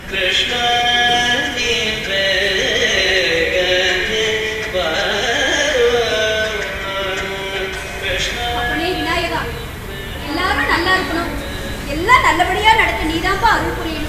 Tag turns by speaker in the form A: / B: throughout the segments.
A: அப்பனே விநாயகா எல்லாரும் நல்லா இருக்கணும் எல்லாம் நல்லபடியா நடக்க நீதான்ப்பா அருள் புரியணும்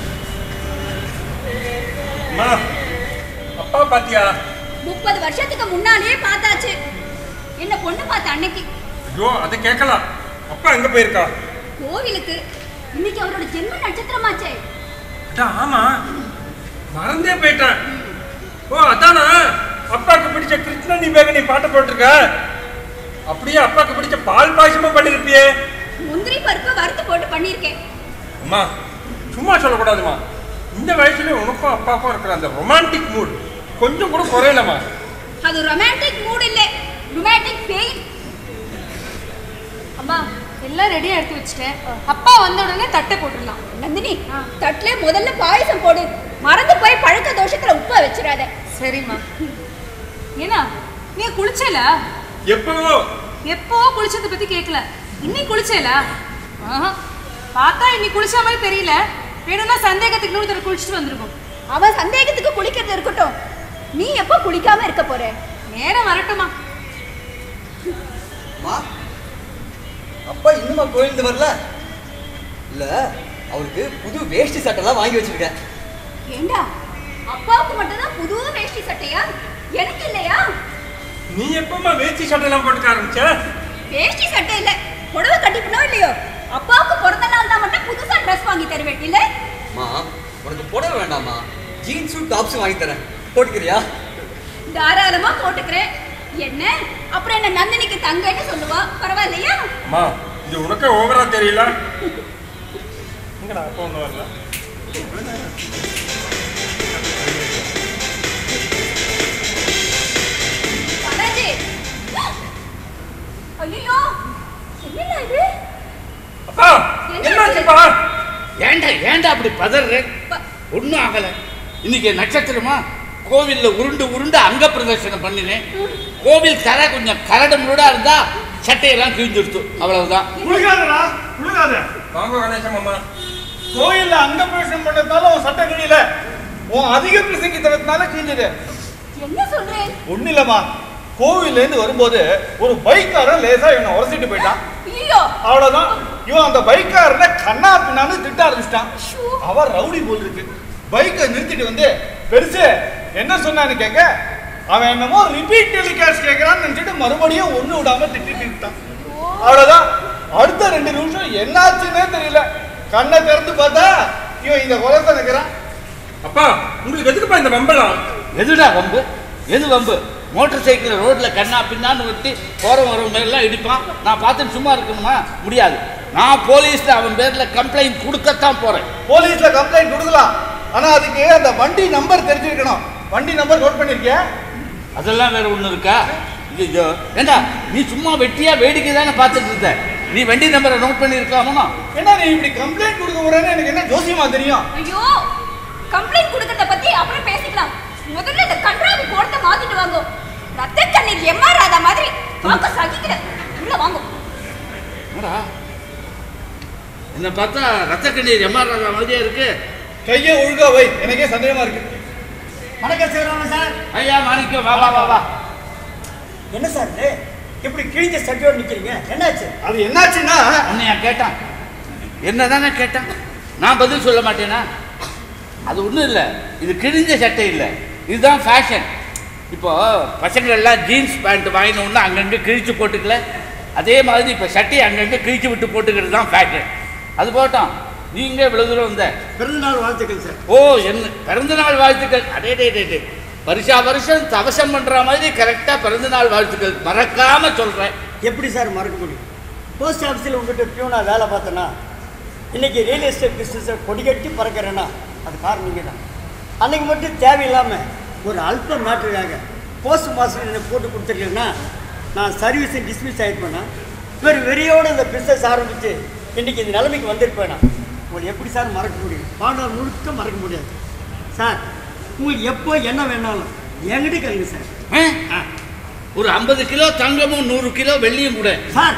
B: அம்மா அப்பா பாத்தியா
A: முப்பது வருஷத்துக்கு முன்னாலே பார்த்தாச்சு என்ன பொண்ணு பார்த்த அன்னைக்கு
B: ஐயோ அதை கேட்கலாம் அப்பா எங்க போயிருக்கா
A: கோவிலுக்கு இன்னைக்கு அவரோட ஜென்ம நட்சத்திரமாச்சே
B: அதான் ஆமா மறந்தே போயிட்டேன் ஓ அதானா அப்பாக்கு பிடிச்ச கிருஷ்ண நீ பேக நீ பாட்டு போட்டிருக்க அப்படியே அப்பாக்கு பிடிச்ச பால் பாயசமும் பண்ணிருப்பியே
A: முந்திரி பருப்பு வறுத்து போட்டு பண்ணியிருக்கேன்
B: அம்மா சும்மா சொல்லக்கூடாதும்மா இந்த வயசுல உனக்கும் அப்பாவுக்கும் இருக்கிற அந்த ரொமான்டிக் மூட் கொஞ்சம் கூட குறையலம்மா
A: அது ரொமான்டிக் மூட் இல்லை ரொமான்டிக் பெயின்
C: அம்மா எல்லாம் ரெடியா எடுத்து வச்சுட்டேன் அப்பா வந்த உடனே தட்டை போட்டுடலாம்
A: நந்தினி தட்டுல முதல்ல பாயசம் போடு மறந்து போய் பழக்க தோஷத்துல உப்ப வச்சிடாத
C: சரிம்மா ஏன்னா நீ குளிச்சல
B: எப்பவோ
C: எப்போ குளிச்சதை பத்தி கேட்கல இன்னைக்கு குளிச்சல ஆஹா. பார்த்தா இன்னைக்கு குளிச்ச மாதிரி தெரியல வேணும்னா சந்தேகத்துக்கு இன்னொரு தடவை குளிச்சுட்டு வந்திருக்கும்
A: அவன் சந்தேகத்துக்கு குளிக்கிறது இருக்கட்டும் நீ எப்போ குளிக்காம இருக்க போற
C: நேரம் வரட்டுமா
D: அம்மா அப்பா இன்னுமா கோயிலுக்கு வரல இல்ல அவருக்கு புது வேஷ்டி சட்டைலாம் வாங்கி வச்சிருக்கேன்
A: ஏண்டா அப்பாவுக்கு மட்டும்தான் புது வேஷ்டி சட்டையா எனக்கு இல்லையா
B: நீ எப்பமா வேஷ்டி சட்டையெல்லாம் போட்டுக்க ஆரம்பிச்ச
A: வேஷ்டி சட்டை இல்ல புடவை கட்டிக்கணும் இல்லையோ அப்பாவுக்கு பிறந்த நாள் தான் மட்டும் புதுசா ட்ரெஸ் வாங்கி தருவேன் இல்ல
D: அம்மா உனக்கு புடவை வேண்டாமா ஜீன்ஸும் டாப்ஸும் வாங்கி தரேன் போட்டுக்கிறியா
A: தாராளமா போட்டுக்கிறேன் என்ன அப்புறம் என்ன நந்தினிக்கு தங்கன்னு சொல்லுவா பரவாயில்லையா
B: அம்மா இது உனக்கே ஓவரா தெரியல எங்கடா அப்பா ஒன்று வரல
A: பாலாஜி ஐயோ என்னடா இது
B: அப்பா என்னாச்சுப்பா
E: ஏன்டா ஏன்டா அப்படி பதற
A: ப-
E: ஒன்றும் ஆகல இன்னைக்கு நட்சத்திரமா கோவில்ல உருண்டு உருண்டு அங்க பிரதர்ஷனம் பண்ணினேன் கோவில் கரை கொஞ்சம் கரடு முரடா இருந்தா சட்டையெல்லாம் கிழிஞ்சிடுத்து அவ்வளவுதான்
F: குளிக்காதடா குளிக்காத
B: வாங்க கணேசம் அம்மா
F: கோயில்ல அங்க பிரவேசம் பண்ணதால உன் சட்டை கிழியல உன் அதிக பிரசங்கித்தனத்தினால கிழிஞ்சது
A: என்ன சொல்றேன்
F: ஒண்ணு இல்லம்மா கோவில்ல இருந்து வரும்போது ஒரு பைக்காரன் லேசா இவனை உரசிட்டு போயிட்டான்
A: ஐயோ
F: அவ்வளவுதான் இவன் அந்த பைக்காரனை கண்ணா பின்னான்னு திட்ட ஆரம்பிச்சிட்டான் அவன் ரவுடி போல் இருக்கு பைக்கை நிறுத்திட்டு வந்து பெருசு என்ன சொன்னான்னு கேட்க அவன் என்னமோ ரிப்பீட் டெலிகாஸ்ட் கேட்கறான்னு நினைச்சிட்டு மறுபடியும் ஒண்ணு விடாம திட்டிட்டு இருக்கான் அவ்வளவுதான் அடுத்த ரெண்டு நிமிஷம் என்னாச்சுன்னே தெரியல கண்ணை திறந்து பார்த்தா இவன் இந்த குலத்தை நிற்கிறான்
B: அப்பா உங்களுக்கு எதுக்குப்பா இந்த வம்பலாம்
E: எதுடா வம்பு எது வம்பு மோட்டார் சைக்கிள் ரோட்ல கண்ணா பின்னான்னு விட்டு போற வரவங்க எல்லாம் இடிப்பான் நான் பார்த்துட்டு சும்மா இருக்கணுமா முடியாது நான் போலீஸ்ல அவன் பேர்ல கம்ப்ளைண்ட் கொடுக்கத்தான் போறேன்
F: போலீஸ்ல கம்ப்ளைண்ட் கொடுக்கலாம் ஆனா அதுக்கு அந்த வண்டி நம்பர் தெரிஞ்சிருக்கணும் வண்டி நம்பர் நோட் பண்ணிருக்கியா
E: அதெல்லாம் வேற ஒண்ணு இருக்கா ஐயோ ஏண்டா நீ சும்மா வெட்டியா வேடிக்கை தானே பார்த்துட்டு இருந்த நீ வண்டி நம்பரை நோட் பண்ணியிருக்கலாமா
F: என்ன நீ இப்படி கம்ப்ளைண்ட் கொடுக்க போறேன்னு எனக்கு என்ன ஜோசியமா தெரியும்
A: ஐயோ கம்ப்ளைண்ட் கொடுக்கறத பத்தி அப்புறம் பேசிக்கலாம் முதல்ல இந்த கன்றாவி கோடத்தை மாத்திட்டு வாங்க ரத்த கண்ணீர் எம்ஆர் ராதா மாதிரி பார்க்க சகிக்கல உள்ள வாங்க
E: என்னடா என்ன பார்த்தா ரத்த கண்ணீர் எம்ஆர் ராதா மாதிரியே இருக்கு
F: கையை ஒழுங்கா வை எனக்கே சந்தேகமா இருக்கு
G: வணக்கம் சிவராமன் சார்
E: ஐயா மாணிக்கம் வா வா வா வா
G: என்ன சார் இது இப்படி கிழிஞ்ச சட்டையோடு நிக்கிறீங்க என்னாச்சு
F: அது என்னாச்சுன்னா
E: உன்னையா கேட்டான் என்னதானே கேட்டான் நான் பதில் சொல்ல மாட்டேனா அது ஒன்றும் இல்லை இது கிழிஞ்ச சட்டை இல்லை இதுதான் ஃபேஷன் இப்போ பசங்க எல்லாம் ஜீன்ஸ் பேண்ட் வாங்கினோன்னா அங்கங்கே கிழிச்சு போட்டுக்கல அதே மாதிரி இப்போ சட்டையை அங்கங்கே கிழிச்சு விட்டு போட்டுக்கிறது தான் ஃபேஷன் அது போட்டோம் நீங்க இவ்வளவு தூரம் வந்த
G: பிறந்த நாள் வாழ்த்துக்கள் சார்
E: ஓ என்ன பிறந்த நாள் வாழ்த்துக்கள் அடே டே டே டே வருஷா வருஷம் தவசம் பண்ற மாதிரி கரெக்டா பிறந்த நாள் வாழ்த்துக்கள் மறக்காம சொல்றேன்
G: எப்படி சார் மறக்க முடியும் போஸ்ட் ஆஃபீஸில் உங்ககிட்ட பியூனா வேலை பார்த்தேன்னா இன்னைக்கு ரியல் எஸ்டேட் பிஸ்னஸை கொடிகட்டி பறக்கிறேன்னா அது காரணம் நீங்கள் தான் அன்னைக்கு மட்டும் தேவையில்லாமல் ஒரு அல்ப மேட்டருக்காக போஸ்ட் மாஸ்டர் என்னை போட்டு கொடுத்துருக்கேன்னா நான் சர்வீஸை டிஸ்மிஸ் ஆகிருப்பேனா வெறும் வெறியோட இந்த பிஸ்னஸ் ஆரம்பித்து இன்னைக்கு இந்த நிலைமைக்கு வந்திருப்பேனா உங்களுக்கு எப்படி சார் மறக்க முடியும் வாழ்நாள் முழுக்க மறக்க முடியாது சார் உங்களுக்கு எப்போ என்ன வேணாலும் என்கிட்ட கேளுங்க சார்
E: ஆ?
G: ஆ
E: ஒரு ஐம்பது கிலோ தங்கமும் நூறு கிலோ வெள்ளியும் கூட
G: சார்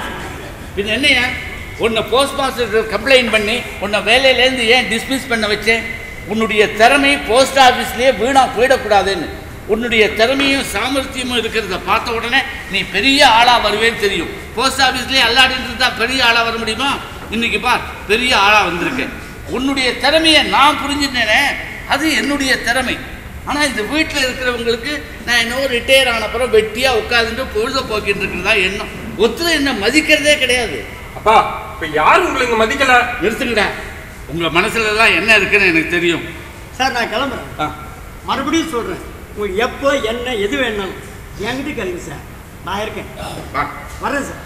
E: பின்ன என்னையா உன்னை போஸ்ட் மாஸ்டர் கம்ப்ளைண்ட் பண்ணி உன்னை வேலையிலேருந்து ஏன் டிஸ்மிஸ் பண்ண வச்சேன் உன்னுடைய திறமை போஸ்ட் ஆஃபீஸ்லேயே வீணா போயிடக்கூடாதுன்னு உன்னுடைய திறமையும் சாமர்த்தியமும் இருக்கிறத பார்த்த உடனே நீ பெரிய ஆளா வருவேன்னு தெரியும் போஸ்ட் ஆஃபீஸ்லேயே அல்லாடிட்டு இருந்தா பெரிய ஆளா வர முடியுமா இன்னைக்கு பார் பெரிய ஆளா வந்திருக்கேன் உன்னுடைய திறமையை நான் புரிஞ்சுட்டேனே அது என்னுடைய திறமை ஆனால் இந்த வீட்டில் இருக்கிறவங்களுக்கு நான் என்னவோ ரிட்டையர் ஆன அப்புறம் வெட்டியாக உட்காந்துட்டு பொழுத போக்கிட்டு இருக்கிறதா எண்ணம் ஒருத்தர் என்ன மதிக்கிறதே கிடையாது
B: அப்பா இப்ப யாரு உங்களை இங்க மதிக்கல
E: நிறுத்துங்கடா உங்கள் மனசுல எல்லாம் என்ன இருக்குன்னு எனக்கு தெரியும்
G: சார் நான் கிளம்புறேன்
E: ஆ,
G: மறுபடியும் சொல்கிறேன் உங்களுக்கு எப்போ என்ன எது வேணாலும் என்கிட்ட கேளுங்க சார் நான் இருக்கேன்
E: வா.
G: வரேன் சார்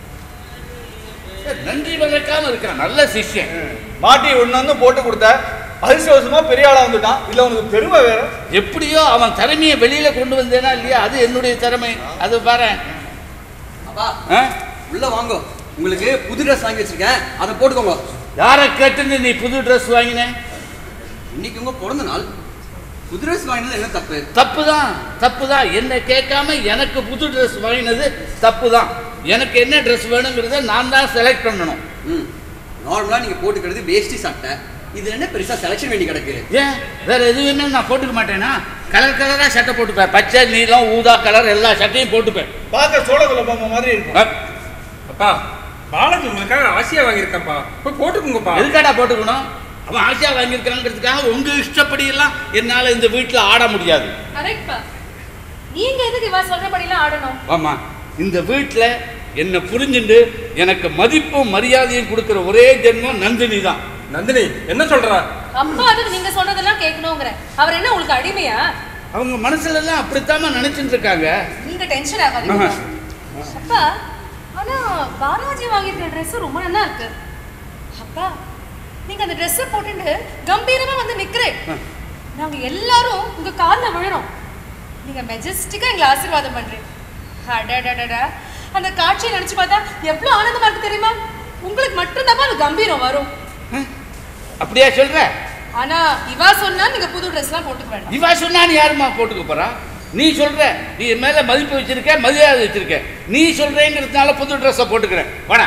E: நன்றி வளர்க்காம இருக்கான் நல்ல சிஷ்யன்
F: மாட்டி ஒண்ணு வந்து போட்டு கொடுத்த அதிர்ஷ்டவசமா பெரிய ஆளா வந்துட்டான் இல்ல உனக்கு பெருமை வேற
E: எப்படியோ அவன் திறமையை வெளியில கொண்டு வந்தேனா இல்லையா அது என்னுடைய திறமை அது பாரு
D: அப்பா
E: ஆ?
D: உள்ள வாங்க உங்களுக்கு புது ட்ரெஸ் வாங்கி வச்சிருக்கேன் அதை போட்டுக்கோங்க
E: யாரை கேட்டுன்னு நீ புது ட்ரெஸ் வாங்கின
D: இன்னைக்கு உங்க பிறந்த நாள் புது ட்ரெஸ் வாங்கினது என்ன தப்பு
E: தப்பு தான் தப்பு தான் என்னை கேட்காம எனக்கு புது ட்ரெஸ் வாங்கினது தப்பு தான் எனக்கு என்ன ட்ரெஸ் வேணுங்கிறத நான் தான் செலக்ட் பண்ணணும்
D: ம் நார்மலா நீங்க போட்டுக்கிறது வேஷ்டி சட்டை இது என்ன பெருசா செலெக்ஷன் வேண்டி கிடக்கு
E: ஏன் வேற எதுவுமே நான் போட்டுக்க மாட்டேனா கலர் கலரா சட்டை போட்டுப்பேன் பச்சை நீலம் ஊதா கலர் எல்லா சட்டையும் போட்டுப்பேன்
F: பார்க்க சோழகுல பொம்மை மாதிரி இருக்கும்
E: ஆ,
B: அப்பா பாலாஜி உங்களுக்காக ஆசையா வாங்கியிருக்கேன்ப்பா போய் போட்டுக்கோங்கப்பா
E: எதுக்காடா போட்டுக்கணும் அவன் ஆசையா வாங்கியிருக்காங்கிறதுக்காக உங்க இஷ்டப்படி எல்லாம் என்னால இந்த வீட்டுல ஆட முடியாது
C: கரெக்ட்பா நீங்க எதுக்கு இவ சொல்றபடிலாம் ஆடணும்
E: ஆமா இந்த வீட்டுல என்னை புரிஞ்சுண்டு எனக்கு மதிப்பும் மரியாதையும் கொடுக்கிற ஒரே ஜென்மம் நந்தினி தான்
B: நந்தினி என்ன சொல்றா
C: அப்பா அதுக்கு நீங்க சொல்றதெல்லாம் கேட்கணுங்கிற அவர் என்ன உங்களுக்கு அடிமையா
E: அவங்க மனசுல எல்லாம் அப்படித்தாம்மா நினைச்சிட்டு இருக்காங்க
C: நீங்க டென்ஷன் ஆகாதீங்க அப்பா ஆனா பாலாஜி வாங்கியிருக்கிற Dress ரொம்ப நல்லா இருக்கு அப்பா நீங்க அந்த ட்ரெஸ்ஸை போட்டுட்டு கம்பீரமா வந்து நிக்கிறேன் நாங்க எல்லாரும் உங்க கால்ல விழுறோம் நீங்க மெஜஸ்டிக்கா எங்களை ஆசீர்வாதம் பண்றீங்க அடடடடா அந்த காட்சியை நினைச்சு பார்த்தா எவ்வளவு ஆனந்தமா இருக்கு தெரியுமா உங்களுக்கு மட்டும்தான் அது கம்பீரம் வரும்
E: அப்படியா சொல்ற
C: ஆனா இவா சொன்னா நீங்க புது ட்ரெஸ்லாம் போட்டுக்க வேண்டாம்
E: இவா சொன்னா நீ யாரும்மா போட்டுக்க போறா நீ சொல்ற நீ என் மேல மதிப்பு வச்சிருக்க மரியாதை வச்சிருக்க நீ சொல்றேங்கிறதுனால புது ட்ரெஸ்ஸை போட்டுக்கிறேன் வாடா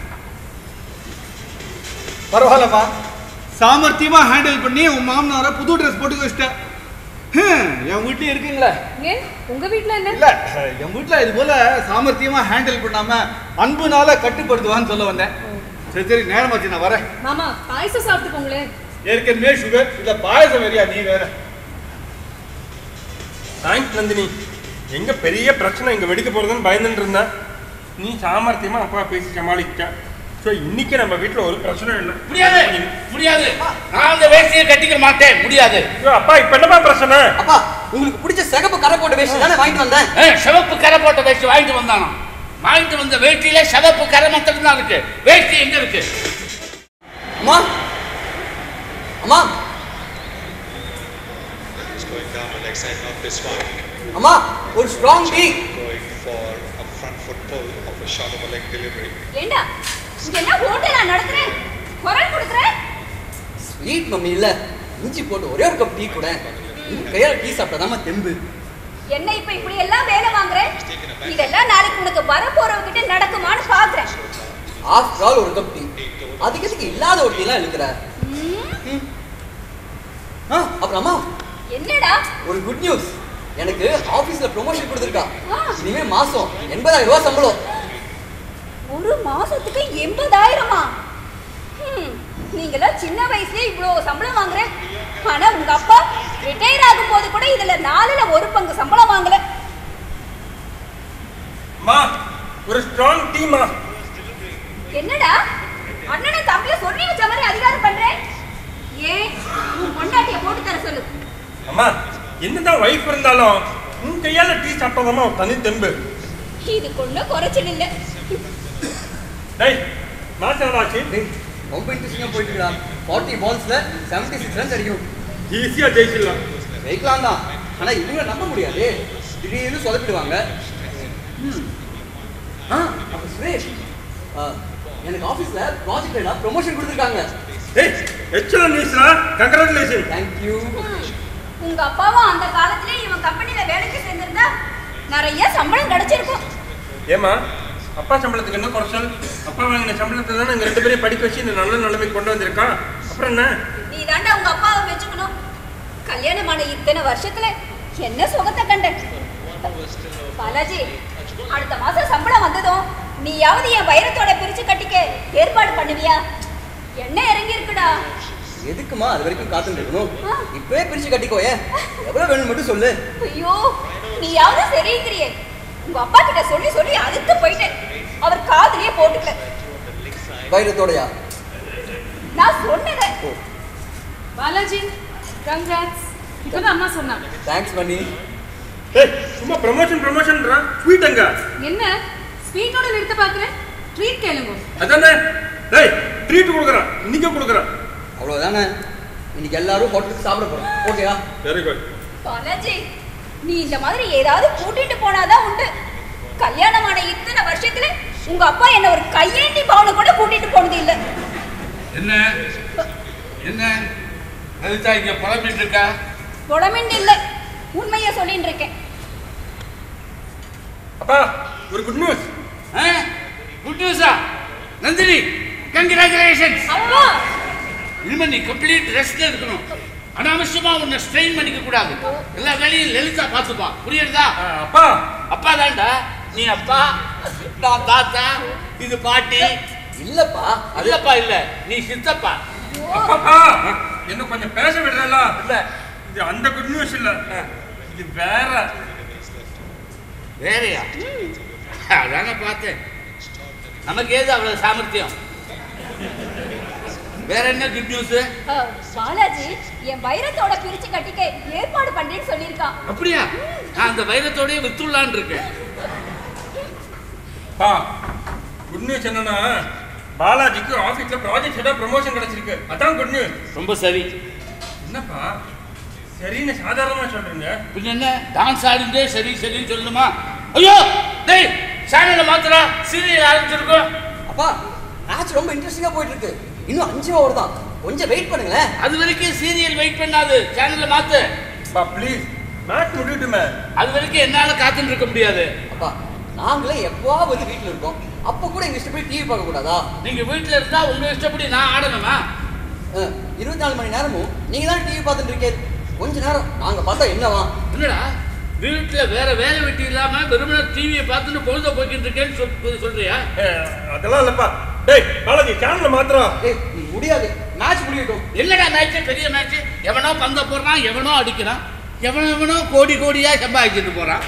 F: பரவாயில்லம்மா சாமர்த்தியமா ஹேண்டில் பண்ணி உன் மாமனார புது ட்ரெஸ் போட்டுக்க வச்சிட்டேன் ஹம், என் வீட்லயும் இருக்குங்களே
C: ஏன் உங்க வீட்ல என்ன
F: இல்ல என் வீட்ல இது போல சாமர்த்தியமா ஹேண்டில் பண்ணாம அன்புனால கட்டுப்படுத்துவான்னு சொல்ல வந்தேன் சரி சரி நேரமாச்சு நான் வரேன்
C: மாமா பாயசம் சாப்பிட்டு போங்களேன்
F: ஏற்கனவே சுகர் இல்ல பாயசம் வேறியா நீ வேற
B: தேங்க்ஸ் நந்தினி எங்க பெரிய பிரச்சனை இங்க வெடிக்க போறதுன்னு பயந்துட்டு இருந்தேன் நீ சாமர்த்தியமா அப்பா பேசி சமாளிக்க ஸோ இன்னைக்கு நம்ம வீட்டுல ஒரு பிரச்சனை இல்லை
E: முடியாது முடியாது நான் அந்த வேஷ்டியை கட்டிக்க மாட்டேன் முடியாது
B: ஐயோ, அப்பா இப்ப என்னப்பா பிரச்சனை
D: அப்பா உங்களுக்கு பிடிச்ச சிகப்பு கரை போட்ட வேஷ்டி தானே வாங்கிட்டு வந்தேன்
E: ஏய், சிவப்பு கரை போட்ட வேஷ்டி வாங்கிட்டு வந்தானோ வாங்கிட்டு வந்த வேஷ்டியில சிவப்பு கரை மட்டும் தான் இருக்கு வேஷ்டி எங்க இருக்கு
D: அம்மா அம்மா
H: It's going down the leg side, not this one.
D: அம்மா ஒரு strong tea
H: Going for a front foot pull of a short of a leg delivery.
A: ஏண்டா இங்க என்ன ஹோட்டல் நான் நடத்துறேன் குரல் கொடுக்குறேன்
D: ஸ்வீட் மம்மி இல்ல இஞ்சி போட்டு ஒரே ஒரு கப் டீ கூட உங்க கையால டீ சாப்பிட்டாதாம்மா தெம்பு
A: என்ன இப்ப இப்படி எல்லாம் வேலை வாங்குறேன் இதெல்லாம் நாளைக்கு உனக்கு வர போறவங்கிட்ட நடக்குமான்னு பாக்குறேன்
D: ஆஃப்டர் ஆல் ஒரு கப் டீ அதுக்கு எதுக்கு இல்லாத ஒரு டீ எல்லாம் இழுக்கிற ம். ஆ அப்புறம் அம்மா
A: என்னடா
D: ஒரு குட் நியூஸ் எனக்கு ஆபீஸ்ல ப்ரொமோஷன் கொடுத்துருக்கா
A: ஆ.
D: இனிமே மாசம் எண்பதாயிரம் ரூபாய் சம்பளம்
A: ஒரு மாசத்துக்கு எண்பதாயிரமா ஹம், நீங்களாம் சின்ன வயசுலயே இவ்வளோ சம்பளம் வாங்குறேன் ஆனா உங்க அப்பா ரிட்டையர் ஆகும் போது கூட இதுல நாலுல ஒரு பங்கு சம்பளம் வாங்கல
B: அம்மா ஒரு ஸ்ட்ராங் டீமா
A: என்னடா அண்ணனை தம்பிய சொல்லி வச்ச மாதிரி அதிகாரம் பண்றேன் ஏன் உன் பொண்டாட்டிய போட்டு தர சொல்லு
B: அம்மா என்னதான் ஒய்ஃப் இருந்தாலும் உன் கையால டீ சாப்பிட்டதாம்மா ஒரு தனி தெம்பு
A: இது கொண்டு குறைச்சல் இல்ல
B: டேய் மேட்ச் ஆச்சு
D: ரொம்ப இன்ட்ரெஸ்டிங்கா போயிட்டு இருக்கா ஃபார்ட்டி பால்ஸ்ல செவன்டி சிக்ஸ் ரன்ஸ் அடிக்கும்
B: ஈஸியா ஜெயிச்சிடலாம்
D: ஜெயிக்கலாம் தான் ஆனா இவங்க நம்ப முடியாது திடீர்னு சொதப்பிடுவாங்க ம். ஆ அப்ப சுரேஷ் ஆ, எனக்கு ஆபீஸ்ல ப்ராஜெக்ட்ல ப்ரொமோஷன் கொடுத்துருக்காங்க
B: ஏய் எக்ஸலன்ட் நியூஸ்ரா கங்க்ராச்சுலேஷன்
D: தேங்க்யூ
A: உங்க அப்பாவும் அந்த காலத்திலே இவன் கம்பெனில வேலைக்கு சேர்ந்திருந்தா நிறைய சம்பளம் கிடைச்சிருக்கும்
B: ஏமா அப்பா சம்பளத்துக்கு என்ன குறைச்சல் அப்பா வாங்கின சம்பளத்தை தானே எங்க ரெண்டு பேரையும் படிக்க வச்சு இந்த நல்ல நிலைமைக்கு கொண்டு வந்திருக்கா அப்புறம் என்ன
A: நீ தாண்டா உங்க அப்பாவை வச்சுக்கணும் கல்யாணமான இத்தனை வருஷத்துல என்ன சுகத்தை கண்ட பாலாஜி அடுத்த மாசம் சம்பளம் வந்ததும் நீயாவது என் வைரத்தோட பிரிச்சு கட்டிக்க ஏற்பாடு பண்ணுவியா என்ன இறங்கி இருக்குடா
D: எதுக்குமா அது வரைக்கும் காத்துட்டு இருக்கணும்
A: ஆ.
D: இப்பவே பிரிச்சு கட்டிக்கோயே எவ்வளவு வேணும் மட்டும் சொல்லு
A: ஐயோ நீயாவது சரிங்கிறியே உங்க அப்பா கிட்ட சொல்லி சொல்லி அழுத்து போயிட்டேன் அவர் காதுலயே போட்டுக்கல
D: வைரத்தோடயா
A: நான் சொன்னதை
C: பாலாஜி கங்க்ராட்ஸ் இப்பதான் அம்மா சொன்னாங்க
D: தேங்க்ஸ் பண்ணி
B: ஏய் சும்மா ப்ரமோஷன் ப்ரமோஷன்றான் ஸ்வீட் அங்க
C: என்ன ஸ்வீட்டோட நிறுத்த பாக்குறேன் ட்ரீட் கேளுங்க
B: அதானே டேய் ட்ரீட் கொடுக்குறேன் இன்னைக்கே கொடுக்குறேன்
D: அவ்வளவுதானே இன்னைக்கு எல்லாரும் ஹோட்டலுக்கு சாப்பிட போறோம் ஓகேயா
B: வெரி குட்
A: பாலாஜி நீ இந்த மாதிரி ஏதாவது கூட்டிட்டு போனாதான் உண்டு கல்யாணமான இத்தனை வருஷத்துல உங்க அப்பா என்ன ஒரு கையேந்தி பவுன கூட கூட்டிட்டு போனது இல்ல
E: என்ன என்ன லலிதா இங்க புலம்பிட்டு இருக்கா
A: புலமின்னு இல்ல உண்மையை சொல்லிட்டு இருக்கேன்
B: அப்பா ஒரு குட் நியூஸ்
E: குட் நியூஸா நந்தினி கங்க்ராச்சுலேஷன்ஸ்
A: அப்பா
E: இனிமே நீ கம்ப்ளீட் ரெஸ்ட்ல இருக்கணும் அனாவசியமா உன்னை ஸ்ட்ரெயின் பண்ணிக்க கூடாது எல்லா வேலையும் லலிதா பார்த்துப்பா புரியுறதா
B: அப்பா
E: அப்பா தான்டா நீ அப்பா நான் தாத்தா இது பாட்டி
D: இல்லப்பா அது
E: இல்லப்பா இல்ல நீ சித்தப்பா
B: அப்பா என்ன கொஞ்சம் பேச விடுறல
E: இல்ல
B: இது அந்த குட் நியூஸ் இல்ல இது வேற
E: வேறையா அதான பார்த்தேன் நமக்கு ஏது அவ்வளவு சாமர்த்தியம் வேற என்ன குட் நியூஸ்
A: அஹ், பாலாஜி என் வைரத்தோட பிரிச்சு கட்டிக்க ஏற்பாடு பண்றேன்னு சொல்லியிருக்கான்
E: அப்படியா நான் அந்த வைரத்தோடய வித்துள்ளான் இருக்கேன்
B: பா குட் நியூஸ் என்னன்னா பாலாஜிக்கு ஆபீஸ்ல ப்ராஜெக்ட் ஹெட்டா ப்ரமோஷன் கிடைச்சிருக்கு அதான் குட் நியூஸ்
E: ரொம்ப சரி
B: என்னப்பா சரின்னு சாதாரணமா சொல்றீங்க
E: பின்ன என்ன டான்ஸ் ஆடிண்டே சரி சரின்னு சொல்லணுமா ஐயோ டேய் சேனல்ல மாத்திரா சீரியல் ஆரம்பிச்சிருக்கோம்
D: அப்பா மேட்ச் ரொம்ப இன்ட்ரெஸ்டிங்கா போயிட்டு இருக்கு இன்னும் அஞ்சு ஓவர் தான் கொஞ்சம் வெயிட் பண்ணுங்களேன்
E: அது வரைக்கும் சீரியல் வெயிட் பண்ணாது சேனல்ல மாத்து
B: பா ப்ளீஸ் மேட்ச் முடியட்டுமே
E: அது வரைக்கும் என்னால காத்துட்டு இருக்க முடியாது
D: அப்பா நாங்களே எப்பவாவது வீட்டுல இருக்கோம் அப்ப கூட எங்க இஷ்டப்படி டிவி பார்க்க கூடாதா
E: நீங்க வீட்டுல இருந்தா உங்க இஷ்டப்படி நான் ஆடணுமா
D: அஹ், இருபத்தி நாலு மணி நேரமும் நீங்க தான் டிவி பார்த்துட்டு இருக்கீங்க கொஞ்ச நேரம் நாங்க பார்த்தா என்னவா
E: என்னடா வீட்டுல வேற வேலை வெட்டி இல்லாம வெறுமனே டிவியை பார்த்துட்டு பொழுத போய்கிட்டு இருக்கேன்னு சொல் சொல்றியா
B: ஏ, அதெல்லாம் இல்லப்பா டேய் பாலாஜி சேனல்ல மாத்திரம்
D: ஏய் முடியாது மேட்ச் முடியட்டும்
E: என்னடா மேட்ச் பெரிய மேட்ச் எவனோ பந்த போடுறான் எவனோ அடிக்கிறான் எவனோ எவனோ கோடி கோடியா சம்பாதிச்சுட்டு போறான்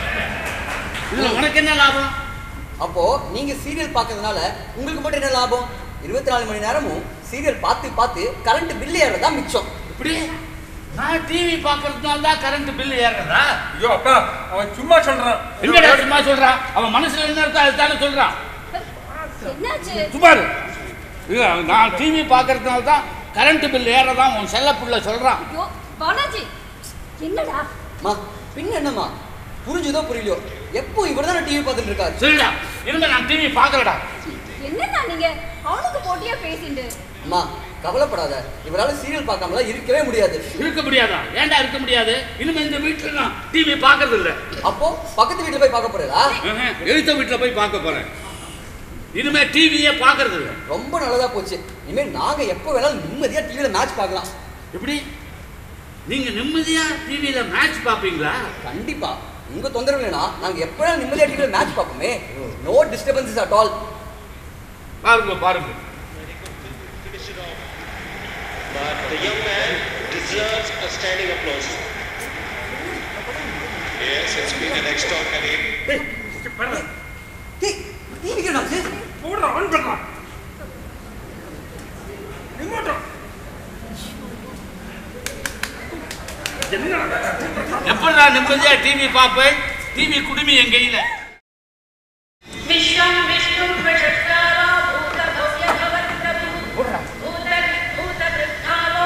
E: இதுல உனக்கு என்ன லாபம்
D: அப்போ நீங்க சீரியல் பார்க்கறதுனால உங்களுக்கு மட்டும் என்ன லாபம் இருபத்தி நாலு மணி நேரமும் சீரியல் பார்த்து பார்த்து கரண்ட் பில் ஏறதா மிச்சம்
E: இப்படி நான் டிவி பார்க்கறதுனால தான் கரண்ட் பில் ஏறுறதா
B: ஐயோ அப்பா அவன் சும்மா சொல்றான்
E: எங்கடா சும்மா சொல்றான் அவன் மனசுல என்ன இருக்கோ அதுதானே சொல்றான்
A: என்னாச்சு
E: சும்மா இரு. இல்ல, நான் டிவி பார்க்கறதுனால தான் கரண்ட் பில் ஏறதான் உன் செல்ல புள்ள சொல்றான்
A: ஐயோ பாலாஜி என்னடா
D: மா பின்ன என்னம்மா புரிஞ்சுதோ புரியலையோ எப்போ இவர் தானே டிவி பார்த்துட்டு இருக்காரு
E: சரிடா இனிமே நான் டிவி பார்க்கலடா
A: என்னண்ணா நீங்க அவனுக்கு போட்டியா பேசிண்டு
D: அம்மா கவலைப்படாத இவரால சீரியல் பார்க்காமலாம் இருக்கவே முடியாது
E: இருக்க முடியாதா ஏன்டா இருக்க முடியாது இனிமே இந்த வீட்டுல நான் டிவி பார்க்கறது இல்ல
D: அப்போ பக்கத்து வீட்டுல போய் பார்க்க போறதா
E: எழுத்த வீட்டுல போய் பார்க்க போறேன் இனிமே டிவியே பார்க்கறது இல்ல
D: ரொம்ப நல்லதா போச்சு இனிமே நாங்க எப்போ வேணாலும் நிம்மதியா டிவில மேட்ச் பார்க்கலாம்
E: எப்படி நீங்க நிம்மதியா டிவியில மேட்ச் பாப்பீங்களா
D: கண்டிப்பா உங்க தொந்தரவு இல்லைனா நாங்க எப்போ வேணாலும் நிம்மதியா டிவில மேட்ச் பார்ப்போமே நோ டிஸ்டர்பன்சஸ் அட் ஆல்
E: பாருங்க பாருங்க
H: But the young man deserves a standing applause. Yes, it's been an extraordinary
B: டேய் பாரு
D: டேய் டிவி என்னாச்சு
B: போடுற ஆன் பண்றான் ரிமோட் என்ன
E: எப்படி நான் நிம்மதியா டிவி பார்ப்பேன் டிவி குடுமி என் கையில
I: विश्वं विष्णुं प्रशस्तारो भूतभव्य भवत्प्रभु भूत भूतवृद्धारो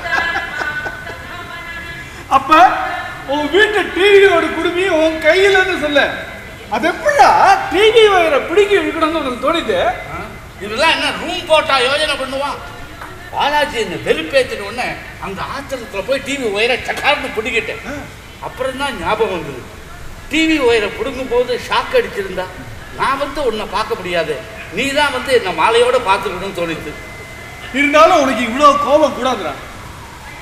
F: அப்ப உன் வீட்டு டிவியோட குடுமி உன் கையிலன்னு சொல்ல அது எப்படியா டிவி வயரை பிடிக்க இருக்கணும்னு உனக்கு தோணிது
E: இதெல்லாம் என்ன ரூம் போட்டா யோஜனை பண்ணுவான் பாலாஜி என்ன வெறுப்பேத்தின உடனே அந்த ஆத்திரத்துல போய் டிவி ஒயரை சட்டார்னு பிடிக்கிட்டேன் அப்புறம் தான் ஞாபகம் வந்தது டிவி ஒயரை பிடுங்கும் போது ஷாக் அடிச்சிருந்தா நான் வந்து உன்னை பார்க்க முடியாது நீ தான் வந்து என்னை மாலையோட பார்த்துக்கணும்னு தோணித்து
F: இருந்தாலும் உனக்கு இவ்வளோ கோபம் கூடாதுடா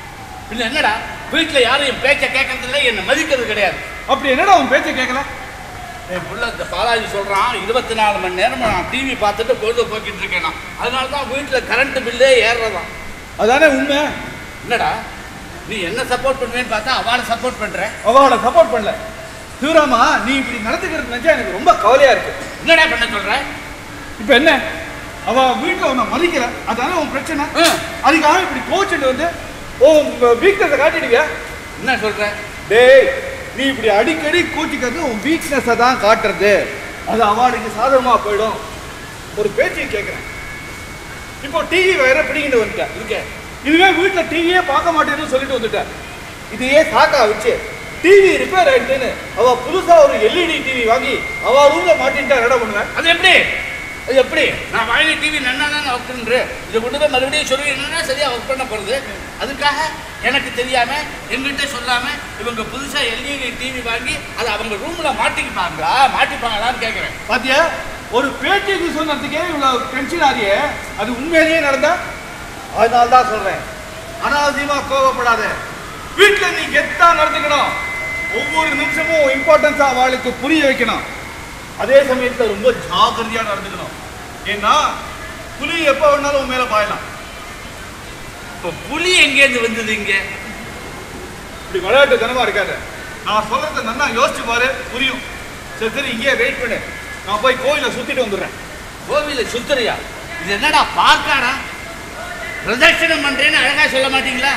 E: பின்ன என்னடா வீட்டுல யாரும் என் பேச்ச கேட்கறது இல்லை என்னை மதிக்கிறது கிடையாது
F: அப்படி என்னடா உன் பேச்சை கேட்கல
E: என் புள்ள இந்த பாலாஜி சொல்றான் இருபத்தி நாலு மணி நேரம் நான் டிவி பார்த்துட்டு பொழுது போக்கிட்டு இருக்கேன் நான். அதனால தான் வீட்டுல கரண்ட் பில்லே ஏறுறதாம்
F: அதானே உண்மை
E: என்னடா நீ என்ன சப்போர்ட் பண்ணுவேன்னு பார்த்தா அவளை சப்போர்ட் பண்ற
F: அவளை சப்போர்ட் பண்ணல சிவராமா நீ இப்படி நடந்துக்கிறது நினைச்சா எனக்கு ரொம்ப கவலையா இருக்கு
E: என்னடா பண்ண சொல்ற
F: இப்போ என்ன அவ வீட்டுல உன்னை மதிக்கல அதானே உன் பிரச்சனை
E: ம்.
F: அதுக்காக இப்படி கோச்சுட்டு வந்து உன் வீக்னஸை காட்டிடுவியா
E: என்ன சொல்ற
F: டேய் நீ இப்படி அடிக்கடி கூட்டிக்கிறது உன் வீக்னஸை தான் காட்டுறது அது அவளுக்கு சாதகமா போயிடும் ஒரு பேச்சை கேட்குறேன் இப்போ டிவி வேற பிடிக்கிட்டு வந்துட்டேன்
E: இருக்க
F: இதுவே வீட்டில் டிவியே பார்க்க மாட்டேன்னு சொல்லிட்டு வந்துட்டேன் இதையே சாக்கா வச்சு டிவி ரிப்பேர் ஆயிடுதுன்னு அவ புதுசா ஒரு எல்இடி டிவி வாங்கி அவ ரூம்ல மாட்டின்ட்டா என்ன பண்ணுவேன்
E: அது எப்படி அது எப்படி நான் வாயில டிவி நன்னா தான் ஒர்க் பண்ணுறேன் இதை கொண்டு போய் மறுபடியும் சொல்லி என்னன்னா சரியா ஒர்க் பண்ண போறது அதுக்காக எனக்கு தெரியாம எங்கிட்ட சொல்லாம இவங்க புதுசா எல்இடி டிவி வாங்கி அதை அவங்க ரூம்ல மாட்டிக்கிப்பாங்களா மாட்டிப்பாங்களான்னு கேட்குறேன்
F: பாத்தியா ஒரு பேச்சுக்கு சொன்னதுக்கே இவ்வளவு டென்ஷன் ஆகியே அது உண்மையிலேயே நடந்தா அதனால தான் சொல்றேன் அனாவசியமா கோவப்படாத வீட்டுல நீ கெத்தா நடந்துக்கணும் ஒவ்வொரு நிமிஷமும் இம்பார்ட்டன்ஸா அவளுக்கு புரிய வைக்கணும் அதே சமயத்துல ரொம்ப ஜாக்கிரதையா நடந்துக்கணும் ஏன்னா புலி எப்ப வேணாலும் உன் மேல பாயலாம்
E: இப்போ புலி எங்கேருந்து வந்தது இங்க
F: இப்படி விளையாட்டு தனமா இருக்காத நான் சொல்றத நல்லா யோசிச்சு பாரு புரியும் சரி சரி இங்கேயே வெயிட் பண்ணு நான் போய் கோயிலை சுத்திட்டு வந்துடுறேன்
E: கோவில சுத்தரியா இது என்னடா பார்க்காடா பிரதட்சணம் பண்றேன்னு அழகா சொல்ல மாட்டீங்களா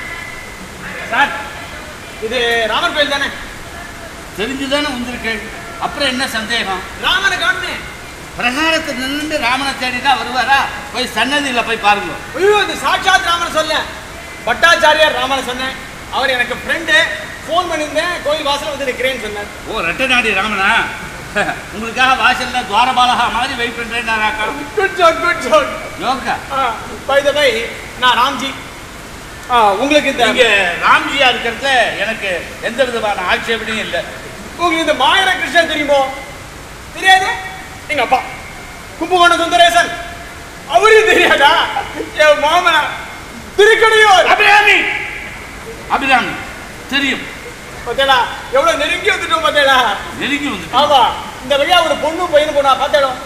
F: சார் இது ராமர் கோயில் தானே
E: தெரிஞ்சுதானே வந்திருக்கேன் அப்புறம் என்ன சந்தேகம்
F: ராமனை காணுமே
E: பிரகாரத்தை நின்று ராமனை தேடி தான் வருவாரா போய் சன்னதியில போய் பாருங்க
J: ஐயோ இது சாட்சாத் ராமன் சொல்ல பட்டாச்சாரியார் ராமனை சொன்னேன் அவர் எனக்கு ஃப்ரெண்டு ஃபோன் பண்ணியிருந்தேன் கோயில் வாசல் வந்து நிற்கிறேன்னு சொன்னார்
E: ஓ ரெட்டநாடி ராமனா உங்களுக்காக வாசல்ல துவாரபாலகா மாதிரி வெயிட் பண்றேன்
J: good jack good jack
E: yoga
J: by the by நான் ராம்ஜி ஆ, உங்களுக்கு இந்த
E: நீங்க ராம்ஜியா இருக்கிறதுல எனக்கு எந்த விதமான ஆட்சேபனையும் இல்லை
J: உங்களுக்கு இந்த மாயர கிருஷ்ணன் தெரியுமோ தெரியாது எங்க அப்பா கும்பகோணம் சுந்தரேசன் அவரையும் தெரியாதா என் மாமனா திருக்கடையூர்
E: அபிராமி அபிராமி தெரியும்
J: பார்த்தேடா எவ்வளவு நெருங்கி வந்துட்டோம் பார்த்தேடா
E: நெருங்கி வந்து
J: ஆமா இந்த வழியா ஒரு பொண்ணு பையனு போனா பார்த்தேடா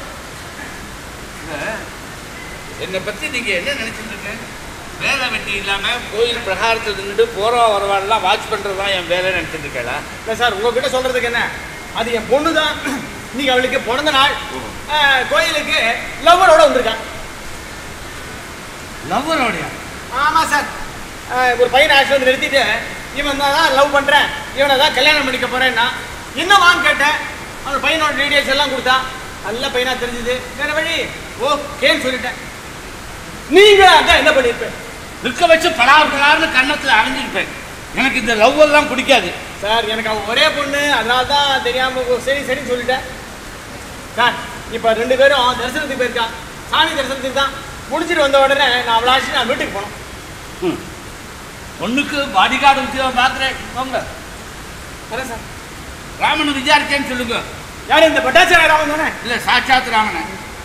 E: என்னை பத்தி நீங்க என்ன நினைச்சிட்டு இருக்கீங்க? வேலை வெட்டி இல்லாம கோயில் பிரகாரத்தில் நின்றுட்டு போறோம் வரவான்லாம் வாட்ச் பண்றதுதான் என் வேலை நினைச்சிட்டு இருக்கேளா
J: இல்லை சார் உங்ககிட்ட சொல்றதுக்கு என்ன அது என் பொண்ணு தான் இன்னைக்கு அவளுக்கு பிறந்த நாள் ஆ, கோயிலுக்கு லவ்வரோட வந்திருக்கான்
E: லவ்வரோடைய
J: ஆமா சார் ஆ, ஒரு பையனை ஆக்சுவலி வந்து நிறுத்திட்டு இவன் தான் லவ் பண்றேன் இவனை தான் கல்யாணம் பண்ணிக்க போறேன்னா என்னவான்னு கேட்டேன் அந்த பையனோட டீடைல்ஸ் எல்லாம் கொடுத்தா நல்ல பையனா தெரிஞ்சுது வேற வழி ஓகேன்னு சொல்லிட்டேன் நீங்க அதான் என்ன பண்ணிருப்பேன்
E: நிற்க வச்சு பலார் பலார்னு கன்னத்துல அரைஞ்சிருப்பேன் எனக்கு இந்த லவ் எல்லாம் பிடிக்காது
J: சார் எனக்கு அவன் ஒரே பொண்ணு அதனால தான் தெரியாம ஓ, சரி சரின்னு சொல்லிட்டேன் சார் இப்போ ரெண்டு பேரும் தரிசனத்துக்கு போயிருக்கான் சாமி தரிசனத்துக்கு தான் முடிச்சிட்டு வந்த உடனே நான் அவளை அழைச்சிட்டு நான் வீட்டுக்கு போனோம்
E: ம். பொண்ணுக்கு பாடி கார்டு உத்தியோகம் பார்க்குறேன் போங்க
J: வரேன் சார்
E: ராமனை விசாரிச்சேன்னு சொல்லுங்க
J: யார் இந்த பட்டாச்சாரிய ராமன் தானே
E: இல்ல சாட்சாத் ராமனை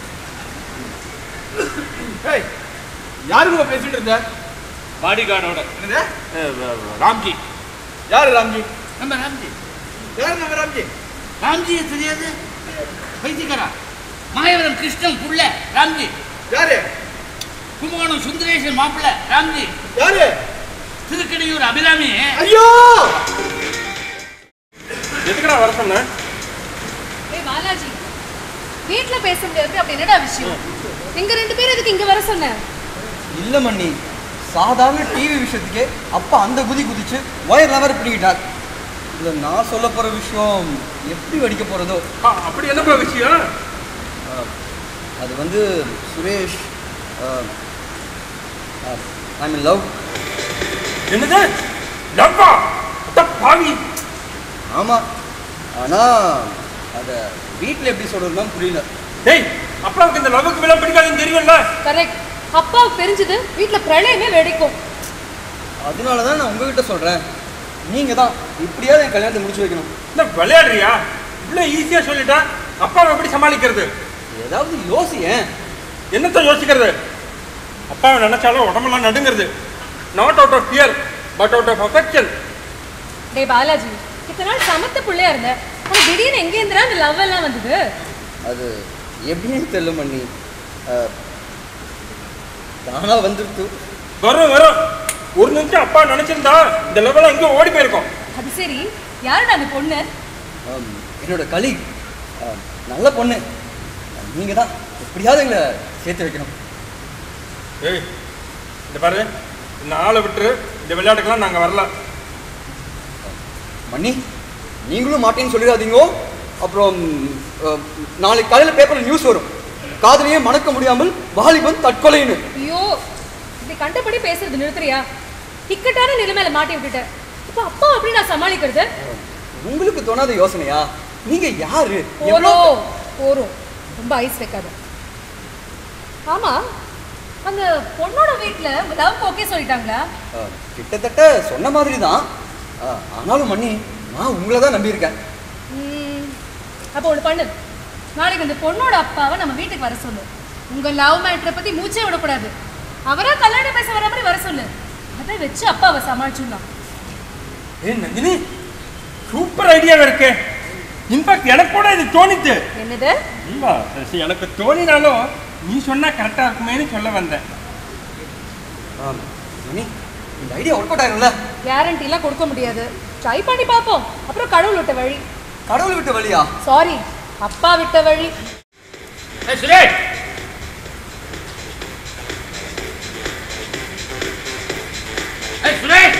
F: ஏய் யாருங்க பேசிட்டு இருந்த
E: பாடி கார்டோட
F: என்னது
E: ராம்ஜி
F: யாரு ராம்ஜி
E: நம்ம ராம்ஜி
F: யாரு நம்ம ராம்ஜி
E: ராம்ஜி தெரியாது பைத்தியக்காரா மாயவரம் கிருஷ்ணன் புள்ள ராம்ஜி
F: யாரு
E: கும்பகோணம் சுந்தரேசன் மாப்பிள்ள ராம்ஜி
F: யாரு
E: திருக்கடையூர் அபிராமி
F: ஐயோ
B: எதுக்குடா வர சொன்ன
C: ஏய் பாலாஜி வீட்ல பேச முடியாது அப்படி என்னடா விஷயம் எங்க ரெண்டு பேரும் எதுக்கு இங்க வர சொன்ன
D: இல்ல மண்ணி சாதாரண டிவி விஷயத்துக்கே அப்பா அந்த குதி குதிச்சு ஒயர் லவர் பிடிக்கிட்டார் இதுல நான் சொல்ல போற விஷயம் எப்படி வெடிக்க போறதோ
B: ஆ, அப்படி என்னப்பா விஷயம்
D: அது வந்து சுரேஷ் ஐ மீன் லவ்
B: என்னது லவ்வா அட பாவி
D: ஆமா ஆனா அதை வீட்டில் எப்படி சொல்றதுன்னு புரியல
B: டேய் அப்பாவுக்கு இந்த லவ்வுக்கு விலை பிடிக்காதுன்னு தெரியும்ல
C: கரெக்ட் அப்பாவுக்கு தெரிஞ்சது வீட்ல பிரளயமே வெடிக்கும்
D: அதனால தான் நான் உங்ககிட்ட சொல்றேன் நீங்க தான் இப்படியாவது என் கல்யாணத்தை முடிச்சு வைக்கணும்
B: என்ன விளையாடுறியா இவ்வளோ ஈஸியா சொல்லிட்டா அப்பாவை எப்படி சமாளிக்கிறது
D: ஏதாவது யோசியேன்
B: என்னத்த யோசிக்கிறது அப்பாவை நினைச்சாலும் உடம்பெல்லாம் நடுங்கிறது not out of fear but out of affection
C: டேய் பாலாஜி இத்தனை நாள் சமத்த பிள்ளையா இருந்த உனக்கு திடீர்னு எங்கே இருந்தா அந்த லவ் எல்லாம் வந்தது
D: அது எப்படின்னு தெரியல மண்ணி அஹ், தானா வந்துருத்து
B: வரும் வரும் ஒரு நிமிஷம் அப்பா நினைச்சிருந்தா இந்த லெவலில் எங்கேயோ ஓடி போயிருக்கோம்
C: அது சரி யாருடா அந்த பொண்ணு
D: ஆம், என்னோட கலி நல்ல பொண்ணு நீங்கள் தான் எப்படியாவது எங்களை சேர்த்து வைக்கணும்
B: ஏய் இந்த பாரு இந்த ஆளை விட்டுரு இந்த விளையாட்டுக்கெல்லாம் நாங்கள் வரல
D: மண்ணி நீங்களும் மாட்டேன்னு சொல்லிடாதீங்க அப்புறம் அஹ், நாளைக்கு காலையில் பேப்பரில் நியூஸ் வரும் காதலியே மணக்க முடியாமல் வாலிபன் தற்கொலைன்னு
C: ஐயோ இப்படி கண்டபடி பேசுறது நிறுத்துறியா இக்கட்டான நிலைமையில மாட்டி விட்டுட்டேன் இப்போ அப்பா அப்படி நான் சமாளிக்கிறது
D: உங்களுக்கு தோணாத யோசனையா நீங்க யாரு
C: போதும் போரும் ரொம்ப ஐஸ் வைக்காத ஆமா அந்த பொண்ணோட வீட்ல லவ் ஓகே சொல்லிட்டாங்களா
D: அஹ், கிட்டத்தட்ட சொன்ன மாதிரி தான் ஆனாலும் மண்ணி நான் உங்களை தான் நம்பியிருக்கேன்
C: ம், அப்போ ஒன்று பண்ணு நாளைக்கு அந்த பொண்ணோட அப்பாவை நம்ம வீட்டுக்கு வர சொல்லு உங்க லவ் மேட்ரை பத்தி மூச்சே விடக்கூடாது அவரா கல்யாணம் பேச வர மாதிரி வர சொல்லு அதை வச்சு அப்பாவை சமாளிச்சுடலாம்
B: ஏ நந்தினி சூப்பர் ஐடியாவே இருக்கு இன்ஃபேக்ட் எனக்கு கூட இது தோணித்து
C: என்னது
B: இல்ல சரி, எனக்கு தோணினாலும் நீ சொன்னா கரெக்டா இருக்குமேன்னு சொல்ல வந்தேன்
D: ஆம், மணி இந்த ஐடியா ஒர்க் அவுட் ஆயிரும்ல
C: கேரண்டி எல்லாம் கொடுக்க முடியாது ட்ரை பண்ணி பார்ப்போம் அப்புறம் கடவுள் விட்ட வழி
D: கடவுள் விட்ட வழியா
C: சாரி அப்பா விட்ட வழி
E: ஏய் சுரேஷ் ஏய் Suresh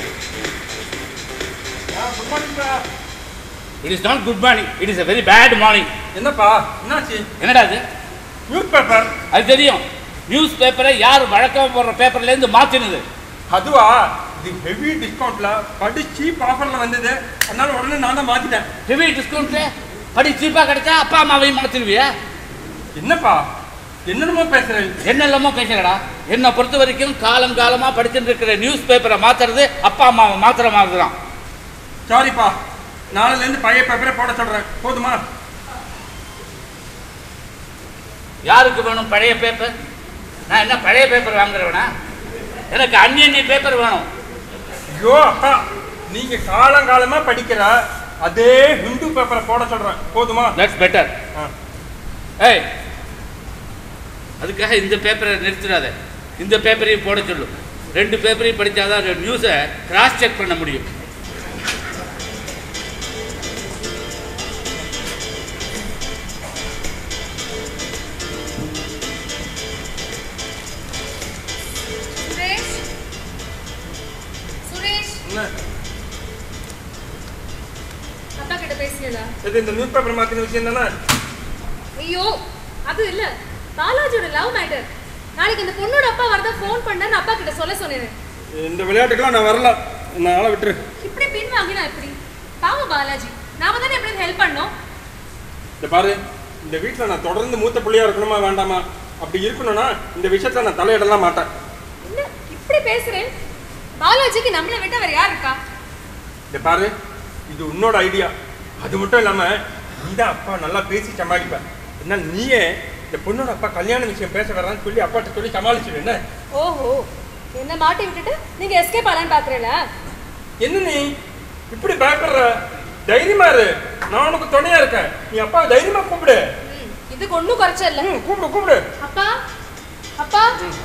E: it is not good morning it is a very bad morning
B: என்னப்பா என்னாச்சு
E: என்னடா அது
B: நியூஸ் பேப்பர்
E: அது தெரியும் நியூஸ் பேப்பரை யார் வழக்கம் போடுற பேப்பர்லேருந்து மாற்றினது
B: அதுவா இது ஹெவி டிஸ்கவுண்ட்ல படி சீப் ஆஃபர்ல வந்தது அதனால உடனே நான் தான் மாத்திட்டேன்
E: ஹெவி டிஸ்கவுண்ட்ல படி சீப்பாக கிடைச்சா அப்பா அம்மாவையும் மாற்றிடுவியா
B: என்னப்பா என்னென்னமோ பேசுறேன்
E: என்னெல்லாமோ பேசுறடா என்னை பொறுத்த வரைக்கும் காலம் காலமாக படிச்சுட்டு இருக்கிற நியூஸ் பேப்பரை மாற்றுறது அப்பா அம்மாவை மாத்திர மாதிரி தான்
B: சாரிப்பா நாளைல இருந்து பழைய பேப்பரே போட சொல்றேன் போதுமா
E: யாருக்கு வேணும் பழைய பேப்பர் நான் என்ன பழைய பேப்பர் வாங்குறவனா எனக்கு அந்நிய பேப்பர் வேணும்
B: ஐயோ அப்பா நீங்க காலங்காலமா படிக்கிற அதே ஹிந்து பேப்பரை போட சொல்றேன் போதுமா
E: தட்ஸ் பெட்டர்
B: ஆ.
E: ஏய் அதுக்காக இந்த பேப்பரை நிறுத்திடாத இந்த பேப்பரையும் போட சொல்லு ரெண்டு பேப்பரையும் படித்தாதான் நியூஸை கிராஸ் செக் பண்ண முடியும்
C: சுரேஷ் சுரேஷ்
B: என்ன
C: அப்பா கிட்ட பேசியதா
B: இது இந்த நியூஸ் பேப்பர் மாத்தின விஷயம் தானே
C: ஐயோ அது இல்ல பாலாஜியோட லவ் மேட்டர் நாளைக்கு அந்த பொண்ணோட அப்பா வரதா ஃபோன் பண்ண அப்பா கிட்ட சொல்ல சொன்னேன்
B: இந்த விளையாட்டுக்கெல்லாம் நான் வரல நான் ஆளை விட்டுரு
C: இப்படி பின் வாங்கினா எப்படி பாவம் பாலாஜி நாம தானே எப்படி ஹெல்ப் பண்ணோம்
B: இந்த பாரு இந்த வீட்டில் நான் தொடர்ந்து மூத்த பிள்ளையா இருக்கணுமா வேண்டாமா அப்படி இருக்கணும்னா இந்த விஷயத்துல நான் தலையிடலாம் மாட்டேன்
C: என்ன இப்படி பேசுறேன் பாலாஜிக்கு நம்மளை விட்ட வேற யார் இருக்கா
B: இந்த பாரு இது உன்னோட ஐடியா அது மட்டும் இல்லாம நீ தான் அப்பா நல்லா பேசி சமாளிப்ப என்ன நீயே இந்த பொண்ணோட அப்பா கல்யாண விஷயம் பேச வர்றான்னு சொல்லி அப்பாட்ட சொல்லி சமாளிச்சிடு என்ன
C: ஓஹோ என்ன மாட்டி விட்டுட்டு நீங்க எஸ்கேப் ஆலான்னு பாக்குறீங்களா
B: என்ன நீ இப்படி பயப்படுற தைரியமா இரு நான் உனக்கு துணையா இருக்கேன் நீ அப்பா தைரியமா கூப்பிடு
C: இதுக்கு ஒண்ணும் குறைச்ச இல்ல
B: ம், கூப்பிடு கூப்பிடு
C: அப்பா அப்பா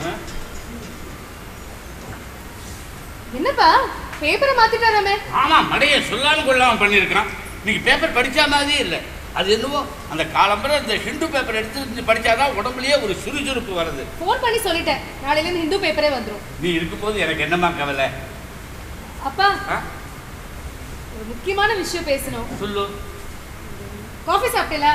C: என்னப்பா பேப்பரை மாத்திட்டாராமே
E: ஆமாம் மடைய சொல்லாம கொள்ளாம பண்ணியிருக்கான் நீங்க பேப்பர் படிச்ச மாதிரியே இல்லை அது என்னவோ அந்த காலம்பரை இந்த ஹிந்து பேப்பர் எடுத்து படிச்சாதான் உடம்புலயே ஒரு சுறுசுறுப்பு வருது
C: ஃபோன் பண்ணி சொல்லிட்டேன் நாளையில இருந்து ஹிந்து பேப்பரே வந்துரும்
E: நீ இருக்கும்போது எனக்கு என்னம்மா கவலை
C: அப்பா
E: ஆ?
C: ஒரு முக்கியமான விஷயம் பேசணும்
E: சொல்லு
C: காஃபி சாப்பிட்டீங்களா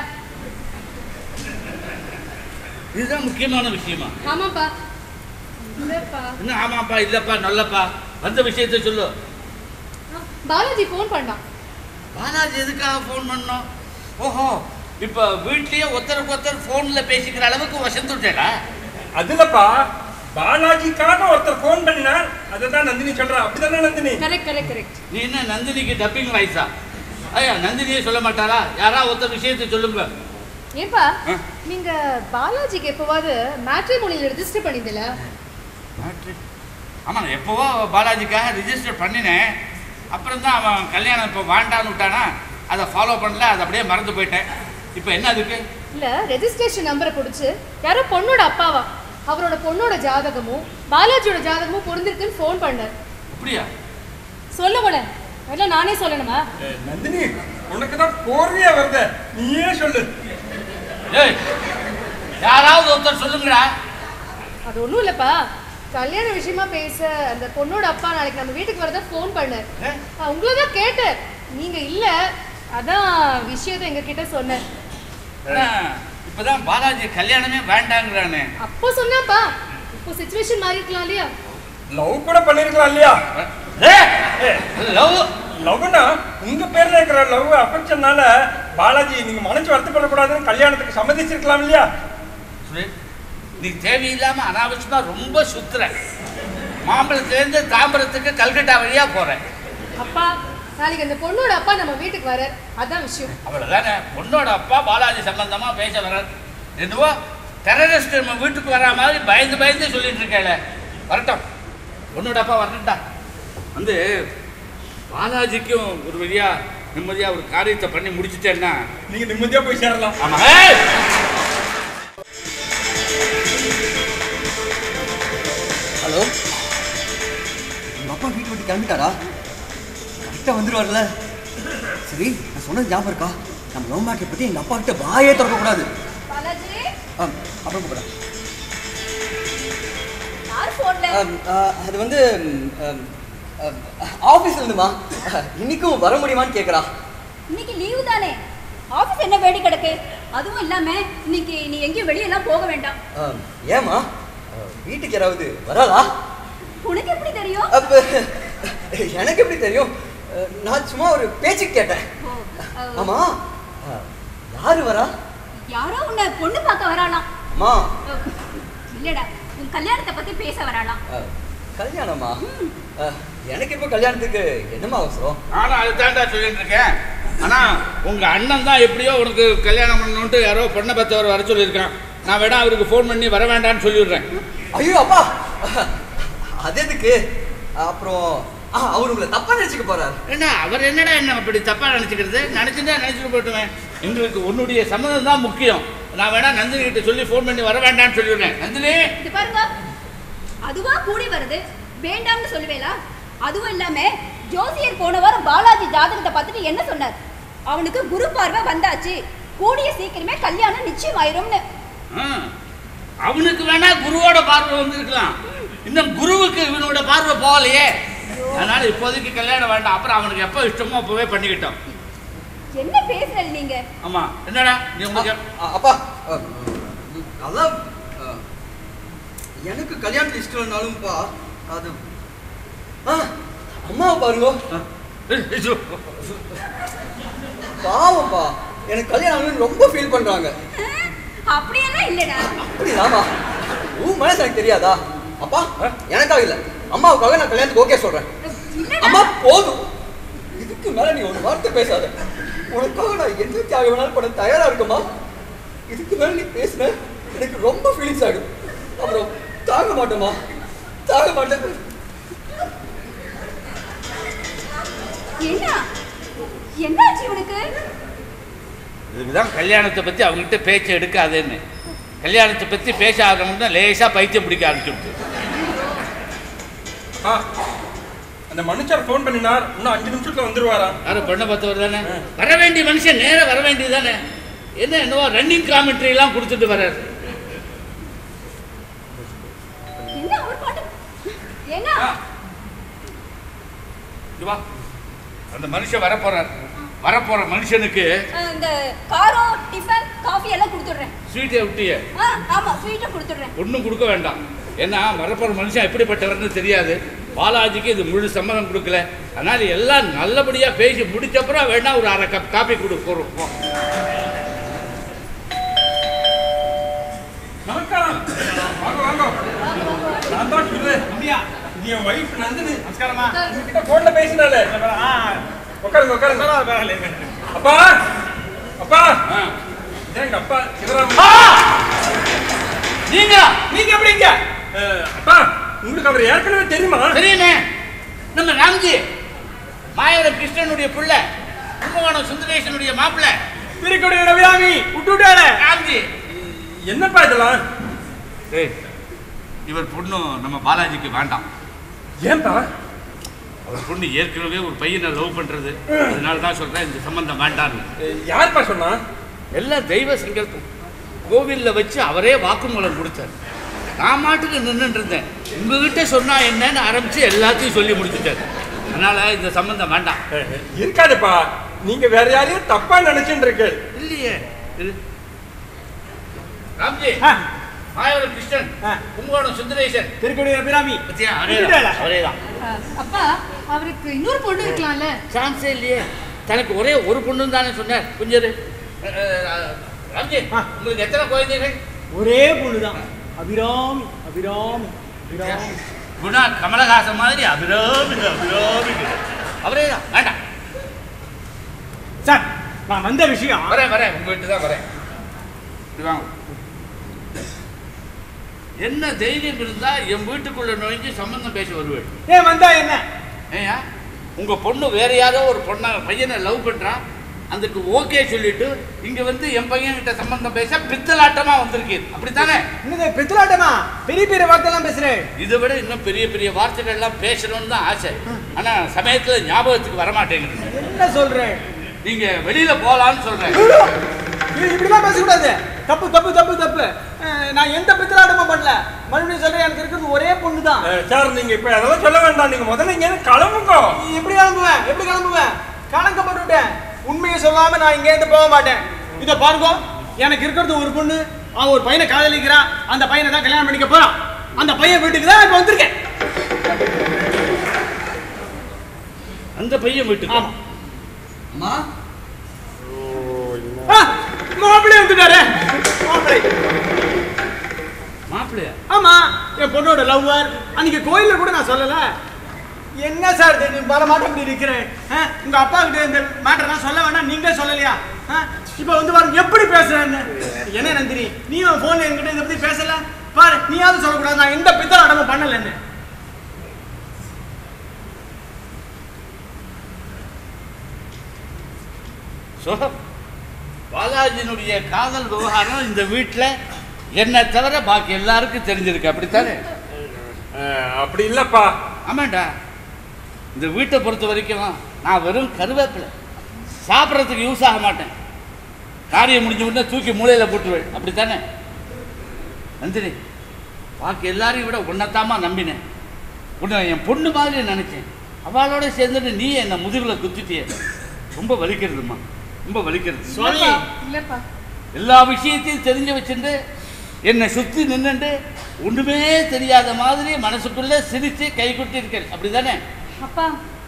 E: இதுதான் முக்கியமான விஷயமா
C: ஆமாப்பா இல்லப்பா
E: என்ன ஆமாப்பா இல்லப்பா நல்லப்பா வந்த விஷயத்த சொல்லு
C: ஆ, பாலாஜி ஃபோன் பண்ணான்
E: பாலாஜி எதுக்காக ஃபோன் பண்ணோம் ஓஹோ இப்போ வீட்லயே ஒருத்தருக்கு ஒருத்தர் ஃபோனில் பேசிக்கிற அளவுக்கு வசந்துட்டேடா
B: அதுலப்பா பாலாஜிக்காக ஒருத்தர் ஃபோன் பண்ணினா அதை தான் நந்தினி சொல்றா அப்படிதானே நந்தினி
C: கரெக்ட் கரெக்ட் கரெக்ட்
E: நீ என்ன நந்தினிக்கு டப்பிங் வாய்ஸா ஐயா நந்தினியே சொல்ல மாட்டாரா யாரா ஒருத்தர் விஷயத்தை சொல்லுங்க
C: ஏப்பா
E: ஆ?
C: நீங்க பாலாஜிக்கு எப்பவாவது மேட்ரிமோனியில் ரெஜிஸ்டர் பண்ணியிருந்தீங்களா
E: ஆமாம் எப்போவோ பாலாஜிக்காக ரிஜிஸ்டர் பண்ணினேன் அப்புறம் தான் அவன் கல்யாணம் இப்போ வாண்டான்னு விட்டானா அதை ஃபாலோ பண்ணல அதை அப்படியே மறந்து போயிட்டேன் இப்போ என்ன அதுக்கு
C: இல்ல ரெஜிஸ்ட்ரேஷன் நம்பரை பிடிச்சு யாரோ பொண்ணோட அப்பாவா அவரோட பொண்ணோட ஜாதகமும் பாலாஜியோட ஜாதகமும் பொருந்திருக்குன்னு ஃபோன் பண்ணார்
E: அப்படியா
C: சொல்ல போல எல்லாம் நானே சொல்லணுமா
B: ஏய், நந்தினி உனக்கு தான் போர்வையா வருத நீயே சொல்லு
E: ஏய் யாராவது ஒருத்தர் சொல்லுங்கடா
C: அது ஒன்றும் இல்லைப்பா கல்யாண விஷயமா பேச அந்த பொண்ணோட அப்பா நாளைக்கு நம்ம வீட்டுக்கு வரதா ஃபோன் பண்ணார் நான் உங்களை தான் கேட்டேன் நீங்க இல்ல அதான் விஷயத்தை எங்க கிட்ட சொன்னேன்
E: ஆனா, இப்பதான் பாலாஜி கல்யாணமே வேண்டாங்கிறானே
C: அப்போ சொன்னாப்பா இப்போ சுச்சுவேஷன் மாறி இருக்கலாம் இல்லையா
B: லவ் கூட பண்ணிருக்கலாம் இல்லையா
E: லவ்
B: லவ்னா உங்க பேர்ல இருக்கிற லவ் அஃபெக்ஷன்னால பாலாஜி நீங்க மனசு வருத்தப்படக்கூடாதுன்னு கல்யாணத்துக்கு சம்மதிச்சிருக்கலாம் இல்லையா
E: சுரேஷ் நீ தேவையில்லாம அனாவசியமா ரொம்ப சுத்துற மாம்பழத்துலேருந்து தாம்பரத்துக்கு கல்கட்டா வழியா போறேன்
C: அப்பா நாளைக்கு அந்த பொண்ணோட அப்பா நம்ம வீட்டுக்கு வர அதான் விஷயம்
E: அவ்வளவுதானே பொண்ணோட அப்பா பாலாஜி சம்பந்தமா பேச வர்றார் என்னவோ டெரரிஸ்ட் நம்ம வீட்டுக்கு வரா மாதிரி பயந்து பயந்து சொல்லிட்டு இருக்கேல வரட்டும் பொண்ணோட அப்பா வரட்டும்டா வந்து பாலாஜிக்கும் ஒரு வழியா நிம்மதியா ஒரு காரியத்தை பண்ணி முடிச்சிட்டேன்னா
B: நீங்க நிம்மதியா போய் சேரலாம்
E: ஆமா ஏய்!
D: ஹலோ உங்கள் அப்பா வீட்டு விட்டு கிளம்பிட்டாரா கரெக்டாக வந்துடுவார்ல சரி நான் சொன்னது ஞாபகம் இருக்கா நம்ம லவ் மேட்டரை பற்றி எங்கள் அப்பா கிட்ட வாயே திறக்கக்கூடாது
A: பாலாஜி
D: ஆ அப்புறம் கூப்பிட்றேன்
A: யார் போன்ல
D: அது வந்து ஆஃபீஸ்ல இருந்துமா இன்னைக்கும் வர முடியுமான்னு கேட்குறா
A: இன்னைக்கு லீவு தானே ஆபீஸ் என்ன வேடி கிடக்கு அதுவும் இல்லாம இன்னைக்கு நீ எங்கேயும் வெளியெல்லாம் போக வேண்டாம்
D: ஏமா வீட்டுக்கு யாராவது வராளா
A: உனக்கு எப்படி தெரியும்
D: அப்ப எனக்கு எப்படி தெரியும் அஹ், நான் சும்மா ஒரு பேச்சுக்கு கேட்டேன்
A: ஓ, அஹ்,
D: ஆமா அஹ், யாரு வரா
A: யாரோ உன்னை பொண்ணு பார்க்க வராளாம்
D: அம்மா
A: அஹ், இல்லடா உன் கல்யாணத்தை பத்தி பேச வராளாம்
D: அஹ், கல்யாணமா அஹ், எனக்கு இப்போ கல்யாணத்துக்கு என்னம்மா அவசரம்
E: நானும் அதுதான்டா சொல்லிட்டு இருக்கேன் ஆனா உங்க அண்ணன் தான் எப்படியோ உனக்கு கல்யாணம் பண்ணணுன்ட்டு யாரோ பொண்ணை பத்தவர் வர சொல்லியிருக்கான் நான் வேணா அவருக்கு ஃபோன் பண்ணி வர வேண்டாம்னு சொல்லிடுறேன்
D: ஐயோ அப்பா அது எதுக்கு அப்புறம் ஆ, அவர் உங்களை தப்பா நினைச்சுக்க போறாரு
E: என்ன அவர் என்னடா என்ன அப்படி தப்பா நினைச்சுக்கிறது நினைச்சுட்டா நினைச்சுட்டு போட்டுவேன் எங்களுக்கு உன்னுடைய சம்மதம் தான் முக்கியம் நான் வேணா நந்தினி கிட்ட சொல்லி ஃபோன் பண்ணி வர வேண்டாம்னு சொல்லிடுறேன் நந்தினி
A: இது பாருங்க அதுவா கூடி வருது வேண்டாம்னு சொல்லுவேலா அதுவும் இல்லாம ஜோசியர் போன வாரம் பாலாஜி ஜாதகத்தை பார்த்துட்டு என்ன சொன்னார் அவனுக்கு குரு பார்வை வந்தாச்சு கூடிய சீக்கிரமே கல்யாணம் நிச்சயம் ஆயிரும்னு
E: ஆ, அவனுக்கு வேணா குருவோட பார்வை வந்திருக்கலாம் இன்னும் குருவுக்கு இவனோட பார்வை போகலையே அதனால இப்போதைக்கு கல்யாணம் வேண்டாம் அப்புறம் அவனுக்கு எப்போ இஷ்டமோ அப்பவே பண்ணிக்கிட்டோம்
A: என்ன பேசுறீங்க நீங்க
E: ஆமா என்னடா நீ உங்களுக்கு
D: அ- அப்பா அ, அதான் அ, எனக்கு கல்யாணத்து இஷ்டம் இல்லைனாலும்ப்பா அது ஆ அம்மாவை பாருங்க
E: ஐயோ,
D: பாவம்ப்பா எனக்கு கல்யாணம் ஆகணும்னு ரொம்ப ஃபீல் பண்றாங்க
A: அப்படியெல்லாம் இல்லடா
D: அப்படிதாமா உன் மனசு எனக்கு தெரியாதா அப்பா எனக்காக இல்ல அம்மாவுக்காக நான் கல்யாணத்துக்கு ஓகே சொல்றேன் அம்மா போதும் இதுக்கு மேல நீ ஒரு வார்த்தை பேசாத உனக்காக நான் என்ன தியாகம் வேணாலும் பண்ண தயாரா இருக்கமா இதுக்கு மேல நீ பேசுன எனக்கு ரொம்ப ஃபீலிங்ஸ் ஆகும் அப்புறம் தாங்க மாட்டேமா தாங்க மாட்டேன்
A: என்ன என்னாச்சு இவனுக்கு
E: இதுக்குதான் கல்யாணத்தை பத்தி அவங்ககிட்ட பேச்சு எடுக்காதேன்னு கல்யாணத்தை பத்தி பேச ஆரம்பிச்சா லேசா பைத்தியம் பிடிக்க ஆரம்பிச்சுடுது
B: ஆ அந்த மனுஷர் ஃபோன் பண்ணினார் இன்னும் அஞ்சு நிமிஷத்துல வந்துருவாராம்
E: யாரும் பொண்ணை பார்த்தவர் தானே வர வேண்டிய மனுஷன் நேரா வர வேண்டியது தானே என்ன என்னவோ ரன்னிங் காமெண்ட்ரி எல்லாம் கொடுத்துட்டு வர்றாரு
A: என்ன அவர் பாட்டு ஏங்க
E: இங்க வா அந்த மனுஷன் வரப்போறார் வரப்போற மனுஷனுக்கு
A: அஹ், இந்த காரம் டிஃபன் காஃபி எல்லாம் கொடுத்துடுறேன்
E: ஸ்வீட்டை விட்டிய
A: ஆ ஆமா ஸ்வீட்டும் கொடுத்துடுறேன்
E: ஒன்றும் கொடுக்க வேண்டாம் ஏன்னா வரப்போற மனுஷன் எப்படிப்பட்டவர்னு தெரியாது பாலாஜிக்கு இது முழு சம்மதம் கொடுக்கல அதனால எல்லாம் நல்லபடியா பேசி முடிச்சப்புறம் வேணா ஒரு அரை கப் காப்பி கொடு போறோம் போ.
B: நமஸ்காரம் வாங்க வாங்க நான் தான் சொல்லு அப்படியா நீ என் வைஃப் நந்தினி
F: நமஸ்காரமா
B: உங்ககிட்ட போன்ல பேசினாலே
F: ஆ
B: உட்காருங்க உட்காருங்க
F: பரவாயில்ல
B: அப்பா அப்பா
E: ஆ.
B: இதான் எங்க அப்பா சிவராம
E: நீங்க
F: நீங்க எப்படிங்க
B: அஹ், அப்பா உங்களுக்கு அவர் ஏற்கனவே தெரியுமா
E: தெரியுமே நம்ம ராம்ஜி மாயவரம் கிருஷ்ணனுடைய புள்ள கும்பகோணம் சுந்தரேசனுடைய மாப்பிள்ளை
J: திருக்கோடி ரவிராமி விட்டுவிட்டாளே
E: ராம்ஜி
B: என்னப்பா இதெல்லாம்
E: ஏய் இவர் பொண்ணு நம்ம பாலாஜிக்கு வேண்டாம்
B: ஏன்பா
E: அவர் பொண்ணு ஏற்கனவே ஒரு பையனை லவ் பண்றது அதனால தான் சொல்றேன் இந்த சம்பந்தம் வேண்டாம்னு
B: யார்ப்பா சொன்னா
E: எல்லாம் தெய்வ சங்கல்பம் கோவில்ல வச்சு அவரே வாக்குமூலம் கொடுத்தார் நான் மாட்டுக்கு நின்றுட்டு இருந்தேன் உங்ககிட்ட சொன்னா என்னன்னு ஆரம்பிச்சு எல்லாத்தையும் சொல்லி முடிச்சுட்டார் அதனால இந்த சம்பந்தம் வேண்டாம்
B: இருக்காதுப்பா நீங்க வேற யாரையும் தப்பா நினைச்சுட்டு இருக்கு
E: இல்லையே இரு. ராம்ஜி மாயவரம் கிருஷ்ணன் கும்பகோணம் சுந்தரேசன்
J: திருக்கோடி ரவிராமி
E: பத்தியா
J: விட்டுட்டாளா?
E: அவரே தான்
C: அப்பா அவருக்கு இன்னொரு பொண்ணு இருக்கலாம்ல
E: சான்ஸே இல்லையே தனக்கு ஒரே ஒரு பொண்ணு தானே சொன்னார் கொஞ்சம் இரு. அஹ், அஹ், ராம்ஜி உங்களுக்கு எத்தனை குழந்தைகள்
J: ஒரே பொண்ணுதான் அபிராமி அபிராமி அபிராமி
E: குணா கமலஹாசன் மாதிரி அபிராமி அபிராமி அவரே தான் வேண்டாம்
J: சார் நான் வந்த விஷயம்
E: வரேன் வரேன் உங்க வீட்டு தான் வரேன் இப்படி வாங்க என்ன தைரியம் இருந்தா என் வீட்டுக்குள்ள நுழைஞ்சு சம்பந்தம் பேச வருவேன்
J: ஏன் வந்தா என்ன
E: ஏயா உங்க பொண்ணு வேற யாரோ ஒரு பொண்ணை பையனை லவ் பண்றான் அதுக்கு ஓகே சொல்லிட்டு இங்க வந்து என் பையன் கிட்ட சம்பந்தம் பேச பித்தலாட்டமா வந்திருக்கீர் அப்படித்தானே
J: என்னது பித்தலாட்டமா பெரிய பெரிய வார்த்தை எல்லாம் பேசுறேன்
E: இதை விட இன்னும் பெரிய பெரிய வார்த்தைகள் எல்லாம் பேசணும்னு தான் ஆசை ஆனா சமயத்துல ஞாபகத்துக்கு வரமாட்டேங்குது
J: என்ன சொல்றேன்
E: நீங்க வெளியில போலான்னு சொல்றேன்
J: இது இப்படிலாம் பேசக்கூடாது தப்பு தப்பு தப்பு தப்பு அஹ், நான் எந்த பித்தலாட்டமும் பண்ணல மறுபடியும் சொல்றேன் எனக்கு இருக்கிறது ஒரே பொண்ணு தான்
B: சார் நீங்க இப்ப அதெல்லாம் சொல்ல வேண்டாம் நீங்க முதல்ல இங்க இருந்து கிளம்புங்க
J: எப்படி கிளம்புவேன் எப்படி கிளம்புவேன் கலங்கப்பட்டு விட்டேன் உண்மையை சொல்லாம நான் இங்க இருந்து போக மாட்டேன் இத பாருங்க எனக்கு இருக்கிறது ஒரு பொண்ணு அவன் ஒரு பையனை காதலிக்கிறான் அந்த பையனை தான் கல்யாணம் பண்ணிக்க போறான் அந்த பையன் வீட்டுக்கு தான் இப்ப வந்திருக்கேன்
E: அந்த பையன் வீட்டுக்கு
D: அம்மா
J: ஆ, மாப்பிள்ளை வந்துட்டாரு மாப்பிள்ளை
E: மாப்பிள்ளையா
J: ஆமா என் பொண்ணோட லவ்வர் அன்னைக்கு கோயில்ல கூட நான் சொல்லல என்ன சார் இது நீ பல மாட்டம் இப்படி இருக்கிறேன் ஆ, உங்க அப்பா கிட்ட இந்த மேட்டர்லாம் சொல்ல வேணாம் நீங்களே சொல்லலையா ஆ, இப்போ வந்து பாருங்க எப்படி பேசுறேன்னு என்ன நந்தினி நீ போன்ல என்கிட்ட இதை பத்தி பேசல பாரு நீயாவது சொல்லக்கூடாது நான் எந்த பித்தள அடமும் பண்ணலன்னு
E: ஸோ பாலாஜினுடைய காதல் விவகாரம் இந்த வீட்டில் என்னை தவிர பாக்கி எல்லாருக்கும் தெரிஞ்சிருக்கு அப்படித்தானே
B: அப்படி இல்லப்பா
E: ஆமாண்டா இந்த வீட்டை பொறுத்த வரைக்கும் நான் வெறும் கருவேப்பிலை சாப்பிட்றதுக்கு யூஸ் ஆக மாட்டேன் காரியம் முடிஞ்ச உடனே தூக்கி மூலையில் போட்டுருவேன் அப்படித்தானே நந்தினி பாக்கி எல்லாரையும் விட உன்னைத்தாம்மா நம்பினேன் உன்னை என் பொண்ணு மாதிரி நினைச்சேன் அவளோட சேர்ந்துட்டு நீ என்னை முதுகில் குத்திட்டிய ரொம்ப வலிக்கிறதுமா ரொம்ப வலிக்கிறது
C: இல்லப்பா, இல்லப்பா
E: எல்லா விஷயத்தையும் தெரிஞ்சு வச்சுட்டு என்னை சுற்றி நின்னுண்டு ஒன்றுமே தெரியாத மாதிரி மனசுக்குள்ளே சிரித்து கைக்குட்டி இருக்கேன் அப்படிதானே
C: அப்பா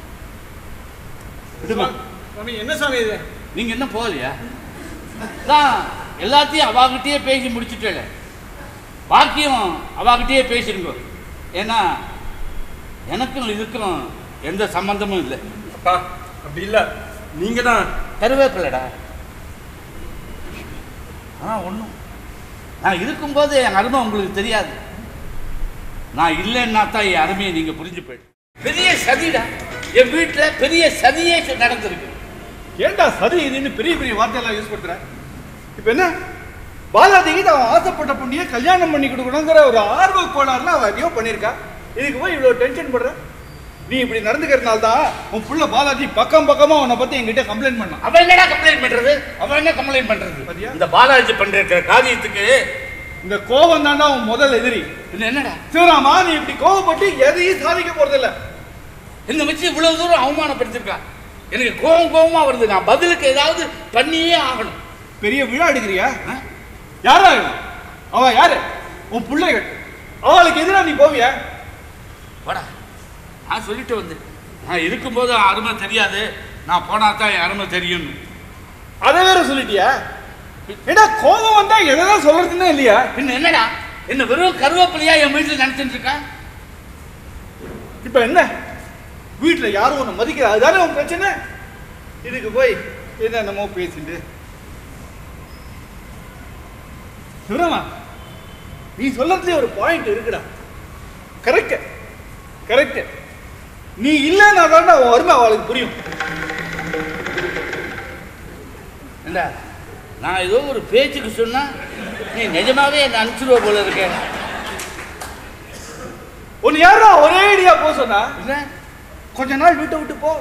E: விடுமா
J: சுவாமி என்ன சுவாமி இது
E: நீங்கள் இன்னும் போகலையா தான் எல்லாத்தையும் அவாகிட்டயே பேசி முடிச்சுட்டேன் பாக்கியம் அவாகிட்டயே பேசிருங்க ஏன்னா எனக்கும் இதுக்கும் எந்த சம்பந்தமும் இல்லை
B: அப்பா அப்படி இல்ல நீங்க தான்
E: கருவேப்பிலடா ஆ ஒன்றும் நான் இருக்கும்போது என் அருமை உங்களுக்கு தெரியாது நான் இல்லைன்னா தான் என் அருமையை நீங்கள் புரிஞ்சு போயிடு பெரிய சதிடா என் வீட்டில் பெரிய சதியே நடந்திருக்கு
F: ஏன்டா சரி இதுன்னு பெரிய பெரிய வார்த்தையெல்லாம் யூஸ் பண்ற இப்போ என்ன பாலாஜிக்கு அவன் ஆசைப்பட்ட பொண்ணியை கல்யாணம் பண்ணி கொடுக்கணுங்கிற ஒரு ஆர்வ கோளாறுல அவன் எதையோ பண்ணியிருக்கா இதுக்கு போய் இவ்வளோ டென்ஷன் பண்ற நீ இப்படி நடந்துக்கிறதுனால தான் உன் புள்ள பாலாஜி பக்கம் பக்கமா உன்னை பத்தி என்கிட்ட கம்ப்ளைண்ட் பண்ணான்
E: அவன் என்னடா கம்ப்ளைண்ட் பண்றது அவன் என்ன கம்ப்ளைண்ட் பண்றது
F: பாத்தியா?
E: இந்த பாலாஜி பண்ற காரியத்துக்கு
F: இந்த கோபம் தாண்டா உன் முதல் எதிரி
E: இது என்னடா
F: சிவராமா நீ இப்படி கோவப்பட்டு எதையும் சாதிக்க போறதில்ல
E: இந்த வச்சு இவ்வளவு தூரம் அவமானப்படுத்திருக்கா எனக்கு கோவம் கோவமா வருது நான் பதிலுக்கு ஏதாவது பண்ணியே ஆகணும்
F: பெரிய விழா எடுக்கிறியா யாரா இவன்? அவன் யாரு உன் பிள்ளைகள் அவளுக்கு எதிராக நீ போவியா
E: வாடா நான் சொல்லிட்டு வந்தேன் நான் இருக்கும்போது அருமை தெரியாது நான் போனா தான் என் அருமை தெரியும்னு
F: அதை வேற சொல்லிட்டியா ஏடா கோபம் வந்தா எதாவது சொல்றதுன்னே இல்லையா
E: பின்ன என்னடா என்ன வெறும் கருவேப்பிலையா என் வீட்டில் நினைச்சிட்டு இருக்கா
F: இப்ப என்ன வீட்டுல யாரும் உன்னை மதிக்கல அதுதானே உன் பிரச்சனை இதுக்கு போய் என்னென்னமோ பேசிட்டு சிவராமா நீ சொல்றதுல ஒரு பாயிண்ட் இருக்குடா கரெக்ட் கரெக்ட் நீ இல்லைன்னா தான் உன் அருமை அவளுக்கு புரியும்
E: ஏண்டா நான் ஏதோ ஒரு பேச்சுக்கு சொன்னா நீ நிஜமாவே என்னை அனுப்பிச்சிடுவ போல இருக்க
F: உன் யாரா ஒரே ஐடியா போ சொன்னா
E: என்ன
F: கொஞ்ச நாள் வீட்டை விட்டு போ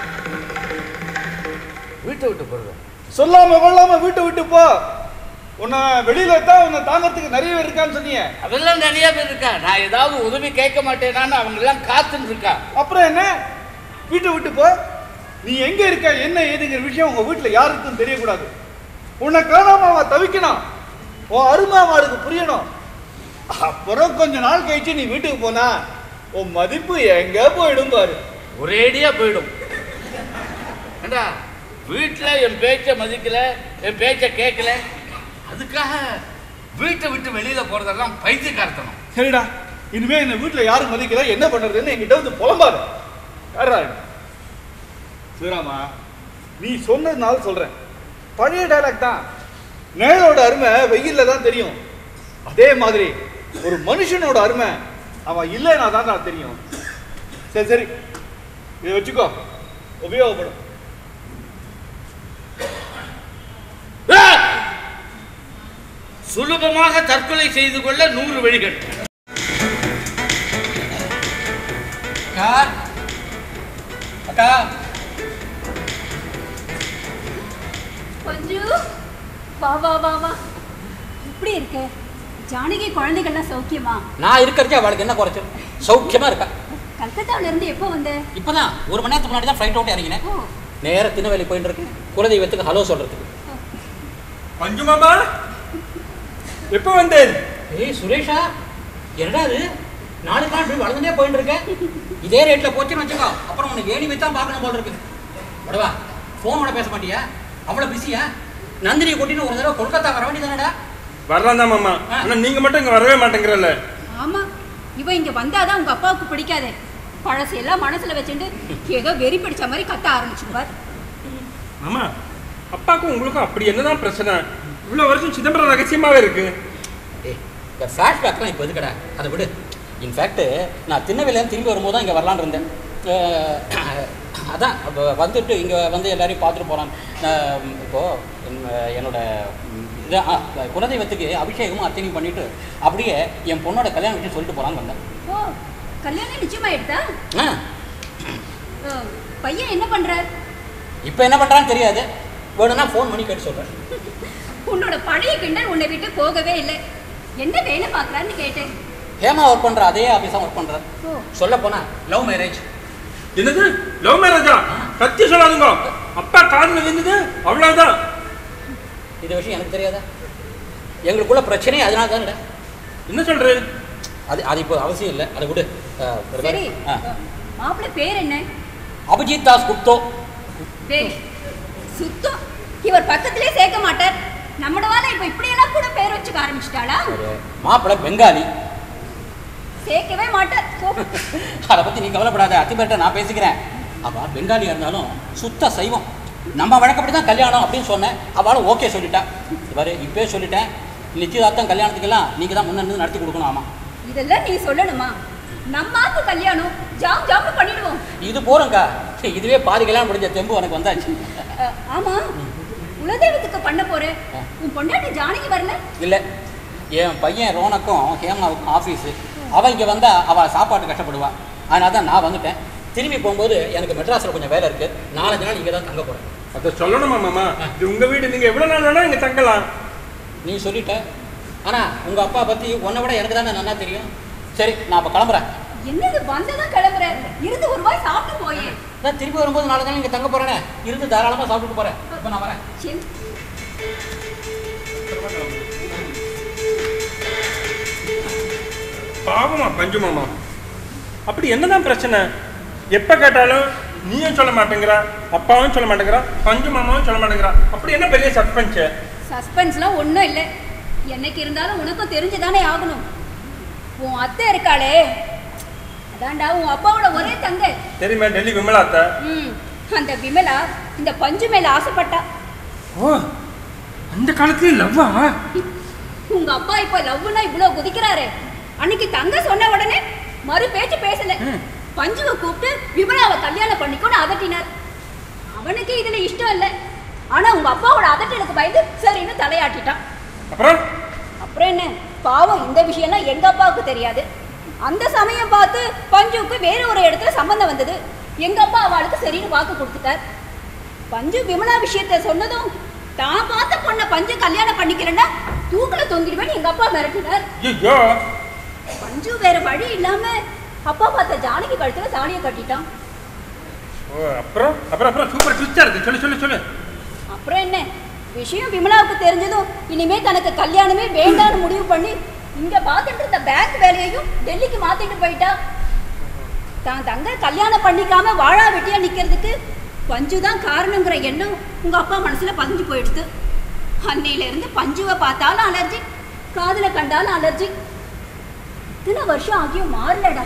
E: வீட்டை விட்டு போறது
F: சொல்லாம கொள்ளாம வீட்டை விட்டு போ உன்னை வெளியில தான் உன்னை தாங்கறதுக்கு நிறைய பேர் இருக்கான்னு சொன்னீங்க
E: அதெல்லாம் நிறைய பேர் இருக்கா நான் ஏதாவது உதவி கேட்க மாட்டேனான்னு அவங்க எல்லாம் காத்துன்னு இருக்கா
F: அப்புறம் என்ன வீட்டை விட்டு போ நீ எங்க இருக்க என்ன ஏதுங்கிற விஷயம் உங்க வீட்டுல யாருக்கும் தெரியக்கூடாது உன்னை காணாம அவ தவிக்கணும் உன் அருமை அவளுக்கு புரியணும் அப்புறம் கொஞ்ச நாள் கழிச்சு நீ வீட்டுக்கு போனா உன் மதிப்பு எங்க போயிடும் பாரு
E: ஒரேடியா போயிடும் ஏண்டா வீட்டுல என் பேச்சை மதிக்கல என் பேச்சை கேட்கல அதுக்காக வீட்டை விட்டு வெளியில போறதெல்லாம் பைத்தியக்காரத்தனம்
F: சரிடா இனிமே இந்த வீட்டுல யாரும் மதிக்கல என்ன பண்றதுன்னு என்கிட்ட வந்து புலம்பாரு யாரா இது? சிவராமா நீ சொன்னதுனால சொல்றேன் பழைய டைலாக் தான் நிழலோட அருமை வெயில்ல தான் தெரியும் அதே மாதிரி ஒரு மனுஷனோட அருமை அவன் இல்லைன்னா தான் நான் தெரியும் சரி சரி இதை வச்சுக்கோ உபயோகப்படும்
E: ஆ! சுலபமாக தற்கொலை செய்து கொள்ள நூறு வழிகள்
K: அக்கா அக்கா
A: பஞ்சு வா வா வா வா எப்படி இருக்க ஜானகி குழந்தைகள்லாம் சௌக்கியமா
K: நான் இருக்கிறதே அவளுக்கு என்ன குறைச்சல் சௌக்கியமா இருக்கா
A: கல்கத்தாவுல இருந்து எப்போ வந்த
K: இப்பதான் ஒரு மணி நேரத்துக்கு முன்னாடி தான் ஃப்ளைட் விட்டு இறங்கினேன்
A: ஓ
K: நேரா திருநெல்வேலி போயிட்டு இருக்கேன் குலதெய்வத்துக்கு ஹலோ சொல்றதுக்கு
B: பஞ்சு மாமா எப்போ வந்தேன்
K: ஏய் சுரேஷா என்னடா அது நாலு நாள் இப்படி வளர்ந்துட்டே போயிட்டு இருக்கேன் இதே ரேட்ல போச்சுன்னு வச்சுக்கோ அப்புறம் உனக்கு ஏணி வச்சு தான் பார்க்கணும் போல இருக்கு உடவா ஃபோனோட பேச மாட்டியா அவ்வளோ பிஸியா நந்தினியை கூட்டின்னு ஒரு தடவை கொல்கத்தா வர வேண்டியதானடா
B: வரலாம் தான் மாமா ஆனா நீங்க மட்டும் இங்க வரவே மாட்டேங்கிறல்ல
A: ஆமா இவ இங்க வந்தாதான் உங்க அப்பாவுக்கு பிடிக்காதே பழசு எல்லாம் மனசுல வச்சுட்டு ஏதோ வெறி பிடிச்ச மாதிரி கத்த ஆரம்பிச்சுப்பார்
B: ஆமா அப்பாக்கும் உங்களுக்கும் அப்படி என்னதான் பிரச்சனை இவ்வளவு வருஷம் சிதம்பரம் ரகசியமாவே இருக்கு
K: ஏய் இந்த ஃப்ளாஷ்பேக்லாம் இப்போ எதுக்கடா அதை விடு இன்ஃபேக்ட் நான் திருநெல்வேலியிலேருந்து திரும்பி வரும்போது தான் இங்கே வரலான்னு இருந்தேன் அஹ், அதான் அப்ப வந்துட்டு இங்கே வந்து எல்லாரையும் பார்த்துட்டு போகலான் இப்போது என் என்னோட ம், இது ஆ, குலதெய்வத்துக்கு அபிஷேகமும் அர்ச்சனையும் பண்ணிட்டு அப்படியே என் பொண்ணோட கல்யாணம் விஷயம் சொல்லிட்டு போகலான்னு வந்தேன்
A: ஓ கல்யாணம் நிச்சயமாயிடுதா
K: ஆ
A: ஓ, பையன் என்ன பண்றார்
K: இப்போ என்ன பண்ணுறான்னு தெரியாது வேணும்னா ஃபோன் பண்ணி கேட்டு சொல்கிறேன்
A: உன்னோட பழைய கிண்டல் உன்னை விட்டு போகவே இல்லை என்ன வேலை பார்க்கறான்னு கேட்டேன்
K: ஹேமா ஒர்க் பண்ணுற அதே ஆஃபீஸாக ஒர்க் பண்ணுறேன்
A: ஓ
K: சொல்ல போனா லவ் மேரேஜ்
B: என்னது லவ் மேரேஜா கத்தி சொல்லாதுங்க அப்பா காதுல விழுந்தது அவ்வளவுதான்
K: இந்த விஷயம் எனக்கு தெரியாதா எங்களுக்குள்ள பிரச்சனையே அதனால தானே
B: என்ன சொல்றது
K: அது அது இப்போ அவசியம் இல்லை அதை விடு அஹ், ஒரு
A: சரி
K: ஆ.
A: மாப்பிள்ளை பேர் என்ன
K: அபிஜித் தாஸ் குப்தோ
A: டேய் சுத்தம் இவர் பக்கத்திலே சேர்க்க மாட்டார் நம்மளவால இப்ப இப்படியெல்லாம் கூட பேர் வச்சுக்க ஆரம்பிச்சிட்டாளா
K: ஒரு மாப்பிள்ளை பெங்காலி
A: சேர்க்கவே மாட்டார் போ.
K: அதை பற்றி நீ கவலைப்படாத அத்திபேர்ட்ட நான் பேசிக்கிறேன் அவள் பெங்காலியாக இருந்தாலும் சுத்த சைவம் நம்ம வழக்கப்படி தான் கல்யாணம் அப்படின்னு சொன்னேன் அவளும் ஓகே சொல்லிட்டா இவர் இப்போயே சொல்லிட்டேன் நிச்சயதார்த்தம் கல்யாணத்துக்கெல்லாம் நீங்கள் தான் முன்ன நின்று நடத்தி கொடுக்கணும் ஆமாம்
A: இதெல்லாம் நீ சொல்லணுமா நம்மாக்கு கல்யாணம் ஜாம் ஜாம் பண்ணிடுவோம்
K: இது போகிறோங்க்கா இதுவே பாதி கல்யாணம் முடிஞ்ச தெம்பு உனக்கு வந்தாச்சு
A: அஹ், ஆமா குலதெய்வத்துக்கு பண்ண போறேன் உன் பொண்டாட்டி ஜானகி வரல
K: இல்லை என் பையன் ரோனக்கும் ஹேமாவுக்கும் ஆஃபீஸு அவள் இங்கே வந்தால் அவள் சாப்பாட்டு கஷ்டப்படுவா அதனால தான் நான் வந்துட்டேன் திரும்பி போகும்போது எனக்கு மெட்ராஸில் கொஞ்சம் வேலை இருக்குது நாலஞ்சு நாள் இங்கே தான் தங்க போகிறேன்
B: அதை சொல்லணுமா மாமா இது உங்க வீடு நீங்க எவ்வளவு நாள் வேணா இங்க தங்கலாம்
K: நீ சொல்லிட்ட ஆனால் உங்கள் அப்பா பற்றி உன்னை விட எனக்கு தானே நல்லா தெரியும் சரி நான் அப்போ கிளம்புறேன்
A: என்னது வந்ததான் கிளம்புற இருந்து ஒரு வாய் சாப்பிட்டு போயே
K: நான் திரும்பி வரும்போது நாலு நாள் இங்கே தங்க போகிறேனே இருந்து தாராளமாக சாப்பிட்டுட்டு போகிறேன் இப்போ நான் வரேன்
A: சரி
B: பாவமா பஞ்சு மாமா அப்படி என்னதான் பிரச்சனை எப்ப கேட்டாலும் நீயும் சொல்ல மாட்டேங்கிறா அப்பாவும் சொல்ல மாட்டேங்கிறா பஞ்சு மாமாவும் சொல்ல மாட்டேங்கிறா அப்படி என்ன பெரிய சஸ்பென்ஸ்
A: சஸ்பென்ஸ்லாம் ஒன்றும் இல்லை என்னைக்கு இருந்தாலும் உனக்கும் தெரிஞ்சுதானே ஆகணும் உன் அத்தை இருக்காளே அதான்டா உன் அப்பாவோட ஒரே தங்கை
B: தெரியுமா டெல்லி விமலா அத்தை
A: ம் அந்த விமலா இந்த பஞ்சு மேல ஆசைப்பட்டா
B: ஓ அந்த காலத்துல லவ்வா
A: உங்க அப்பா இப்ப லவ்னா இவ்வளவு குதிக்கிறாரு அன்னைக்கு தங்க சொன்ன உடனே மறு பேச்சு பேசல பஞ்சுவை கூப்பிட்டு விமலாவை கல்யாணம் பண்ணிக்கோன்னு அதட்டினார் அவனுக்கு இதுல இஷ்டம் இல்லை ஆனா உங்க அப்பாவோட அதட்டலுக்கு பயந்து சரின்னு தலையாட்டிட்டான்
B: அப்புறம்
A: அப்புறம் என்ன பாவம் இந்த விஷயம்லாம் எங்க அப்பாவுக்கு தெரியாது அந்த சமயம் பார்த்து பஞ்சுவுக்கு வேற ஒரு இடத்துல சம்பந்தம் வந்தது எங்க அப்பா அவளுக்கு சரின்னு வாக்கு கொடுத்துட்டார் பஞ்சு விமலா விஷயத்த சொன்னதும் தான் பார்த்த பொண்ணை பஞ்சு கல்யாணம் பண்ணிக்கிறேன்னா தூக்குல தொங்கிடுவேன்னு எங்க அப்பா மிரட்டினார்
B: ஐயோ
A: பஞ்சு வேற வழி இல்லாம அப்பா பார்த்த ஜானகி கழுத்துல தாலியை கட்டிட்டான்
B: ஓ அப்புறம் அப்புறம் அப்புறம் சூப்பர் ட்விஸ்டா இருக்கு சொல்லு சொல்லு சொல்லு
A: அப்புறம் என்ன விஷயம் விமலாவுக்கு தெரிஞ்சதும் இனிமே தனக்கு கல்யாணமே வேண்டாம்னு முடிவு பண்ணி இங்க பார்த்துட்டு இருந்த பேங்க் வேலையையும் டெல்லிக்கு மாத்திட்டு போயிட்டா தான் தங்க கல்யாணம் பண்ணிக்காம வாழா வெட்டியா நிக்கிறதுக்கு பஞ்சு தான் காரணங்கிற எண்ணம் உங்க அப்பா மனசுல பதிஞ்சு போயிடுது அன்னையில இருந்து பஞ்சுவை பார்த்தாலும் அலர்ஜி காதுல கண்டாலும் அலர்ஜி இத்தனை வருஷம் ஆகியும் மாறலடா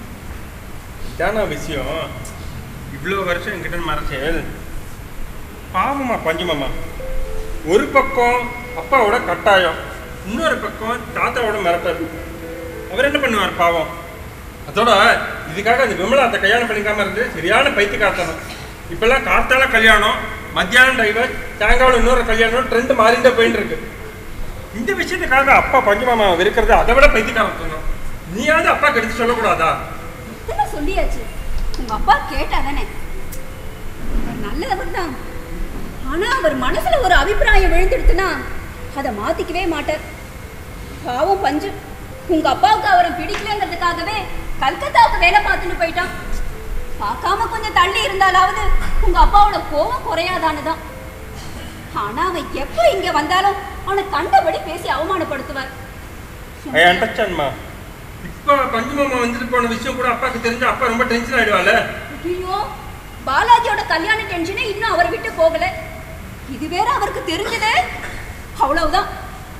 B: இதானா விஷயம் இவ்வளோ வருஷம் என்கிட்ட மறைச்சேன் பாவமா பஞ்சுமாமா ஒரு பக்கம் அப்பாவோட கட்டாயம் இன்னொரு பக்கம் தாத்தாவோட மிரட்டல் அவர் என்ன பண்ணுவார் பாவம் அதோட இதுக்காக அந்த விமலா அந்த கல்யாணம் பண்ணிக்காம இருந்து சரியான பைத்து காட்டணும் இப்பெல்லாம் காத்தால கல்யாணம் மத்தியானம் டிரைவர் சாயங்காலம் இன்னொரு கல்யாணம் ட்ரெண்ட் மாறிட்டே போயிட்டு இருக்கு இந்த விஷயத்துக்காக அப்பா பஞ்சுமாமா வெறுக்கிறது அதை விட பைத்தியக்காரத்தணும் நீயாவது அப்பா கெடுத்து சொல்லக்கூடாதா
A: இத்தனை சொல்லியாச்சு உங்க அப்பா கேட்டா தானே அவர் நல்லவர் தான் ஆனா அவர் மனசுல ஒரு அபிப்பிராயம் விழுந்துடுத்துனா அதை மாத்திக்கவே மாட்டார் பாவம் பஞ்சு உங்க அப்பாவுக்கு அவரை பிடிக்கலங்கிறதுக்காகவே கல்கத்தாவுக்கு வேலை பார்த்துட்டு போயிட்டான் பார்க்காம கொஞ்சம் தள்ளி இருந்தாலாவது உங்க அப்பாவோட கோவம் குறையாதானுதான் ஆனா அவன் எப்போ இங்க வந்தாலும் அவனை கண்டபடி பேசி அவமானப்படுத்துவார்
B: ஐ அண்டர்ஸ்டாண்ட்மா இப்போ பஞ்சுமாமா வந்துட்டு போன விஷயம் கூட அப்பாவுக்கு தெரிஞ்சு அப்பா ரொம்ப டென்ஷன் ஆயிடுவாள்
A: ஐயோ பாலாஜியோட கல்யாண டென்ஷனே இன்னும் அவரை விட்டு போகல இது வேற அவருக்கு தெரிஞ்சதே அவ்வளவுதான்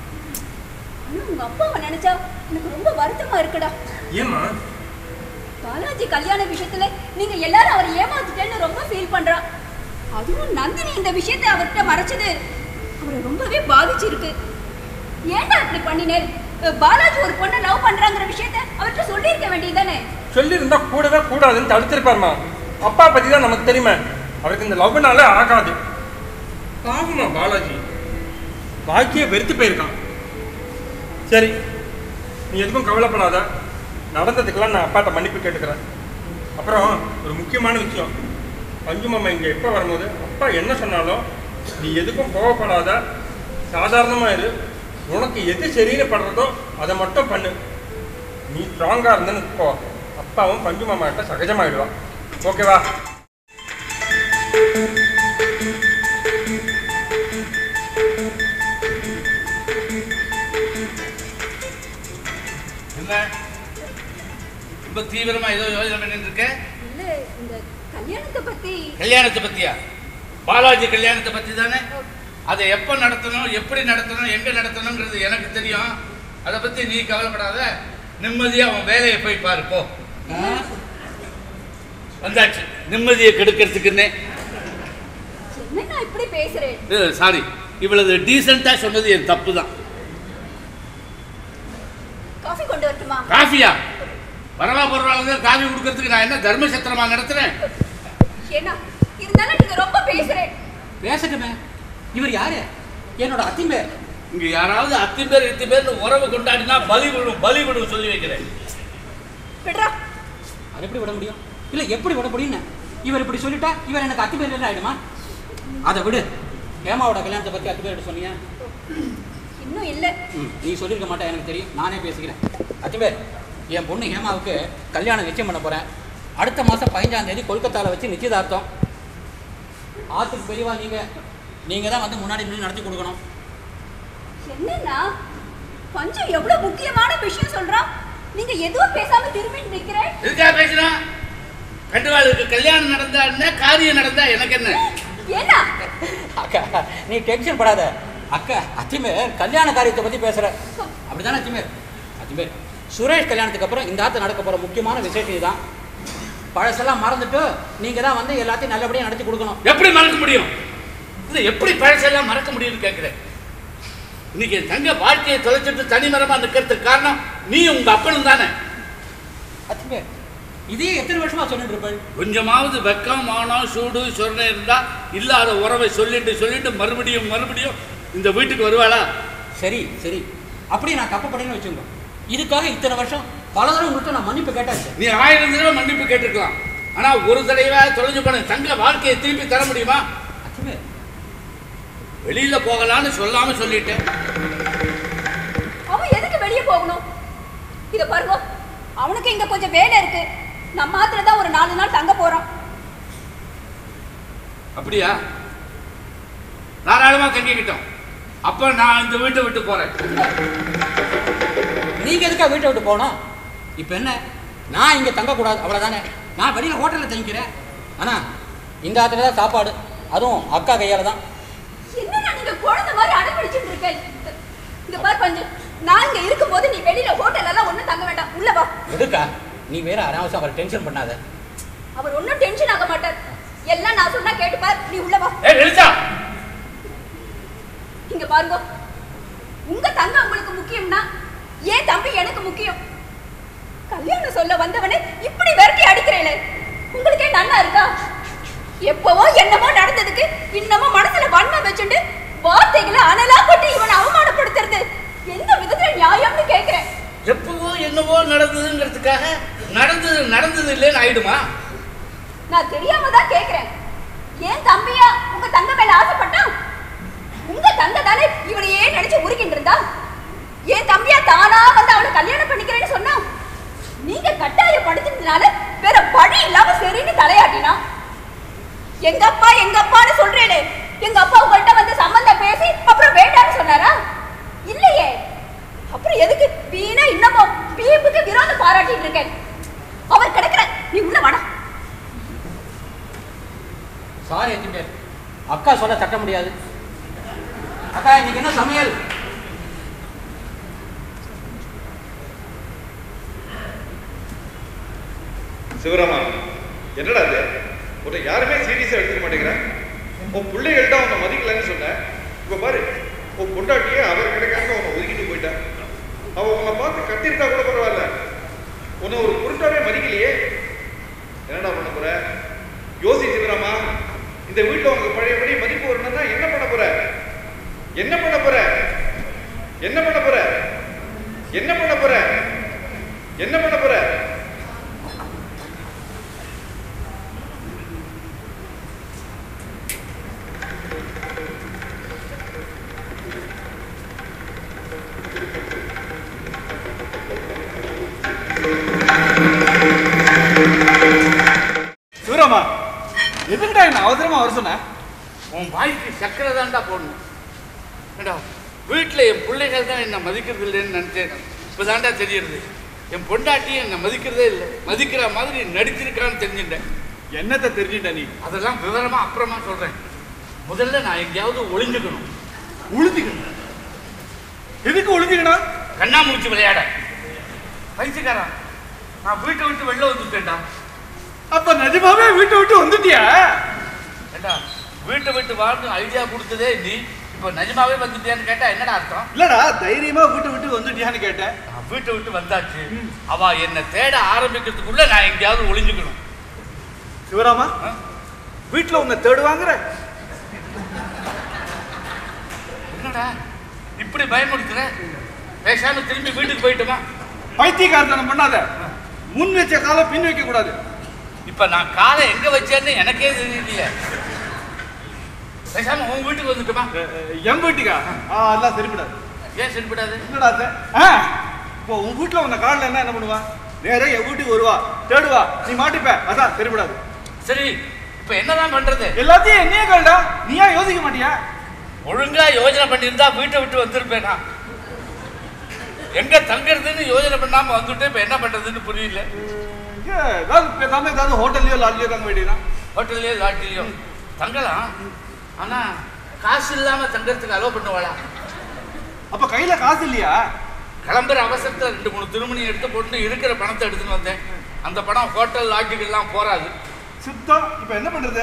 A: ஆனா உங்க அப்பாவை நினைச்சா எனக்கு ரொம்ப வருத்தமா இருக்குடா
B: ஏம்மா
A: பாலாஜி கல்யாண விஷயத்துல நீங்க எல்லாரும் அவரை ஏமாத்திட்டேன்னு ரொம்ப ஃபீல் பண்றா அதுவும் நந்தினி இந்த விஷயத்தை அவர்கிட்ட மறைச்சது அவரை ரொம்பவே பாதிச்சிருக்கு ஏன்டா இப்படி பண்ணினேன் பாலாஜி ஒரு பொண்ணை லவ் பண்றாங்கிற விஷயத்த அவர்கிட்ட சொல்லியிருக்க வேண்டியதுதானே
B: சொல்லியிருந்தா கூடவே கூடாதுன்னு தடுத்திருப்பாருமா அப்பா பத்தி தான் நமக்கு தெரியுமே அவருக்கு இந்த லவ்னால ஆகாது பாவமா பாலாஜி பாக்கிய வெறுத்து போயிருக்கான் சரி நீ எதுக்கும் கவலைப்படாத நடந்ததுக்கெல்லாம் நான் அப்பாட்ட மன்னிப்பு கேட்டுக்கிறேன் அப்புறம் ஒரு முக்கியமான விஷயம் பஞ்சு மாமா இங்கே எப்போ வரும்போது அப்பா என்ன சொன்னாலும் நீ எதுக்கும் கோவப்படாத சாதாரணமாக இரு உனக்கு எது சரின்னு படுறதோ அதை மட்டும் பண்ணு நீ ஸ்ட்ராங்காக இருந்தேன்னு போ அப்பாவும் பஞ்சு மாமா கிட்ட சகஜமாயிடுவான் ஓகேவா
E: என்ன ரொம்ப தீவிரமா ஏதோ யோசனை பண்ணிட்டு இருக்க
A: இல்ல இந்த கல்யாணத்தை பத்தி
E: கல்யாணத்தை பத்தியா பாலாஜி கல்யாணத்தை பத்தி தானே அதை எப்போ நடத்தணும் எப்படி நடத்தணும் எங்க நடத்தணுங்கிறது எனக்கு தெரியும் அதை பத்தி நீ கவலைப்படாத நிம்மதியா உன் வேலையை போய் பாரு போ வந்தாச்சு நிம்மதியை கெடுக்கிறதுக்குன்னே
A: என்னண்ணா இப்படி பேசுறேன்
E: சாரி இவ்வளவு டீசெண்டா சொன்னது என் தப்பு தான்
A: காஃபி கொண்டு வரட்டுமா
E: காஃபியா வரவா போடுறவங்க காஃபி கொடுக்கறதுக்கு நான் என்ன தர்மசத்திரமா நடத்துறேன்
A: ஏன்னா இருந்தாலும் நீங்க ரொம்ப பேசுறேன்
K: பேசட்டுமே இவர் யாரு என்னோட அத்திம்பேர்
E: இங்க யாராவது அத்தி பேர் இத்தி பேர் உறவு கொண்டாடினா பலி விடும் பலி விடும் சொல்லி வைக்கிறேன்
A: விடுறா
K: அது எப்படி விட முடியும் இல்ல எப்படி விட முடியும்னு இவர் இப்படி சொல்லிட்டா இவர் எனக்கு அத்திம்பேர் இல்லை ஆயிடுமா அதை விடு ஹேமாவோட கல்யாணத்தை பத்தி அத்திம்பேர் சொன்னியா
A: இன்னும் இல்ல
K: ம், நீ சொல்லியிருக்க மாட்டேன் எனக்கு தெரியும் நானே பேசிக்கிறேன் அத்திம்பேர் என் பொண்ணு ஹேமாவுக்கு கல்யாணம் நிச்சயம் பண்ண போறேன் அடுத்த மாதம் பதினஞ்சாம் தேதி கொல்கத்தாவில் வச்சு நிச்சயதார்த்தம் ஆத்துக்கு பெரியவா நீங்க நீங்க தான் வந்து முன்னாடி நின்று நடத்தி கொடுக்கணும்
A: என்னன்னா பஞ்சம் எவ்வளவு முக்கியமான விஷயம் சொல்றான் நீங்க எதுவும் பேசாம திரும்பி நிக்கிறேன்
E: இருக்கா பேசுறான் கண்டுவாளுக்கு கல்யாணம் நடந்தா என்ன காரியம் நடந்தா எனக்கு என்ன
A: ஏன்னா
K: அக்கா நீ டென்ஷன் படாத அக்கா அத்திமேர் கல்யாண காரியத்தை பத்தி பேசுற அப்படிதானே அத்திமேர் அத்திமேர் சுரேஷ் கல்யாணத்துக்கு அப்புறம் இந்த ஆத்து நடக்க போற முக்கியமான விசேஷம் இதுதான் பழசெல்லாம் மறந்துட்டு நீங்க தான் வந்து எல்லாத்தையும் நல்லபடியா நடத்தி கொடுக்கணும்
E: எப்படி மறக்க முடியும் இது எப்படி பழசெல்லாம் மறக்க முடியும்னு கேட்கிறேன் இன்னைக்கு என் தங்க வாழ்க்கையை தொலைச்சிட்டு தனிமரமா நிக்கிறதுக்கு காரணம் நீ உங்க அப்பனும் தானே
K: அத்திமே இதே எத்தனை வருஷமா சொல்லிட்டு இருப்பேன்
E: கொஞ்சமாவது வெக்கம் மானம் சூடு சொரணை இருந்தா இல்லாத உறவை சொல்லிட்டு சொல்லிட்டு மறுபடியும் மறுபடியும் இந்த வீட்டுக்கு வருவாளா
K: சரி சரி அப்படி நான் தப்பு பண்ணேன்னு வச்சுக்கோ இதுக்காக இத்தனை வருஷம் பல தடவை உங்கள்கிட்ட நான் மன்னிப்பு கேட்டாச்சு
E: நீ ஆயிரம் தடவை மன்னிப்பு கேட்டிருக்கலாம் ஆனா ஒரு தடவை தொலைஞ்சு போன தங்க வாழ்க்கையை திருப்பி தர முடியுமா
K: அத்திமே
E: வெளியில போகலான்னு சொல்லாம சொல்லிட்டேன்
A: அவன் எதுக்கு வெளியே போகணும் இத பாருங்க அவனுக்கு இங்க கொஞ்சம் வேலை இருக்கு நம்ம மாத்திர தான் ஒரு நாலு நாள் தங்க போறோம்
E: அப்படியா தாராளமா தங்கிக்கிட்டோம் அப்ப நான் இந்த வீட்டை விட்டு போறேன்
K: நீங்க எதுக்கா வீட்டை விட்டு போகணும் இப்போ என்ன நான் இங்கே தங்கக்கூடாது அவ்வளோதானே நான் வெளியில் ஹோட்டலில் தங்கிக்கிறேன் ஆனால் இந்த ஆத்துல தான் சாப்பாடு அதுவும் அக்கா கையால் தான்
A: என்னன்னா நீங்க குழந்தை மாதிரி அடம்பிடிச்சிட்டு இருக்க இங்க பாரு பஞ்சு நான் இங்க இருக்கும்போது நீ வெளியில ஹோட்டல் எல்லாம் ஒண்ணும் தங்க வேண்டாம் உள்ள வா
K: எதுக்கா நீ வேற அனாவசியம் அவரை டென்ஷன் பண்ணாத
A: அவர் ஒண்ணும் டென்ஷன் ஆக மாட்டார் எல்லாம் நான் சொன்னா கேட்டுப்பார் நீ உள்ள வா
E: ஏ நிறுத்தா
A: இங்க பாருங்க உங்க தங்கம் உங்களுக்கு முக்கியம்னா ஏன் தம்பி எனக்கு முக்கியம் கல்யாணம் சொல்ல வந்தவனே இப்படி விரட்டி அடிக்கிறேளே உங்களுக்கே நல்லா இருக்கா எப்பவோ என்னமோ நடந்ததுக்கு இன்னமும் மனசுல வன்மம் வச்சுட்டு வார்த்தைகளை அனலா கொட்டி இவனை அவமானப்படுத்துறது எந்த விதத்துல நியாயம்னு கேக்குறேன்
E: எப்பவோ என்னவோ நடந்ததுங்கிறதுக்காக நடந்தது நடந்தது இல்லைன்னு ஆயிடுமா
A: நான் தெரியாம தான் கேக்குறேன் ஏன் தம்பியா உங்க தங்க மேல ஆசைப்பட்டான் உங்க தங்க தானே இவனையே நினைச்சு உருகிட்டு இருந்தா ஏன் தம்பியா தானா வந்து அவளை கல்யாணம் பண்ணிக்கிறேன்னு சொன்னா நீங்க கட்டாயப்படுத்தினதுனால வேற வழி இல்லாம சரின்னு தலையாட்டினா எங்க அப்பா எங்க அப்பான்னு சொல்றேனே எங்க அப்பா உங்கள்கிட்ட வந்து சம்பந்தம் பேசி அப்புறம் வேண்டாம்னு சொன்னாரா இல்லையே அப்புறம் எதுக்கு வீணா இன்னமும் பீப்புக்கு விரோதம் பாராட்டிட்டு இருக்கேன் அவர் கிடக்குற நீ உள்ள வாடா
K: சாரி எத்தி பேர் அக்கா சொல்ல தட்ட முடியாது அக்கா இன்னைக்கு என்ன சமையல்
H: சிவராமா என்னடா இது உன்னை யாருமே சீரியஸா எடுத்துக்க மாட்டேங்கிறேன் உன் பிள்ளைகள்ட்ட உன்னை மதிக்கலன்னு சொன்னேன் இப்ப பாரு உன் பொண்டாட்டியே அவர் கிடைக்காம உன்னை ஒதுக்கிட்டு போயிட்டா அவ உன்னை பார்த்து கத்திருந்தா கூட பரவாயில்ல உன்னை ஒரு பொருட்டாவே மதிக்கலையே என்னடா பண்ண போற யோசி சிவராமா இந்த வீட்டுல உனக்கு பழையபடி மதிப்பு வரணும்னா என்ன பண்ண போற என்ன பண்ண போற என்ன பண்ண போற என்ன பண்ண போற என்ன பண்ண போற
F: சிவராமா எதுக்குடா என்ன அவசரமா வர சொன்ன
E: உன் வாய்க்கு சக்கரை தான்டா போடணும் ஏண்டா வீட்டில் என் பிள்ளைகள் தான் என்னை மதிக்கிறது இல்லைன்னு நினச்சேன் இப்போ தான்டா தெரியுது என் பொண்டாட்டி என்னை மதிக்கிறதே இல்லை மதிக்கிற மாதிரி நடிச்சிருக்கான்னு தெரிஞ்சுட்டேன்
F: என்னத்தை தெரிஞ்சுட்ட நீ
E: அதெல்லாம் விவரமா அப்புறமா சொல்றேன் முதல்ல நான் எங்கேயாவது ஒளிஞ்சுக்கணும்
F: உழுதிக்கணும் எதுக்கு ஒளிஞ்சுக்கணும்
E: கண்ணாமூச்சி விளையாட பைத்தியக்காரா நான் வீட்டை விட்டு வெளில வந்துட்டேன்டா
F: அப்ப நிஜமாவே வீட்டை விட்டு வந்துட்டியா
E: ஏண்டா வீட்டை விட்டு வாழ்ந்து ஐடியா கொடுத்ததே நீ இப்போ நிஜமாவே வந்துட்டியான்னு கேட்டா என்னடா அர்த்தம்
F: இல்லடா தைரியமா வீட்டை விட்டு வந்துட்டியான்னு கேட்டேன்
E: நான் வீட்டை விட்டு வந்தாச்சு அவ என்னை தேட ஆரம்பிக்கிறதுக்குள்ள நான் எங்கேயாவது ஒளிஞ்சுக்கணும்
F: சிவராமா
E: ஆ?
F: வீட்டுல உன்னை தேடுவாங்கிற
E: என்னடா இப்படி பயமுறுத்துற பேசாம திரும்பி வீட்டுக்கு போயிட்டுமா
F: பைத்தியக்காரத்தனம் பண்ணாத முன் வச்ச காலம் பின் வைக்க கூடாது
E: இப்ப நான் காலை எங்க வச்சேன்னு எனக்கே தெரியலையே பேசாம உன் வீட்டுக்கு வந்துட்டுமா
F: அஹ், அஹ், என் வீட்டுக்கா ஆ எல்லாம் சரிப்படாது
E: ஏன் சரிப்படாது
F: என்னடா அது? ஆ இப்போ உன் வீட்டுல உன்னை காலில் என்ன என்ன பண்ணுவா நேரா என் வீட்டுக்கு வருவா தேடுவா நீ மாட்டிப்ப அதான் சரிப்படாது
E: சரி இப்ப என்னதான் பண்றது
F: எல்லாத்தையும் என்னையே கேளுடா நீ ஏன் யோசிக்க மாட்டியா
E: ஒழுங்கா யோசனை பண்ணியிருந்தா வீட்டை விட்டு வந்திருப்பேனா எங்க தங்குறதுன்னு யோசனை பண்ணாம வந்துட்டு இப்ப என்ன பண்றதுன்னு புரியல
F: இங்க ஏதாவது பேசாம ஏதாவது ஹோட்டல்லையோ லாட்ஜியோ தங்க வேண்டியதான்
E: ஹோட்டல்லையோ லாட்டிலையோ தங்கலாம் ஆனா காசு இல்லாம தங்கறதுக்கு அலோவ் பண்ணுவாளா
F: அப்ப கையில காசு இல்லையா
E: கிளம்புற அவசரத்துல ரெண்டு மூணு திருமணி எடுத்து போட்டு இருக்கிற பணத்தை எடுத்துன்னு வந்தேன் அந்த பணம் ஹோட்டல் லாட்ஜுக்கு எல்லாம் போறாது
F: சுத்தம் இப்ப என்ன பண்றது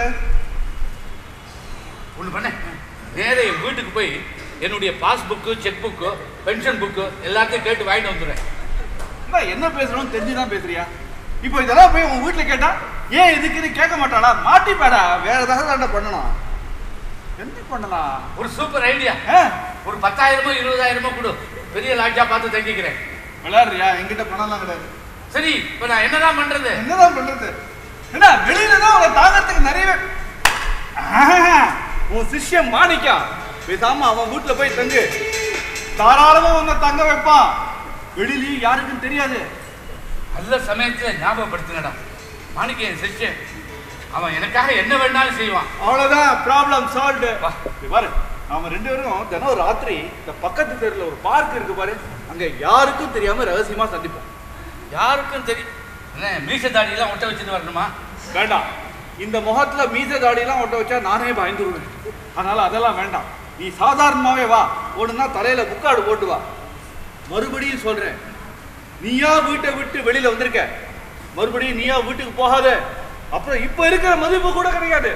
E: ஒண்ணு பண்ண நேரா என் வீட்டுக்கு போய் என்னுடைய passbook cheque book pension book எல்லாத்தையும் கேட்டு வாங்கிட்டு வந்துடுறேன்
F: அண்ணா, என்ன பேசுறோம் தெரிஞ்சுதான் பேசுறியா இப்போ இதெல்லாம் போய் உன் வீட்டுல கேட்டா ஏன் இதுக்குன்னு கேட்க மாட்டானா மாட்டிப்பாடா வேற ஏதாவது தாண்டா பண்ணணும் என்ன பண்ணலாம்
E: ஒரு சூப்பர் ஐடியா
F: ஆ?
E: ஒரு பத்தாயிரமோ இருபதாயிரமோ கொடு பெரிய லாட்ஜா பார்த்து தங்கிக்கிறேன்
F: விளையாடுறியா என்கிட்ட பணம்லாம் கிடையாது
E: சரி இப்ப நான் என்னதான் பண்றது
F: என்னதான் பண்றது என்ன வெளியில தான் அவனை தாங்கறதுக்கு நிறைய பேர் ஆஹா, உன் சிஷ்யன் மாணிக்கா பேசாம அவன் வீட்டுல போய் தங்கு தாராளமா உன்னை தங்க வைப்பான் வெளியிலயும் யாருக்கும் தெரியாது
E: நல்ல சமயத்துல ஞாபகப்படுத்துங்கடா மாணிக்க என் சிஷ்யன் அவன் எனக்காக என்ன வேணாலும் செய்வான்
F: அவ்வளவுதான் ப்ராப்ளம் சால்வ்டு
E: வா.
F: பாரு நாம ரெண்டு பேரும் தினம் ராத்திரி இந்த பக்கத்து தெருல ஒரு பார்க் இருக்கு பாரு அங்க யாருக்கும் தெரியாம ரகசியமா சந்திப்போம்
E: யாருக்கும் தெரியும் என்ன மீச தாடியெல்லாம் ஒட்ட வச்சுட்டு வரணுமா
F: வேண்டாம் இந்த முகத்துல மீச தாடியெல்லாம் ஒட்ட வச்சா நானே பயந்துருவேன் அதனால அதெல்லாம் வேண்டாம் நீ சாதாரணமாவே வா ஒண்ணுன்னா தலையில முக்காடு போட்டு வா மறுபடியும் சொல்றேன் நீயா வீட்டை விட்டு வெளியில வந்திருக்க மறுபடியும் நீயா வீட்டுக்கு போகாத அப்புறம் இப்ப இருக்கிற மதிப்பு கூட கிடைக்காது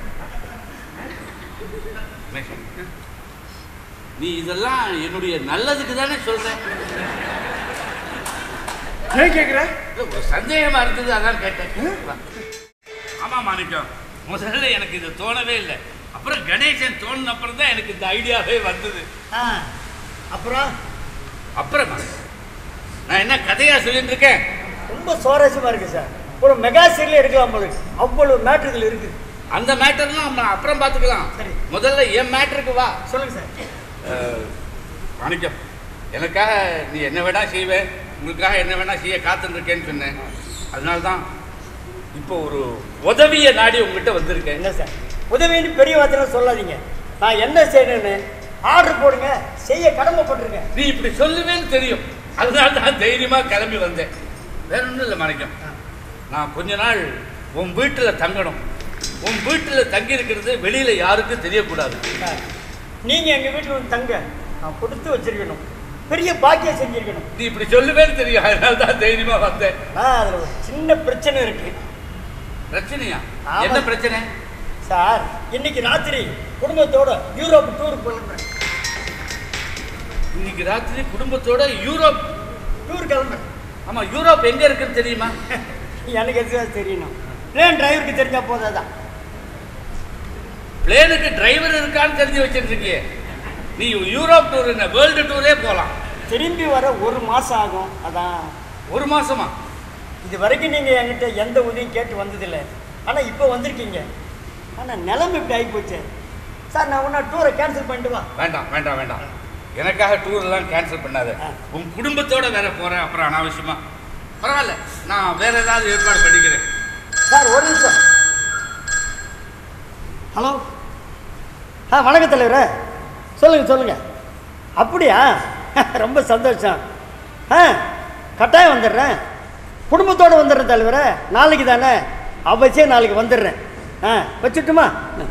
E: மேஷம், நீ இதெல்லாம் என்னுடைய நல்லதுக்கு தானே சொல்ற
F: ஏன் கேக்குற
E: இல்ல, ஒரு சந்தேகமா இருந்தது அதான் கேட்டேன் வா. ஆமா மாணிக்கம் முதல்ல எனக்கு இது தோணவே இல்லை அப்புறம் கணேசன் தோணுன அப்புறம் தான் எனக்கு இந்த ஐடியாவே வந்தது
G: ஆ அப்புறம்
E: அப்புறமா நான் என்ன கதையா சொல்லிட்டு இருக்கேன்
G: ரொம்ப சுவாரஸ்யமா இருக்கு சார் ஒரு மெகா சீரியல் எடுக்கலாம் போல இருக்கு. அவ்வளவு மேட்ரு இதுல இருக்குது
E: அந்த மேட்டர்லாம் நம்ம அப்புறம் பார்த்துக்கலாம்
G: சரி.
E: முதல்ல என் மேட்டருக்கு வா
G: சொல்லுங்க சார்
E: அஹ், மாணிக்கம் எனக்காக நீ என்ன வேணா செய்வேன் உங்களுக்காக என்ன வேணா செய்ய காத்துருக்கேன்னு சொன்னேன் அதனால தான் இப்போ ஒரு உதவியை நாடி உங்ககிட்ட வந்திருக்கேன்
G: என்ன சார் உதவின்னு பெரிய வார்த்தை சொல்லாதீங்க நான் என்ன செய்யணும்னு ஆர்டர் போடுங்க செய்ய கடமைப்பட்டிருக்கேன்
E: நீ இப்படி சொல்லுவேன்னு தெரியும் அதனால தான் தைரியமா கிளம்பி வந்தேன் வேற ஒன்றும் இல்லை மாணிக்கம் நான் கொஞ்ச நாள் உன் வீட்டில் தங்கணும் உன் வீட்டில் தங்கி இருக்கிறது வெளியில யாருக்கும் தெரியக்கூடாது
G: சார், நீங்க எங்க வீட்டுல வந்து தங்க நான் கொடுத்து வச்சிருக்கணும் பெரிய பாக்கியம் செஞ்சிருக்கணும்
E: நீ இப்படி சொல்லுவேன்னு தெரியும் அதனால தான் தைரியமா வந்தேன்
G: ஆ அதுல ஒரு சின்ன பிரச்சனை இருக்கு
E: பிரச்சனையா
G: ஆமா.
E: என்ன பிரச்சனை
G: சார் இன்னைக்கு ராத்திரி குடும்பத்தோட யூரோப் டூர் கிளம்புறேன்
E: இன்னைக்கு ராத்திரி குடும்பத்தோட யூரோப்
G: டூர் கிளம்புறேன்
E: ஆமா யூரோப் எங்க இருக்குன்னு தெரியுமா
G: எனக்கு எதுக்காக தெரியணும் பிளேன் டிரைவருக்கு தெரிஞ்சா போதாதான்
E: பிளேனுக்கு டிரைவர் இருக்கான்னு தெரிஞ்சு வச்சிட்டு இருக்கியே நீ யூரோப் டூர் என்ன வேர்ல்டு டூரே போலாம்
G: திரும்பி வர ஒரு மாசம் ஆகும் அதான்
E: ஒரு மாசமா
G: இது வரைக்கும் நீங்க என்கிட்ட எந்த உதவியும் கேட்டு வந்ததில்லை ஆனா இப்போ வந்திருக்கீங்க ஆனா நிலைமை இப்படி ஆகி போச்சு சார் நான் உன்ன டூரை கேன்சல் பண்ணிட்டு வா
E: வேண்டாம் வேண்டாம் வேண்டாம் எனக்காக டூர் எல்லாம் கேன்சல் பண்ணாத
G: ஆ.
E: உன் குடும்பத்தோட வேற போறேன் அப்புறம் அனாவசியமா பரவாயில்ல நான் வேற ஏதாவது ஏற்பாடு பண்ணிக்கிறேன்
G: சார் ஒரு நிமிஷம் ஹலோ ஆ வணக்கம் தலைவரே சொல்லுங்கள் சொல்லுங்கள் அப்படியா ரொம்ப சந்தோஷம் ஆ கட்டாயம் வந்துடுறேன் குடும்பத்தோடு வந்துடுறேன் தலைவரே நாளைக்கு தானே அவசியம் நாளைக்கு வந்துடுறேன் ஆ வச்சுட்டுமா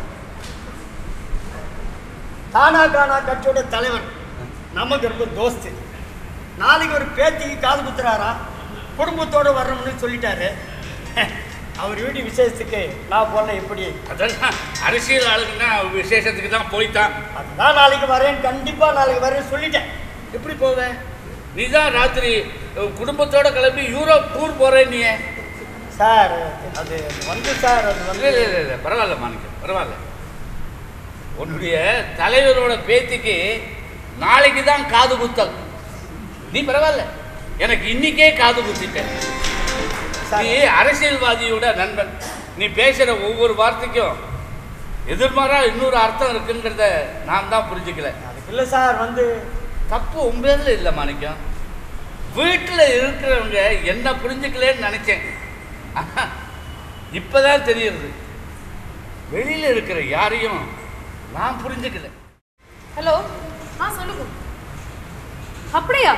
G: தானா கானா கட்சியோட தலைவர் நமக்கு ரொம்ப தோஸ்து நாளைக்கு ஒரு பேத்திக்கு காது குத்துறாரா குடும்பத்தோடு வரணும்னு சொல்லிட்டாரு அவர் வீட்டு விசேஷத்துக்கு நான் போன எப்படி
E: அதெல்லாம் அரசியல் ஆளுங்கன்னா விசேஷத்துக்கு தான் போய்த்தான்
G: அதுதான் நாளைக்கு வரேன் கண்டிப்பா நாளைக்கு வரேன் சொல்லிட்டேன்
E: எப்படி போவேன் நீ தான் ராத்திரி உன் குடும்பத்தோட கிளம்பி யூரோப் டூர் போறேன் நீ
G: சார் அது வந்து சார் அது
E: இல்லை
G: வந்து
E: இல்லை இல்லை இல்லை பரவாயில்ல மாணிக்கம் பரவாயில்ல உன்னுடைய தலைவரோட பேத்திக்கு நாளைக்கு தான் காது குத்தல் நீ பரவாயில்ல எனக்கு இன்னைக்கே காது குத்திட்டேன்
G: சார்
E: நீ அரசியல்வாதியோட நண்பன் நீ பேசுற ஒவ்வொரு வார்த்தைக்கும் எதிர்மாறா இன்னொரு அர்த்தம் இருக்குங்கிறத நான் தான் புரிஞ்சுக்கல
G: அதுக்கு இல்லை சார் வந்து
E: தப்பு உண்மையில இல்லை மாணிக்கம் வீட்டில் இருக்கிறவங்க என்ன புரிஞ்சுக்கலன்னு நினைச்சேன் ஆனா, இப்பதான் தெரியுது வெளியில இருக்கிற யாரையும் நான் புரிஞ்சுக்கல
C: ஹலோ ஆ சொல்லுங்க அப்படியா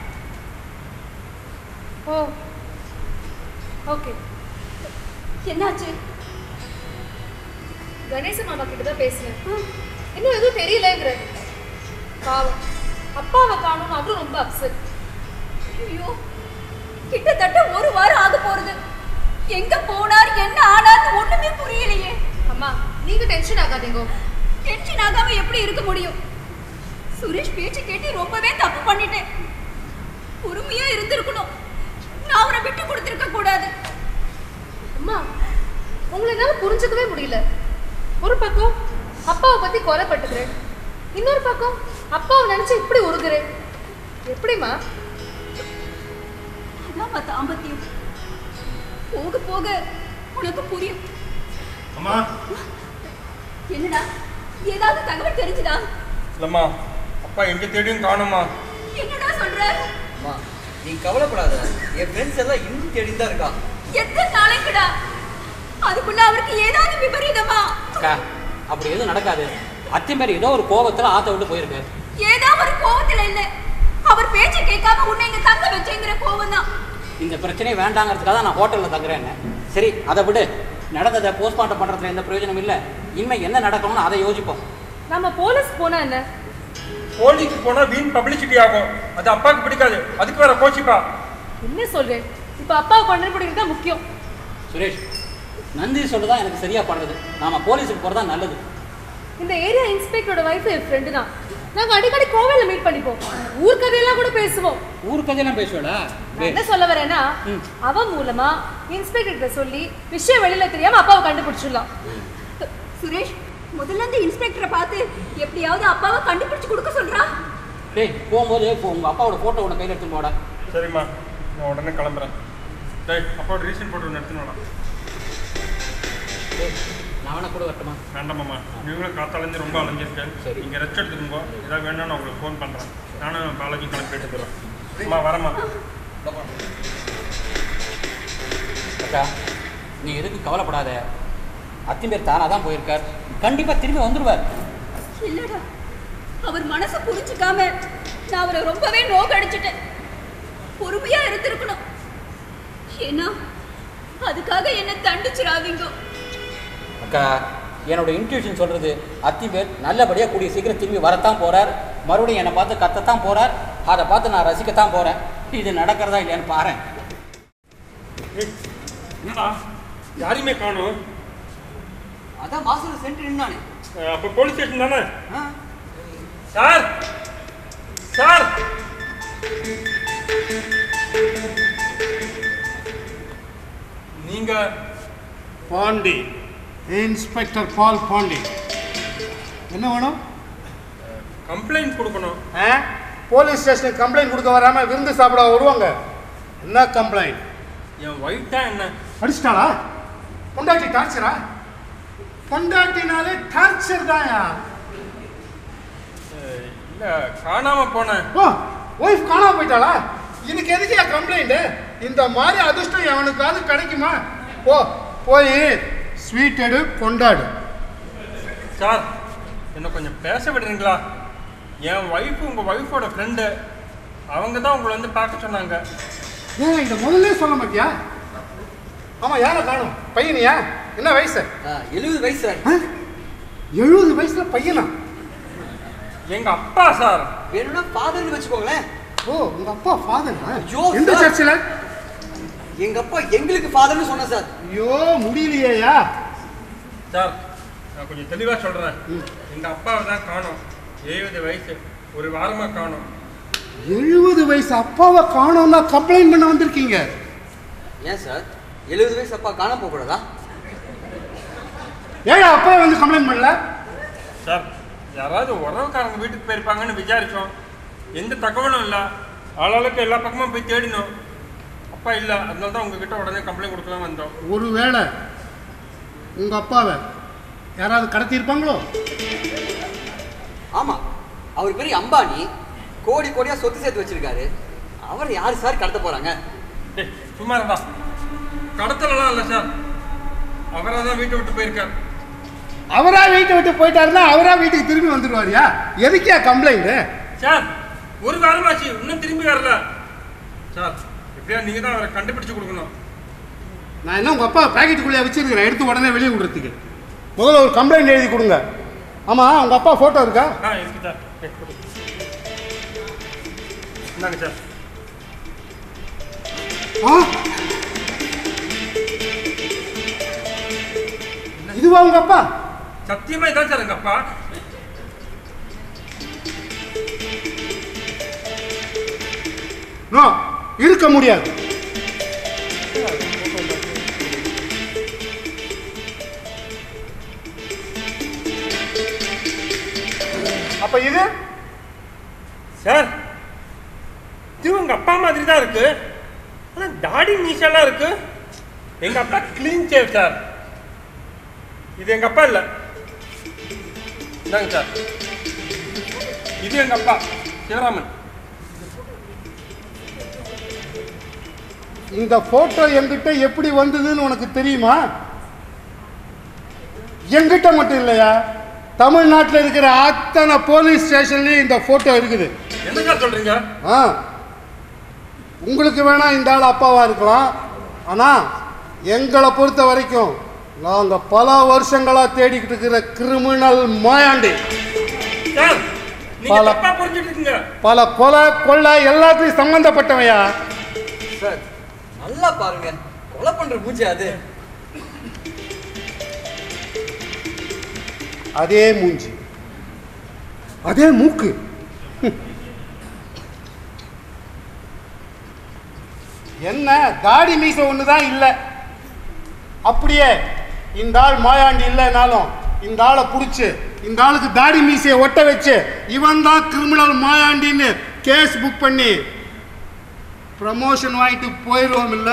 C: ஓ ஓகே
A: என்னாச்சு
C: கணேச மாமா கிட்ட தான் பேசினேன் இன்னும் எதுவும் தெரியலங்கிற பாவம் அப்பாவை காணும் அவரும் ரொம்ப அப்செட்
A: ஐயோ கிட்டத்தட்ட ஒரு வாரம் ஆக போறது எங்க போனார் என்ன ஆனார்னு ஒண்ணுமே புரியலையே
C: அம்மா நீங்க டென்ஷன் ஆகாதீங்க
A: டென்ஷன் ஆகாம எப்படி இருக்க முடியும் சுரேஷ் பேச்சு கேட்டு ரொம்பவே தப்பு பண்ணிட்டேன் பொறுமையா இருந்திருக்கணும் நான் அவரை விட்டு கொடுத்திருக்க கூடாது
C: அம்மா உங்களை என்னால புரிஞ்சுக்கவே முடியல ஒரு பக்கம் அப்பாவை பத்தி கொலைப்பட்டுக்கிறேன் இன்னொரு பக்கம் அப்பாவை நினைச்சு இப்படி உருகுறேன் எப்படிம்மா
A: அதாம்மா தாம்பத்தியம் போக போக உனக்கு புரியும்
B: அம்மா
A: என்னடா ஏதாவது தகவல் தெரிஞ்சுதா
B: இல்லம்மா அப்பா எங்க தேடியும் காணுமா
A: என்னடா சொல்ற
D: அம்மா நீ கவலைப்படாத என் ஃப்ரெண்ட்ஸ் எல்லாம் இன்னும் தேடிட்டு தான் இருக்கா
A: எத்தனை நாளைக்குடா அதுக்குள்ள அவருக்கு ஏதாவது விபரீதமா
K: அக்கா அப்படி எதுவும் நடக்காது அத்திமேரி ஏதோ ஒரு கோபத்துல ஆத்த விட்டு போயிருக்கு
A: ஏதோ ஒரு கோவத்துல இல்ல அவர் பேச்ச கேட்காம உன்னை இங்க தங்க வச்சேங்கிற கோவம் தான்
K: இந்த பிரச்சனையே வேண்டாங்கிறதுக்காக தான் நான் ஹோட்டலில் தங்குறேன்னு சரி அதை விடு நடந்ததை போஸ்ட்மார்ட்டம் பண்ணுறதுல எந்த பிரயோஜனம் இல்லை இனிமே என்ன நடக்கணும்னு அதை யோசிப்போம்
C: நம்ம போலீஸ் போனா என்ன
B: போலீஸ்க்கு போனா வீண் பப்ளிசிட்டி ஆகும் அது அப்பாவுக்கு பிடிக்காது அதுக்கு வேற கோச்சிப்பா
C: என்ன சொல்றேன் இப்ப அப்பாவை கண்டுபிடிக்கிறது தான் முக்கியம்
K: சுரேஷ் நந்தி சொல்றதா எனக்கு சரியா படுறது நாம போலீஸுக்கு போறதா நல்லது
C: இந்த ஏரியா இன்ஸ்பெக்டரோட வைஃப் என் ஃப்ரெண்டு தான் நாங்க அடிக்கடி கோவில்ல மீட் பண்ணிப்போம் ஊர் கதையெல்லாம் கூட பேசுவோம்
K: ஊர் கதையெல்லாம் பேசுவேடா
C: நான் என்ன சொல்ல வரேன்னா
K: ம்.
C: அவ மூலமா இன்ஸ்பெக்டர்கிட்ட சொல்லி விஷயம் வெளியில தெரியாம அப்பாவை கண்டுபிடிச்சிடலாம்
A: சுரேஷ் முதல்ல இந்த இன்ஸ்பெக்டரை பார்த்து எப்படியாவது அப்பாவை கண்டுபிடிச்சு கொடுக்க சொல்றா
K: டேய் போகும்போது இப்போ உங்க அப்பாவோட போட்டோ உன கையில் எடுத்துன்னு போடா
B: சரிம்மா நான் உடனே கிளம்புறேன் டேய் அப்பாவோட ரீசன் போட்டு ஒன்று எடுத்துன்னு வாடா
K: டேய், நான் வேணா கூட வரட்டுமா
B: வேண்டாமாம்மா நீங்களும் காத்தாலேருந்து ரொம்ப அலைஞ்சிருக்கேன்
K: சரி.
B: நீங்கள் ரெஸ்ட் எடுத்துக்கோங்க ஏதாவது வேணும்னா நான் உங்களுக்கு ஃபோன் பண்ணுறேன் நானும் பாலாஜி கிளம்பி போயிட்டு தரோம் அம்மா வரேம்மா
K: அக்கா நீ எதுக்கு கவலைப்படாத அத்திம்பேர் தானா தான் போயிருக்கார் கண்டிப்பா திரும்பி வந்துடுவார்
A: இல்லடா அவர் மனசை புரிஞ்சுக்காம நான் அவரை ரொம்பவே நோக்கடிச்சிட்டேன் பொறுமையா இருந்திருக்கணும் ஏன்னா அதுக்காக என்ன தண்டிச்சிடாதீங்க
K: அக்கா என்னோட இன்ட்யூஷன் சொல்றது அத்திம்பேர் நல்லபடியா கூடிய சீக்கிரம் திரும்பி வரத்தான் போறார் மறுபடியும் என்னை பார்த்து கத்தத்தான் போறார் அதை பார்த்து நான் ரசிக்கத்தான் போறேன் இது நடக்கிறதா இல்லையான்னு பாரேன்
B: ஏய், என்னடா யாரையுமே காணும்
D: அதான் மாசத்துல சென்டர் நின்னானே
B: அப்போ போலீஸ் ஸ்டேஷன் தானே
D: ஆ?
B: சார் சார் நீங்க
L: பாண்டி இன்ஸ்பெக்டர் பால் பாண்டி என்ன வேணும்
B: கம்ப்ளைண்ட் கொடுக்கணும்
L: ஆ போலீஸ் ஸ்டேஷனுக்கு கம்ப்ளைண்ட் கொடுக்க வராம விருந்து சாப்பிட வருவாங்க என்ன கம்ப்ளைண்ட்
B: என் ஒய்ஃப் தான் என்ன
L: அடிச்சிட்டாளா பொண்டாட்டி டார்ச்சரா பொண்டாட்டினாலே டார்ச்சர் தான்யா
B: அஹ், இல்ல காணாம போனேன்
L: ஓ ஒய்ஃப் காணாம போயிட்டாளா இதுக்கு எதுக்கு கம்ப்ளைண்ட் இந்த மாதிரி அதிர்ஷ்டம் எவனுக்காவது கிடைக்குமா போ போய் ஸ்வீட் எடு கொண்டாடு
B: சார் என்ன கொஞ்சம் பேச விடுறீங்களா என் ஒய்ஃப் உங்க ஒய்ஃபோட ஃப்ரெண்டு அவங்க தான் உங்களை வந்து பார்க்க சொன்னாங்க
L: ஏன் இந்த முதல்ல சொல்ல மாட்டியா ஆமா யாரை காணும் பையனியா என்ன வயசு
D: எழுபது வயசு சார்
L: எழுபது வயசுல பையனா
B: எங்க அப்பா சார்
D: வேணும்னா ஃபாதர்னு வச்சுக்கோங்களேன்
L: ஓ உங்க அப்பா ஃபாதர்
D: ஐயோ,
L: எந்த
D: சார்.
L: சர்ச்சில்
D: எங்க அப்பா எங்களுக்கு ஃபாதர்னு சொன்னேன் சார்
L: ஐயோ முடியலையா
B: சார் நான் கொஞ்சம் தெளிவா சொல்றேன் எங்க அப்பாவை தான் காணோம் எழுபது வயசு ஒரு வாரமா காணோம்
L: எழுபது வயசு அப்பாவை காணோம்னா கம்ப்ளைண்ட் பண்ண வந்திருக்கீங்க
D: ஏன் சார் எழுபது வயசு அப்பா காணாம போக கூடாதா
L: ஏன் அப்பா வந்து கம்ப்ளைண்ட் பண்ணல
B: சார் யாராவது உறவுக்காரங்க வீட்டுக்கு போயிருப்பாங்கன்னு விசாரிச்சோம் எந்த தகவலும் இல்லை ஆளாளுக்கு எல்லா பக்கமும் போய் தேடினோம் அப்பா இல்லை அதனால தான் உங்ககிட்ட உடனே கம்ப்ளைண்ட் கொடுக்கலாம் வந்தோம்
L: ஒருவேளை உங்க அப்பாவை யாராவது கடத்தியிருப்பாங்களோ
D: ஆமா அவர் பெரிய அம்பானி கோடி கோடியா சொத்து சேர்த்து வச்சிருக்காரு அவர் யாரு சார் கடத்த போறாங்க
B: டேய் சும்மா இருந்தா கடத்தலாம் இல்லை சார் அவராக தான் வீட்டை விட்டு போயிருக்கார்
L: அவரா வீட்டை விட்டு போயிட்டாருன்னா அவரா வீட்டுக்கு திரும்பி வந்துடுவாரியா எதுக்கியா கம்ப்ளைண்ட்
B: சார் ஒரு வாரமாச்சு இன்னும் திரும்பி வரல சார் எப்படியா நீங்கள் தான் அவரை கண்டுபிடிச்சு கொடுக்கணும்
L: நான் என்ன உங்க அப்பா பாக்கெட்டுக்குள்ளே வச்சிருக்கிறேன் எடுத்து உடனே வெளியே விடுறதுக்கு முதல்ல ஒரு கம்ப்ளைண்ட் எழுதி கொடுங்க ஆமா உங்க அப்பா போட்டோ இருக்கா
B: ஆ இருக்கு சார் ஏய், கொடு. இந்தாங்க சார்
L: ஆ இதுவா உங்க அப்பா
B: சத்தியமா இதான் சார் எங்க அப்பா
L: நோ இருக்க முடியாது அப்ப இது
B: சார் இது உங்க அப்பா மாதிரி தான் இருக்கு ஆனா தாடி மீசெல்லாம் இருக்கு எங்க அப்பா க்ளீன் சேவ் சார் இது எங்க அப்பா இல்ல இந்தாங்க சார் இது எங்க அப்பா சிவராமன்
L: இந்த போட்டோ என்கிட்ட எப்படி வந்ததுன்னு உனக்கு தெரியுமா என்கிட்ட மட்டும் இல்லையா தமிழ்நாட்டில் இருக்கிற அத்தனை போலீஸ் ஸ்டேஷன்லயும் இந்த போட்டோ இருக்குது
B: என்ன சார் சொல்றீங்க
L: ஆ உங்களுக்கு வேணா இந்த ஆள் அப்பாவா இருக்கலாம் ஆனா எங்களை பொறுத்த வரைக்கும் நாங்க பல வருஷங்களா தேடிக்கிட்டு இருக்கிற கிரிமினல் மாயாண்டி
B: சார் நீங்க
L: பல-
B: தப்பா புரிஞ்சுட்டு இருக்கீங்க
L: பல கொலை கொள்ளை எல்லாத்தையும் சம்பந்தப்பட்டவையா
D: சார் நல்லா பாருங்க கொலை பண்ற மூஞ்சி அது
L: அதே மூஞ்சி அதே மூக்கு ஹம். என்ன தாடி மீசை ஒண்ணுதான் இல்லை அப்படியே இந்த ஆள் மாயாண்டி இல்லைனாலும் இந்த ஆளை பிடிச்சி இந்த ஆளுக்கு தாடி மீசையை ஒட்ட வச்சு இவன் தான் கிரிமினல் மாயாண்டின்னு கேஸ் புக் பண்ணி ப்ரமோஷன் வாங்கிட்டு போயிடுவோம் இல்ல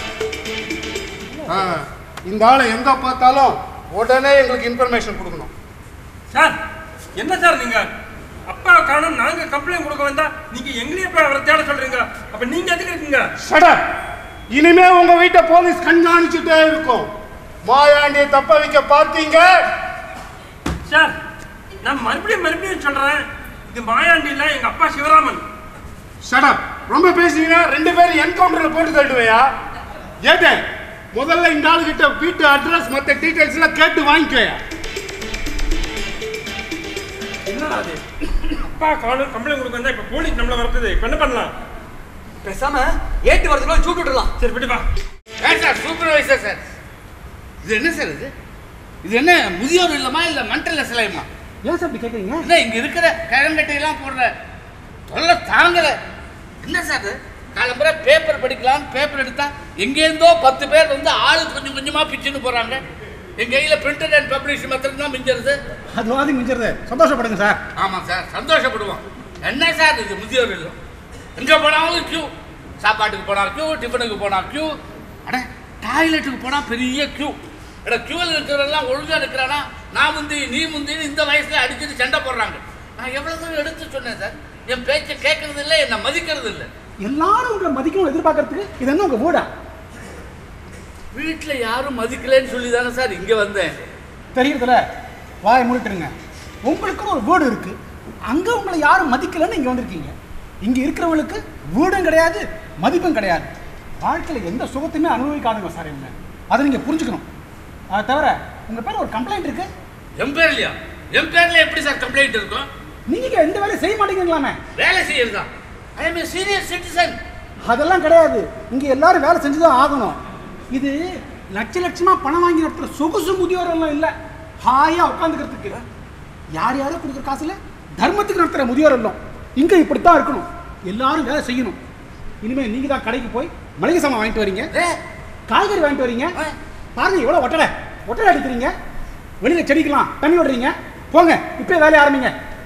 L: ஆ, இந்த ஆளை எங்க பார்த்தாலும் உடனே எங்களுக்கு இன்ஃபர்மேஷன் கொடுக்கணும்
B: சார் என்ன சார் நீங்க அப்பா காணும் நாங்க கம்ப்ளைண்ட் கொடுக்க வந்தா நீங்க எங்களையே போய் அவரை தேட சொல்றீங்க அப்ப நீங்க எதுக்கு இருக்கீங்க
L: ஷடப் இனிமே உங்க வீட்டை போலீஸ் கண்காணிச்சுட்டே இருக்கும் மாயாண்டியை தப்ப வைக்க பார்த்தீங்க
B: சார் நான் மறுபடியும் மறுபடியும் சொல்றேன் இது மாயாண்டி இல்ல எங்க அப்பா சிவராமன்
L: ஷடப் ரொம்ப பேசுனீங்கன்னா ரெண்டு பேரும் என்கவுண்டர்ல போட்டு தள்ளுவையா ஏட்டேன் முதல்ல இந்த ஆளுகிட்ட வீட்டு அட்ரஸ் மற்ற டீடைல்ஸ் எல்லாம் கேட்டு வாங்கிக்கோயா
B: என்னடா அது அப்பா காணும் கம்ப்ளைண்ட் கொடுக்க வந்தா இப்ப போலீஸ் நம்மள வரது இப்ப என்ன பண்ணலாம்
D: பேசாம ஏட்டு வரதுக்குள்ள சூட்டு விட்டுலாம்
B: சரி விட்டு வா
E: ஏன் சார் சூப்பர்வைசர் சார் இது என்ன சார் இது இது என்ன முதியோர் இல்லமா இல்ல மென்டல் அசலைமா
L: ஏன் சார் இப்படி கேட்குறீங்க
E: என்ன இங்க இருக்கிற கிழங்கட்டையெல்லாம் போடுற தொல்லை தாங்கல என்ன சார் இது காலம்புற பேப்பர் படிக்கலாம் பேப்பர் எடுத்தா எங்கேருந்தோ பத்து பேர் வந்து ஆளு கொஞ்சம் கொஞ்சமா பிச்சுன்னு போறாங்க என் கையில பிரிண்டட் அண்ட் பப்ளிஷ் மாத்திரம் தான் மிஞ்சிருது
L: அது மாதிரி மிஞ்சிருது சந்தோஷப்படுங்க சார்
E: ஆமாம் சார் சந்தோஷப்படுவோம் என்ன சார் இது முதியோர் இல்லம் எங்கே போனாலும் கியூ சாப்பாட்டுக்கு போனால் கியூ டிஃபனுக்கு போனால் கியூ அட டாய்லெட்டுக்கு போனால் பெரிய கியூ அட கியூவில் இருக்கிறவெல்லாம் ஒழுங்காக இருக்கிறானா நான் முந்தி நீ முந்தின்னு இந்த வயசுல அடிச்சுட்டு சண்டை போடுறாங்க நான் எவ்வளோ தூரம் எடுத்து சொன்னேன் சார் என் பேச்சை கேட்கறது இல்லை என்னை மதிக்கிறது இல்லை
M: எல்லாரும் உங்களை மதிக்கணும் எதிர்பார்க்கறதுக்கு இது என்ன உங்க வீடா
E: வீட்டில் யாரும் மதிக்கலைன்னு சொல்லி தானே சார் இங்கே வந்தேன்
M: தெரியறதுல வாயை மூடிட்டுருங்க உங்களுக்குன்னு ஒரு வீடு இருக்கு அங்க உங்களை யாரும் மதிக்கலைன்னு இங்க வந்திருக்கீங்க இங்க இருக்கிறவங்களுக்கு வீடும் கிடையாது மதிப்பும் கிடையாது வாழ்க்கையில எந்த சுகத்தையுமே அனுபவிக்காதுங்க சார் இவங்க அதை நீங்க புரிஞ்சுக்கணும் அதை தவிர உங்க பேர் ஒரு கம்ப்ளைண்ட் இருக்கு
E: என் பேர்லையா என் பேர்ல எப்படி சார் கம்ப்ளைண்ட் இருக்கும்
M: நீங்க எந்த வேலையும் செய்ய மாட்டேங்கிறீங்களாமே
E: வேலை செய்யறதா ஐ எம் சீரியஸ் சிட்டிசன்
M: அதெல்லாம் கிடையாது இங்க எல்லாரும் வேலை செஞ்சுதான் ஆகணும் இது லட்ச லட்சமா பணம் வாங்கி நடத்துற சொகுசு முதியோர் எல்லாம் இல்ல ஹாயா உட்காந்துக்கிறதுக்கு யார் யாரோ கொடுக்குற காசுல தர்மத்துக்கு நடத்துற முதியோர் எல்லாம் இங்க இப்படித்தான் இருக்கணும் எல்லாரும் வேலை செய்யணும் இனிமே நீங்க தான் கடைக்கு போய் மளிகை சாமான் வாங்கிட்டு வரீங்க காய்கறி வாங்கிட்டு வரீங்க பாருங்க எவ்வளவு ஒட்டடை ஒட்டடை அடிக்கிறீங்க வெளியில செடிக்கலாம் தண்ணி விடுறீங்க போங்க இப்பயே வேலையை ஆரம்பிங்க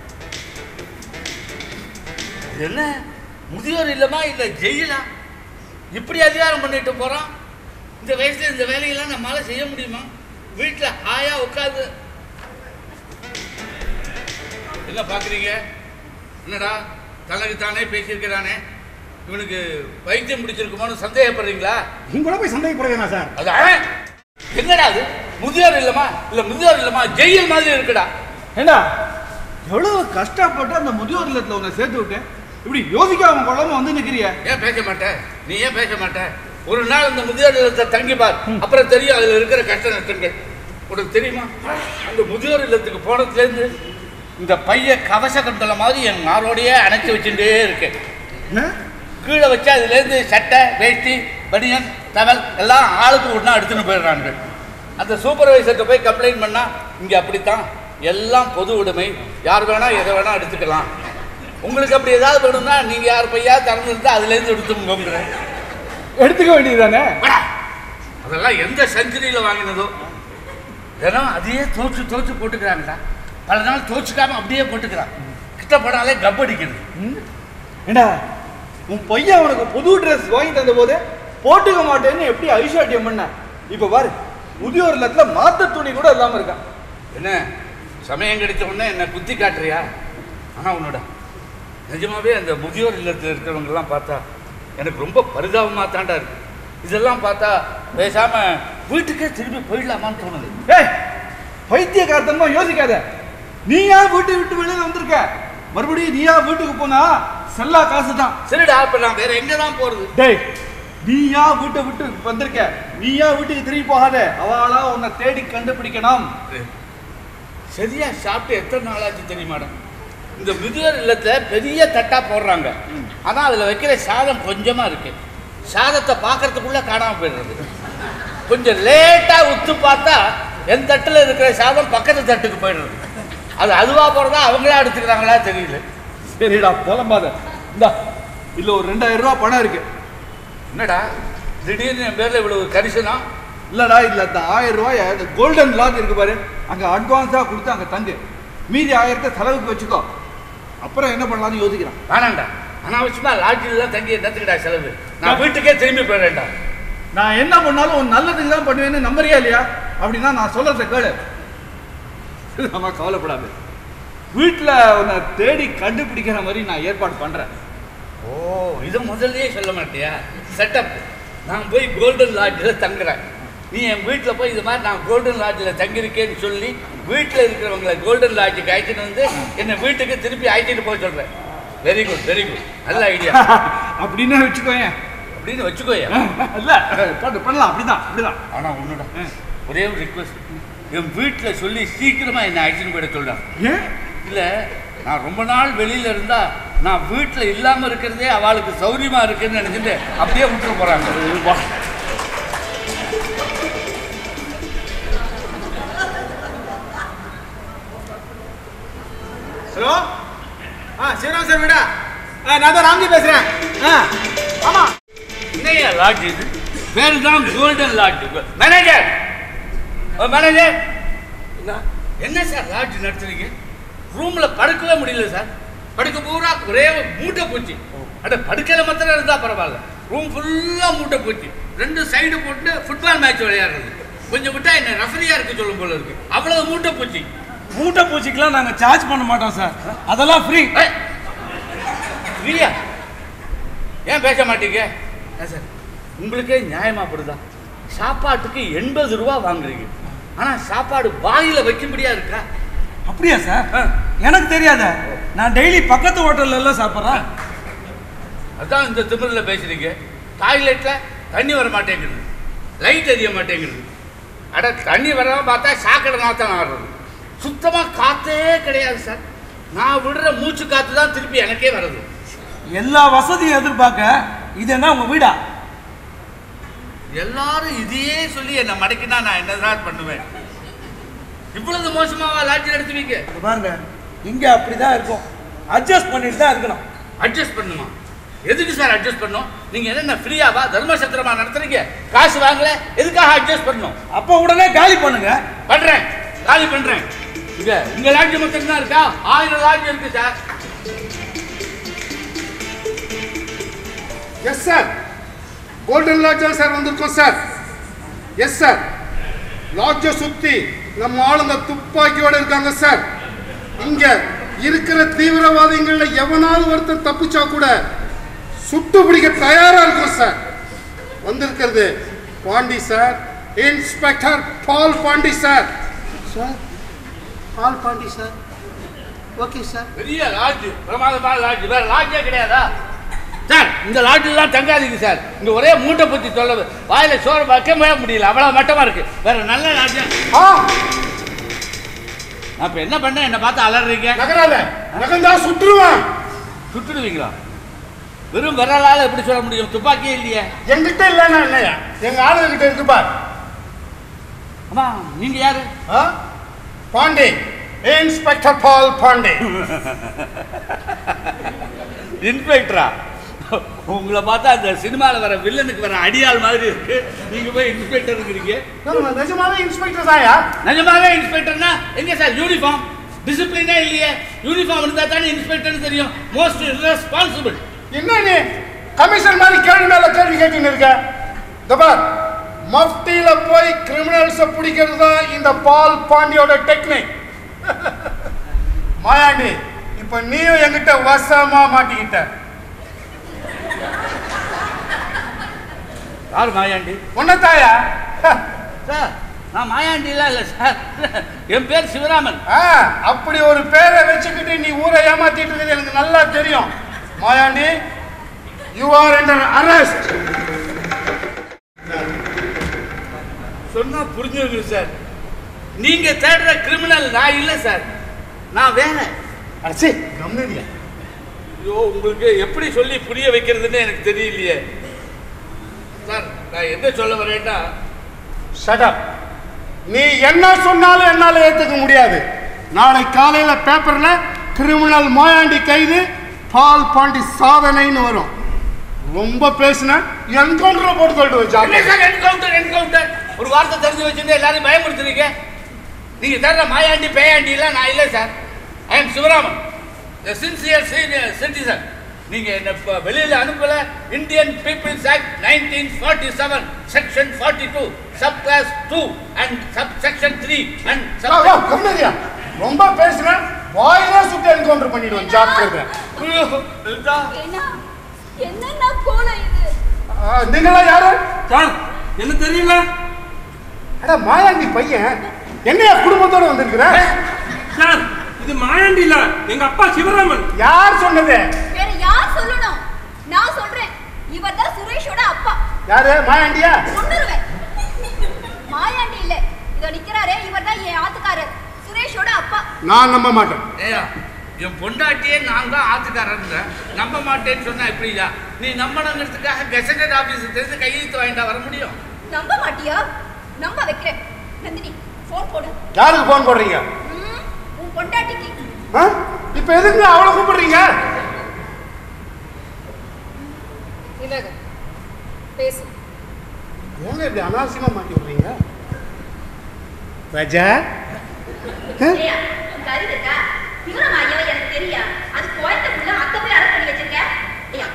E: என்ன முதியோர் இல்லமா இல்ல ஜெயிலா இப்படி அதிகாரம் பண்ணிட்டு போறோம் இந்த வயசுல இந்த வேலையெல்லாம் நம்மளால செய்ய முடியுமா வீட்டுல ஹாயா உட்காந்து என்ன பாக்குறீங்க என்னடா தனக்கு தானே பேசியிருக்கிறானே இவனுக்கு வைத்தியம் பிடிச்சிருக்குமோன்னு சந்தேகப்படுறீங்களா
M: உங்களை போய் சந்தேகப்படுறேனா சார்
E: அது அவன். என்னடா அது முதியோர் இல்லமா இல்ல முதியோர் இல்லமா ஜெயில் மாதிரி இருக்குடா
F: ஏண்டா எவ்வளவு கஷ்டப்பட்டு அந்த முதியோர் இல்லத்துல உன்னை சேர்த்து விட்டேன் இப்படி யோசிக்காம கொள்ளாம வந்து நிக்கிறிய
E: ஏன் பேச மாட்ட நீ ஏன் பேச மாட்ட ஒரு நாள் இந்த முதியோர் இல்லத்தை தங்கி பார் அப்புறம் தெரியும் அதுல இருக்கிற கஷ்ட நஷ்டங்கள் உனக்கு தெரியுமா அந்த முதியோர் இல்லத்துக்கு போனதுலேருந்து இந்த பைய கவச கண்டல மாதிரி என் மாரோடையே அணைச்சி வச்சுட்டே இருக்கேன் கீழே வச்சு அதுலேருந்து சட்டை வேஷ்டி பனியன் டவல் எல்லாம் ஆளுக்கு ஒன்றா எடுத்துன்னு போயிடுறாங்க அந்த சூப்பர்வைசர்கிட்ட போய் கம்ப்ளைண்ட் பண்ணா இங்கே அப்படித்தான் எல்லாம் பொது உடைமை யார் வேணா எதை வேணா எடுத்துக்கலாம் உங்களுக்கு அப்படி ஏதாவது வேணும்னா நீங்கள் யார் பையா திறந்து இருந்தால் அதுலேருந்து எடுத்துக்கோங்கிறேன்
F: எடுத்துக்க வேண்டியதுதானே
E: அதெல்லாம் எந்த செஞ்சுரியில் வாங்கினதோ தினம் அதையே தோச்சு தோச்சு போட்டுக்கிறாங்கடா பல நாள் தோச்சுக்காம அப்படியே போட்டுக்கிறான் கஷ்டப்படாலே கப்படிக்கிறது
F: ஏண்டா உன் பையன் உனக்கு புது ட்ரெஸ் வாங்கி தந்த போது போட்டுக்க மாட்டேன்னு எப்படி ஐஷாட்டியம் பண்ண இப்ப பாரு முதியோர் இல்லத்துல மாத்த துணி கூட இல்லாம இருக்கான்
E: என்ன சமயம் கிடைச்ச உடனே என்ன குத்தி காட்டுறியா ஆனா உன்னோட நிஜமாவே அந்த முதியோர் இல்லத்தில் இருக்கிறவங்கெல்லாம் பார்த்தா எனக்கு ரொம்ப பரிதாபமாக தாண்டா இருக்கு இதெல்லாம் பார்த்தா பேசாம வீட்டுக்கே திரும்பி போயிடலாமான்னு தோணுது
F: ஏய் பைத்தியக்காரத்தனமா யோசிக்காத நீயா வீட்டை விட்டு வெளியில வந்திருக்க மறுபடியும் நீயா வீட்டுக்கு போனா செல்லா காசு தான்
E: சரிடா இப்ப நான் வேற எங்க தான் போறது
F: டேய் நீயா வீட்டை விட்டு வந்திருக்க நீயா வீட்டுக்கு திரும்பி போகாத அவளா உன்னை தேடி கண்டுபிடிக்கணும்
E: சரியா சாப்பிட்டு எத்தனை நாளாச்சு தெரியுமாடா இந்த முதியோர் இல்லத்துல பெரிய தட்டா போடுறாங்க ஆனா அதுல வைக்கிற சாதம் கொஞ்சமா இருக்கு சாதத்தை பார்க்கறதுக்குள்ள காணாம போயிடுறது கொஞ்சம் லேட்டா உத்து பார்த்தா என் தட்டுல இருக்கிற சாதம் பக்கத்து தட்டுக்கு போயிடுறது அது அதுவா போறதா அவங்களா எடுத்துக்கிறாங்களா தெரியல
F: சரிடா புலம்பாத இந்தா இல்ல ஒரு ரெண்டாயிரம் ரூபாய் பணம் இருக்கு
E: என்னடா திடீர்னு என் பேர்ல இவ்வளவு கரிசனம்
F: இல்லடா இல்ல இந்த ஆயிரம் ரூபாய இந்த கோல்டன் லாக் இருக்கு பாரு அங்க அட்வான்ஸா கொடுத்து அங்க தங்கு மீதி ஆயிரத்தை செலவுக்கு வச்சுக்கோ அப்புறம் என்ன பண்ணலாம்னு யோசிக்கிறான்
E: வேணாண்டா அனாவசியமா லாட்ஜில் தான் தங்கி என்னத்துக்குடா செலவு நான் வீட்டுக்கே திரும்பி போயிடுறேன்டா
F: நான் என்ன பண்ணாலும் உன் நல்லதுக்கு தான் பண்ணுவேன்னு நம்புறியா இல்லையா அப்படின்னா நான் சொல்றத கேளு நம்ம கவலைப்படாது வீட்டில் உன்னை தேடி கண்டுபிடிக்கிற மாதிரி நான் ஏற்பாடு பண்றேன்
E: ஓ இதை முதல்லயே சொல்ல மாட்டியா செட்டப் நான் போய் கோல்டன் லாட்ஜில் தங்குறேன் நீ என் வீட்டில் போய் இது மாதிரி நான் கோல்டன் லாட்ஜில் தங்கியிருக்கேன்னு சொல்லி வீட்டில் இருக்கிறவங்களை கோல்டன் லாட்ஜுக்கு அழைச்சிட்டு வந்து என்னை வீட்டுக்கு திருப்பி அழைச்சிட்டு போக சொல்கிறேன் வெரி குட் வெரி குட் நல்ல ஐடியா
F: அப்படின்னு வச்சுக்கோயேன்
E: அப்படின்னு வச்சுக்கோயா
F: இல்ல பண்ண பண்ணலாம் அப்படிதான் அப்படிதான்
E: ஆனா உன்னோட ஒரே ஒரு ரிக்வஸ்ட் என் வீட்டில் சொல்லி சீக்கிரமா என்னை அழைச்சிட்டு போயிட சொல்றேன்
F: ஏன்
E: இல்ல நான் ரொம்ப நாள் வெளியில இருந்தா நான் வீட்டில் இல்லாம இருக்கிறதே அவளுக்கு சௌரியமா இருக்குன்னு நினைச்சிட்டு அப்படியே விட்டுட்டு போறாங்க வா
J: ஹலோ ஆ சிவராம் சார் வீடா ஆ நான் தான் ராம்ஜி பேசுறேன் ஆ ஆமா
E: என்னையா லாட்ஜ் இது பேர் தான் கோல்டன் லாட்ஜ் மேனேஜர் மேனேஜர் என்ன சார் லாட்ஜ் நடத்துறீங்க ரூம்ல படுக்கவே முடியல சார் படுக்க பூரா ஒரே மூட்டை போச்சு அட படுக்கையில மாத்திரம் இருந்தா பரவாயில்ல ரூம் ஃபுல்லா மூட்டை போச்சு ரெண்டு சைடு போட்டு ஃபுட்பால் மேட்ச் விளையாடுறது கொஞ்சம் விட்டா என்ன ரெஃபரியா இருக்க சொல்லும் போல இருக்கு அவ்வளவு மூட்டை போச்சு
J: மூட்டை பூச்சிக்கெல்லாம் நாங்க சார்ஜ் பண்ண மாட்டோம் சார் அதெல்லாம் ஃப்ரீ
E: ஃப்ரீயா ஏன் பேச மாட்டீங்க ஏன் சார் உங்களுக்கே நியாயமாப்படுதா சாப்பாட்டுக்கு எண்பது ரூபா வாங்குறீங்க ஆனா சாப்பாடு வாயில வைக்கும்படியா இருக்கா
J: அப்படியா சார் எனக்கு தெரியாத நான் டெய்லி பக்கத்து ஹோட்டல்ல எல்லாம் சாப்பிட்றேன்
E: அதான் இந்த திமிரில் பேசுறீங்க டாய்லெட்ல தண்ணி வர மாட்டேங்குது லைட் எரிய மாட்டேங்குது அட தண்ணி வராம பார்த்தா சாக்கடை நாத்தம் ஆடுறது சுத்தமா காத்தே கிடையாது சார் நான் விடுற மூச்சு காத்து தான் திருப்பி எனக்கே வருது
J: எல்லா வசதியும் எதிர்பார்க்க இது என்ன உங்க வீடா
E: எல்லாரும் இதையே சொல்லி என்னை மடக்கினா நான் என்னதான் பண்ணுவேன் இவ்வளவு மோசமாவா லாட்ஜி நடத்துவீங்க
J: இங்க பாருங்க இங்க அப்படிதான் இருக்கும் அட்ஜஸ்ட் பண்ணிட்டு தான் இருக்கணும்
E: அட்ஜஸ்ட் பண்ணுமா எதுக்கு சார் அட்ஜஸ்ட் பண்ணும் நீங்க என்ன ஃப்ரீயாவா தர்மசத்திரமா நடத்துறீங்க காசு வாங்கல எதுக்காக அட்ஜஸ்ட் பண்ணும்
J: அப்ப உடனே காலி பண்ணுங்க
E: பண்றேன் காலி பண்றேன் இங்க உங்க லாட்ஜ் மட்டும் தான் இருக்கா ஆயிரம் லாட்ஜ் இருக்கு சார்
L: எஸ் சார் கோல்டன் லாட்ஜில் சார் வந்திருக்கோம் சார் எஸ் சார் லாட்ஜை சுத்தி நம்ம ஆளுங்க துப்பாக்கியோட இருக்காங்க சார் இங்க இருக்கிற தீவிரவாதிகள்ல எவனாவது ஒருத்தன் தப்பிச்சா கூட சுட்டு பிடிக்க தயாரா இருக்கும் சார் வந்திருக்கிறது Pandi sir inspector Paul Pandi sir sir Paul Pandi sir okay sir
E: பெரிய லாட்ஜ் பிரமாதமான லாட்ஜ் வேற லாட்ஜே கிடையாதா சார் இந்த லாட்ஜில் தான் தங்காதீங்க சார் இங்க ஒரே மூட்டை பத்தி சொல்ல வாயில சோறு வைக்கவே முடியல அவ்வளவு மட்டமா இருக்கு வேற நல்ல லாட்ஜ் நான் இப்ப என்ன பண்ணேன் என்ன பார்த்து அலறீங்க
L: நகராத நகர்ந்தா சுட்டுருவான்
E: சுட்டுடுவீங்களா வெறும் விரலால எப்படி சொல்ல முடியும் துப்பாக்கியே இல்லையே
L: என்கிட்ட இல்லைன்னா இல்லையா எங்க ஆளுங்க கிட்ட இருக்கு பார்
E: அம்மா நீங்க யாரு
L: பாண்டே இன்ஸ்பெக்டர் பால் பாண்டே
E: இன்ஸ்பெக்டரா உங்களை பார்த்தா அந்த சினிமாவில் வர வில்லனுக்கு வர அடியாள் மாதிரி இருக்கு நீங்க போய் இன்ஸ்பெக்டர் இருக்கிறீங்க
L: நிஜமாவே இன்ஸ்பெக்டர் தாயா
E: நிஜமாவே இன்ஸ்பெக்டர்னா எங்க சார் யூனிஃபார்ம் டிசிப்ளினே இல்லையே யூனிஃபார்ம் இருந்தால் தானே இன்ஸ்பெக்டர்னு தெரியும் மோஸ்ட் ரெஸ்பான்சிபிள்
L: என்ன நீ கமிஷன் மாதிரி கேள்வி மேல கேள்வி கேட்டுன்னு இருக்க இந்த பார் மஃப்டியில போய் கிரிமினல்ஸை பிடிக்கிறது தான் இந்த பால் பாண்டியோட டெக்னிக் மாயாண்டி இப்ப நீயும் என்கிட்ட வசமா மாட்டிக்கிட்ட
E: யார் மாயாண்டி
L: உன்ன தாயா
E: சார் நான் மாயாண்டிலாம் இல்லை சார் என் பேர் சிவராமன்
L: ஆ, அப்படி ஒரு பேரை வச்சுக்கிட்டு நீ ஊரை ஏமாத்திட்டு இருக்கிறது எனக்கு நல்லா தெரியும் Mayandi you are under arrest
E: சொன்னா புரிஞ்சுங்க சார் நீங்க தேடுற கிரிமினல் நான் இல்லை சார் நான் வேற
L: அடச்சி கம்னதியா
E: ஐயோ உங்களுக்கு எப்படி சொல்லி புரிய வைக்கிறதுன்னு எனக்கு தெரியலையே சார் நான் என்ன சொல்ல வரேன்னா
L: ஷட் நீ என்ன சொன்னாலும் என்னால ஏத்துக்க முடியாது நாளை காலையில பேப்பர்ல கிரிமினல் மாயாண்டி கைது பால் பாண்டி சாதனைன்னு வரும் ரொம்ப பேசின என்கவுண்டர் போட்டு சொல்லிட்டு
E: என்ன
L: வச்சாங்க
E: சார் என்கவுண்டர் என்கவுண்டர் ஒரு வார்த்தை தெரிஞ்சு வச்சிருந்தா எல்லாரும் பயமுறுத்துறீங்க நீங்க தேடுற மாயாண்டி பேயாண்டி எல்லாம் நான் இல்லை sir I am Sivaraman sincere citizen நீங்க என்ன இப்ப வெளியில அனுப்பல Indian people's act nineteen forty seven section forty two sub clause two and sub section three and sub
L: கம்னதியா ரொம்ப பேசின வாயிலே சுட்டு என்கவுண்டர் பண்ணிடுவேன் ஜாக்கிரதை
A: என்ன என்னன்னா கோலம் இது
L: ஆ, நீங்களா யாரு
B: சார் என்ன தெரியல
L: அட மாயாண்டி பையன் என்னையா குடும்பத்தோட வந்திருக்கிற
B: சார் இது மாயாண்டி இல்ல எங்க அப்பா சிவராமன்
L: யார் சொன்னது
A: வேற யார் சொல்லணும் நான் சொல்றேன் இவர் தான் சுரேஷோட அப்பா
L: யாரு மாயாண்டியா
A: கொண்டுருவேன் மாயாண்டி இல்ல இதோ நிக்கிறாரே இவர் தான் என் ஆத்துக்காரர் சுரேஷோட அப்பா
L: நான் நம்ப மாட்டேன்
E: ஏயா என் பொண்டாட்டியே நான் தான் ஆத்துக்காரங்க நம்ப மாட்டேன்னு சொன்னா எப்படியா நீ நம்பணுங்கிறதுக்காக கெசட்டட் ஆபீஸ் தெரிஞ்சு கையெழுத்து வாங்கிட்டா வர முடியும்
A: நம்ப மாட்டியா நம்ப வைக்கிறேன் நந்தினி போன் போடு
L: யாருக்கு போன் போடுறீங்க
A: ம், உன் பொண்டாட்டிக்கு
L: ஆ? இப்ப எதுக்கு அவளை கூப்பிடுறீங்க
C: இந்தாங்க பேசு
L: ஏங்க இப்படி அனாவசியமா மாட்டி விடுறீங்க ராஜா
A: ஏய்யா, உன் கறி இருக்கா சிவராம ஐயாவை எனக்கு தெரியா அது கோயம்புத்தூர்ல அத்தை போய் அரெஸ்ட் பண்ணி வச்சிருக்க ஐயா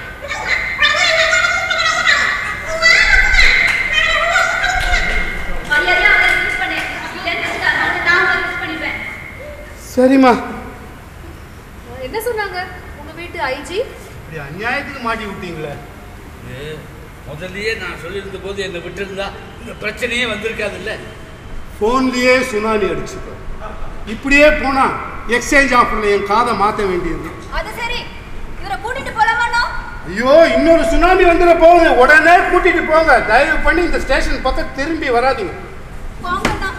A: மரியாதையா அவரை யூஸ் பண்ணு இல்லைன்னு வச்சுக்கா வந்து நான் உங்களை யூஸ் பண்ணிடுவேன்
L: சரிம்மா
C: என்ன சொன்னாங்க உங்க வீட்டு ஐஜி
L: இப்படி அநியாயத்துக்கு மாட்டி விட்டீங்களே
E: இது முதல்லயே நான் சொல்லியிருந்த போது என்னை விட்டுருந்தா இந்த பிரச்சனையே வந்திருக்காதுல்ல
L: ஃபோன்லயே சுனாமி அடிச்சுப்பேன் இப்படியே போனா எக்ஸ்சேஞ்ச் ஆஃபர்ல என் காதை மாற்ற வேண்டியது
A: அது சரி இவரை கூட்டிட்டு போலாமாண்ணா
L: ஐயோ இன்னொரு சுனாமி வந்துட போகுது உடனே கூட்டிட்டு போங்க தயவு பண்ணி இந்த ஸ்டேஷன் பக்கம் திரும்பி வராதீங்க
A: வாங்கண்ணா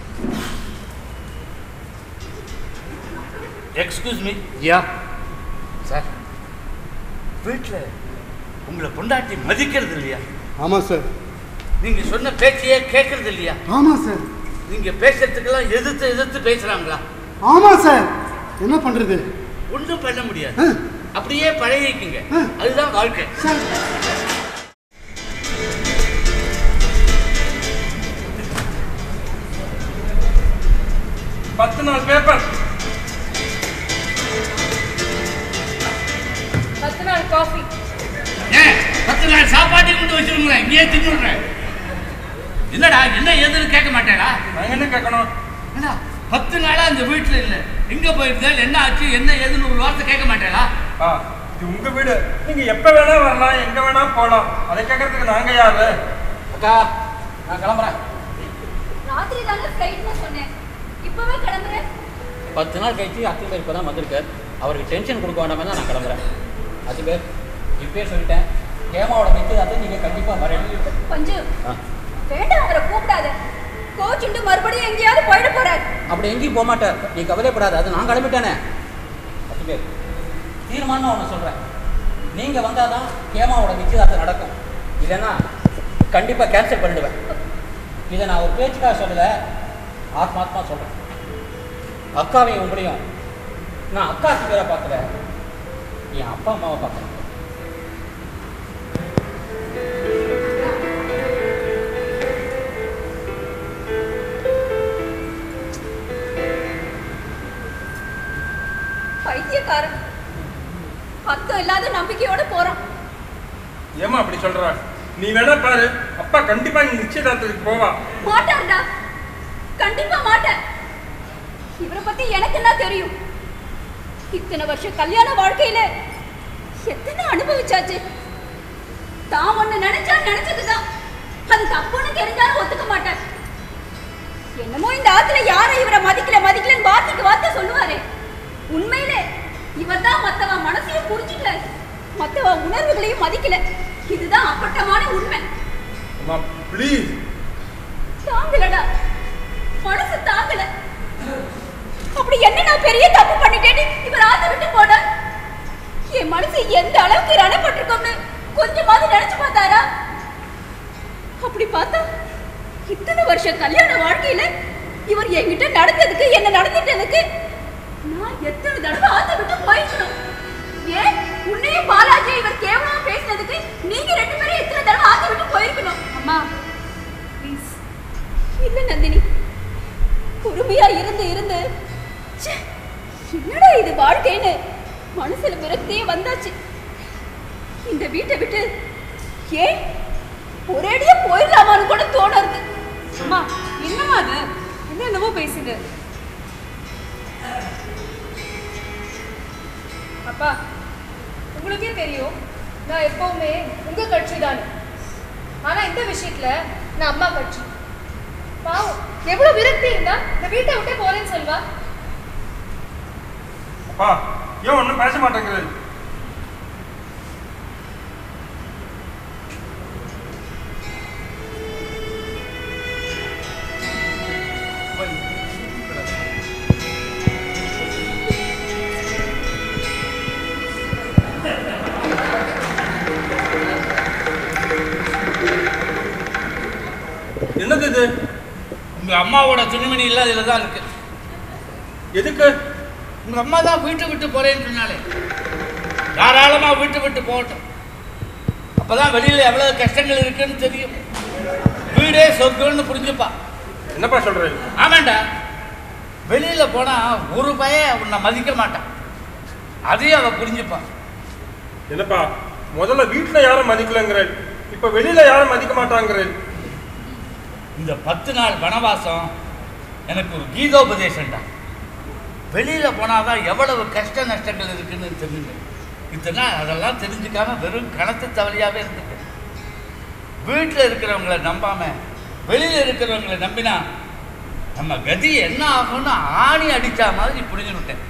E: எக்ஸ்கியூஸ் மீ
L: யா
E: சார் வீட்டில் உங்களை பொண்டாட்டி மதிக்கிறது இல்லையா
L: ஆமா சார்
E: நீங்க சொன்ன பேச்சையே கேட்கறது இல்லையா
L: ஆமா சார்
E: நீங்க பேசுறதுக்கெல்லாம் எதிர்த்து எதிர்த்து பேசுறாங்களா
L: ஆமா சார் என்ன பண்றது
E: ஒன்றும் பண்ண முடியாது அப்படியே பழகிக்குங்க அதுதான் வாழ்க்கை
B: பத்து நாள் பேப்பர்
C: பத்து நாள் காஃபி
E: ஏன் பத்து நாள் சாப்பாட்டையும் கொண்டு வச்சிருங்களேன் இங்கேயே தின்னுடுறேன் என்னடா என்ன ஏதுன்னு கேட்க மாட்டேடா
B: நாங்க என்ன கேட்கணும்
E: ஏண்டா, பத்து நாளா அந்த வீட்டுல இல்ல எங்க போயிருந்தேன் என்ன ஆச்சு என்ன ஏதுன்னு ஒரு வார்த்தை கேட்க மாட்டேடா
B: ஆ இது உங்க வீடு நீங்க எப்ப வேணா வரலாம் எங்க வேணா போலாம் அதை கேட்கறதுக்கு நாங்க யாரு
K: அக்கா நான் கிளம்புறேன்
A: ராத்திரி தானே ஃப்ளைட்னு சொன்னேன் இப்பவே கிளம்புறேன்
K: பத்து நாள் கழிச்சு அத்திபேர் இப்போ தான் வந்திருக்கார் அவருக்கு டென்ஷன் கொடுக்க வேண்டாமே தான் நான் கிளம்புறேன் அத்திபேர் இப்பயே சொல்லிட்டேன் கேமாவோட நிச்சயதார்த்தம் நீங்கள் கண்டிப்பாக வரணும்
A: பஞ்சு
K: ஆ
A: வேண்டாம் அவரை கூப்பிடாத கோச்சுண்டு மறுபடியும் எங்கேயாவது போயிட போறாரு
K: அப்படி எங்கேயும் போக மாட்டார் நீ கவலைப்படாத அது நான் கிளம்பிட்டேனே அத்திபேர் தீர்மானம் ஒன்று சொல்கிறேன் நீங்கள் வந்தால் தான் கேமாவோட நிச்சயதார்த்தம் நடக்கும் இல்லைன்னா கண்டிப்பாக கேன்சல் பண்ணிடுவேன் இதை நான் ஒரு பேச்சுக்காக சொல்லலை ஆத்மாத்மா சொல்கிறேன் அக்காவையும் உங்களையும் நான் அக்காக்கு பேரை பார்க்கல என் அப்பா அம்மாவை பார்க்குறேன்
A: பைத்தியக்காரன் அர்த்தம் இல்லாத நம்பிக்கையோட போறான்
B: ஏமா அப்படி சொல்ற நீ வேணா பாரு அப்பா கண்டிப்பா நீ நிச்சயதார்த்தத்துக்கு போவா
A: மாட்டார்டா கண்டிப்பா மாட்டேன் இவரை பத்தி எனக்கு என்ன தெரியும் இத்தனை வருஷம் கல்யாண வாழ்க்கையில எத்தனை அனுபவிச்சாச்சு தான் ஒண்ணு நினைச்சா நினைச்சதுதான் அது தப்புன்னு தெரிஞ்சாலும் ஒத்துக்க மாட்டார் என்னமோ இந்த ஆத்துல யாரும் இவரை மதிக்கல மதிக்கலன்னு வார்த்தைக்கு வார்த்தை சொல்லுவாரு உண்மையிலே இவர் தான் மத்தவ மனசையும் புரிஞ்சுக்கல மத்தவ உணர்வுகளையும் மதிக்கல இதுதான் அப்பட்டமான உண்மை
B: அம்மா ப்ளீஸ்
A: தாங்கலடா மனசு தாங்கல அப்படி என்ன நான் பெரிய தப்பு பண்ணிட்டேன்னு இவர் ஆத்த விட்டு போனார் என் மனசு எந்த அளவுக்கு ரணப்பட்டிருக்கோம்னு கொஞ்சமாவது நினைச்சு பார்த்தாரா அப்படி பார்த்தா இத்தனை வருஷம் கல்யாண வாழ்க்கையில இவர் என்கிட்ட நடந்ததுக்கு என்ன நடந்துட்டதுக்கு நான் எத்தனை தடவை ஆத்த விட்டு போயிருக்கணும் ஏன் உன்னையும் பாலாஜி இவர் கேவலமா பேசினதுக்கு நீங்க ரெண்டு பேரும் எத்தனை தடவை ஆத்த விட்டு போயிருக்கணும்
C: அம்மா ப்ளீஸ்
A: இல்ல நந்தினி பொறுமையா இருந்து இருந்து ச்சே, என்னடா இது வாழ்க்கைன்னு மனசுல விரக்தியே வந்தாச்சு இந்த வீட்டை விட்டு ஏன் ஒரேடியா போயிடலாமான்னு கூட தோணுறது
C: அம்மா என்னம்மா அது என்ன என்னவோ பேசுது அப்பா உங்களுக்கே தெரியும் நான் எப்பவுமே உங்க கட்சி தானே ஆனா இந்த விஷயத்துல நான் அம்மா கட்சி பாவம் எவ்வளவு விரக்தி இருந்தா இந்த வீட்டை விட்டே போறேன்னு சொல்வா
B: அப்பா ஏன் ஒன்றும் பேச மாட்டேங்கிறது என்னது இது
E: உங்க அம்மாவோட துணிமணி எல்லாம் இதுல தான் இருக்கு
B: எதுக்கு
E: உங்க அம்மா தான் வீட்டை விட்டு போறேன்னு சொன்னாலே தாராளமா வீட்டை விட்டு போகட்டும் அப்பதான் வெளியில எவ்வளவு கஷ்டங்கள் இருக்குன்னு தெரியும் வீடே சொர்க்கம்னு புரிஞ்சுப்பா
B: என்னப்பா சொல்ற
E: ஆமாண்டா வெளியில போனா ஒரு பய உன்னை மதிக்க மாட்டான் அதையும் அவ புரிஞ்சுப்பா
B: என்னப்பா முதல்ல வீட்டுல யாரும் மதிக்கலங்கிறேன் இப்ப வெளியில யாரும் மதிக்க மாட்டாங்கிறேன்
E: இந்த பத்து நாள் வனவாசம் எனக்கு ஒரு கீதோபதேசம்டா வெளியில போனாதான் எவ்வளவு கஷ்ட நஷ்டங்கள் இருக்குன்னு தெரிஞ்சுங்க இத்தனை நாள் அதெல்லாம் தெரிஞ்சுக்காம வெறும் கணத்து தவளையாவே இருந்துட்டேன் வீட்டில் இருக்கிறவங்கள நம்பாம வெளியில இருக்கிறவங்கள நம்பினா நம்ம கதி என்ன ஆகும்னு ஆணி அடிச்சா மாதிரி புரிஞ்சுனுட்டேன்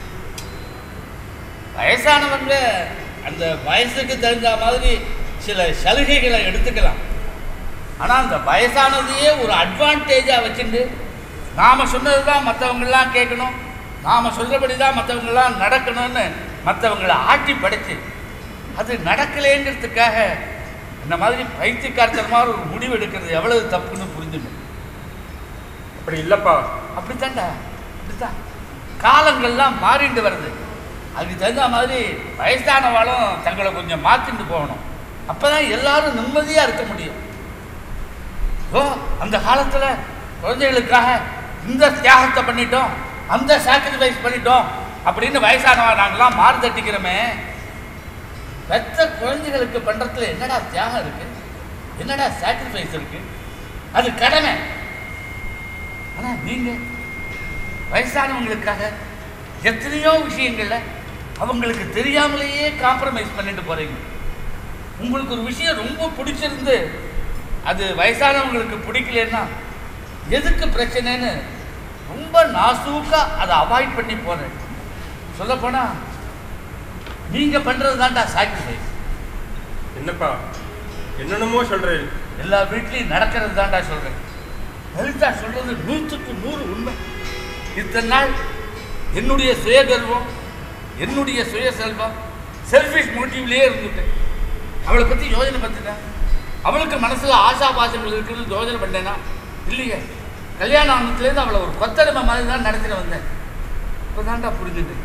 E: வயசானவங்க அந்த வயசுக்கு தெரிஞ்ச மாதிரி சில சலுகைகளை எடுத்துக்கலாம் ஆனால் அந்த வயசானதையே ஒரு அட்வான்டேஜாக வச்சுட்டு நாம் சொன்னது தான் மற்றவங்களாம் கேட்கணும் நாம் சொல்கிறபடி தான் மற்றவங்களாம் நடக்கணும்னு மற்றவங்களை ஆட்டி படைச்சு அது நடக்கலேங்கிறதுக்காக இந்த மாதிரி பைத்தியக்காரத்தனமாக ஒரு முடிவு எடுக்கிறது எவ்வளவு தப்புன்னு புரிஞ்சுக்கணும்
B: அப்படி இல்லப்பா
E: அப்படித்தான்டா அப்படித்தான் காலங்கள்லாம் மாறிண்டு வருது அதுக்கு தகுந்த மாதிரி வயசானவாளும் தங்களை கொஞ்சம் மாற்றிட்டு போகணும் அப்பதான் எல்லாரும் நிம்மதியாக இருக்க முடியும் ஓ அந்த காலத்தில் குழந்தைகளுக்காக இந்த தியாகத்தை பண்ணிட்டோம் அந்த சாக்ரிஃபைஸ் பண்ணிட்டோம் அப்படின்னு வயசானவா நாங்களாம் மாறு தட்டிக்கிறோமே பெத்த குழந்தைகளுக்கு பண்றதுல என்னடா தியாகம் இருக்கு என்னடா சாக்ரிஃபைஸ் இருக்கு அது கடமை ஆனா நீங்க வயசானவங்களுக்காக எத்தனையோ விஷயங்கள்ல அவங்களுக்கு தெரியாமலேயே காம்ப்ரமைஸ் பண்ணிட்டு போறீங்க உங்களுக்கு ஒரு விஷயம் ரொம்ப பிடிச்சிருந்து அது வயசானவங்களுக்கு பிடிக்கலன்னா எதுக்கு பிரச்சனைன்னு ரொம்ப நாசூக்கா அதை அவாய்ட் பண்ணி போறேன் சொல்லப்போனா நீங்க பண்றது தான்டா சாக்ரிஃபைஸ்
B: என்னப்பா என்னென்னமோ சொல்றேன்
E: எல்லா வீட்லயும் நடக்கிறது தான்டா சொல்றேன் லலிதா சொல்றது நூற்றுக்கு நூறு உண்மை இத்தனை நாள் என்னுடைய சுயகர்வம் என்னுடைய சுய செல்வம் செல்ஃபிஷ் மோட்டிவ்லயே இருந்துட்டேன் அவளை பத்தி யோசனை பண்ணிட்டேன் அவளுக்கு மனசுல ஆசா பாசங்கள் இருக்குன்னு யோசனை பண்ணேனா இல்லையே கல்யாணம் ஆனதுலேருந்து அவளை ஒரு கொத்தடிமை மாதிரி தான் நடத்திட்டு வந்தேன் இப்போதான்டா புரிஞ்சுட்டேன்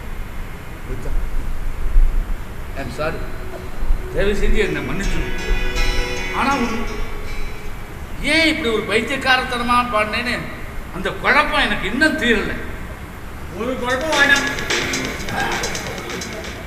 E: ஐம் சாரி தயவு செஞ்சு என்னை மன்னிச்சு ஆனா ஒண்ணு, ஏன் இப்படி ஒரு பைத்தியக்காரத்தனமா பாடினேன்னு அந்த குழப்பம் எனக்கு இன்னும் தீரலை
J: ஒரு குழப்பம் வேண்டாம்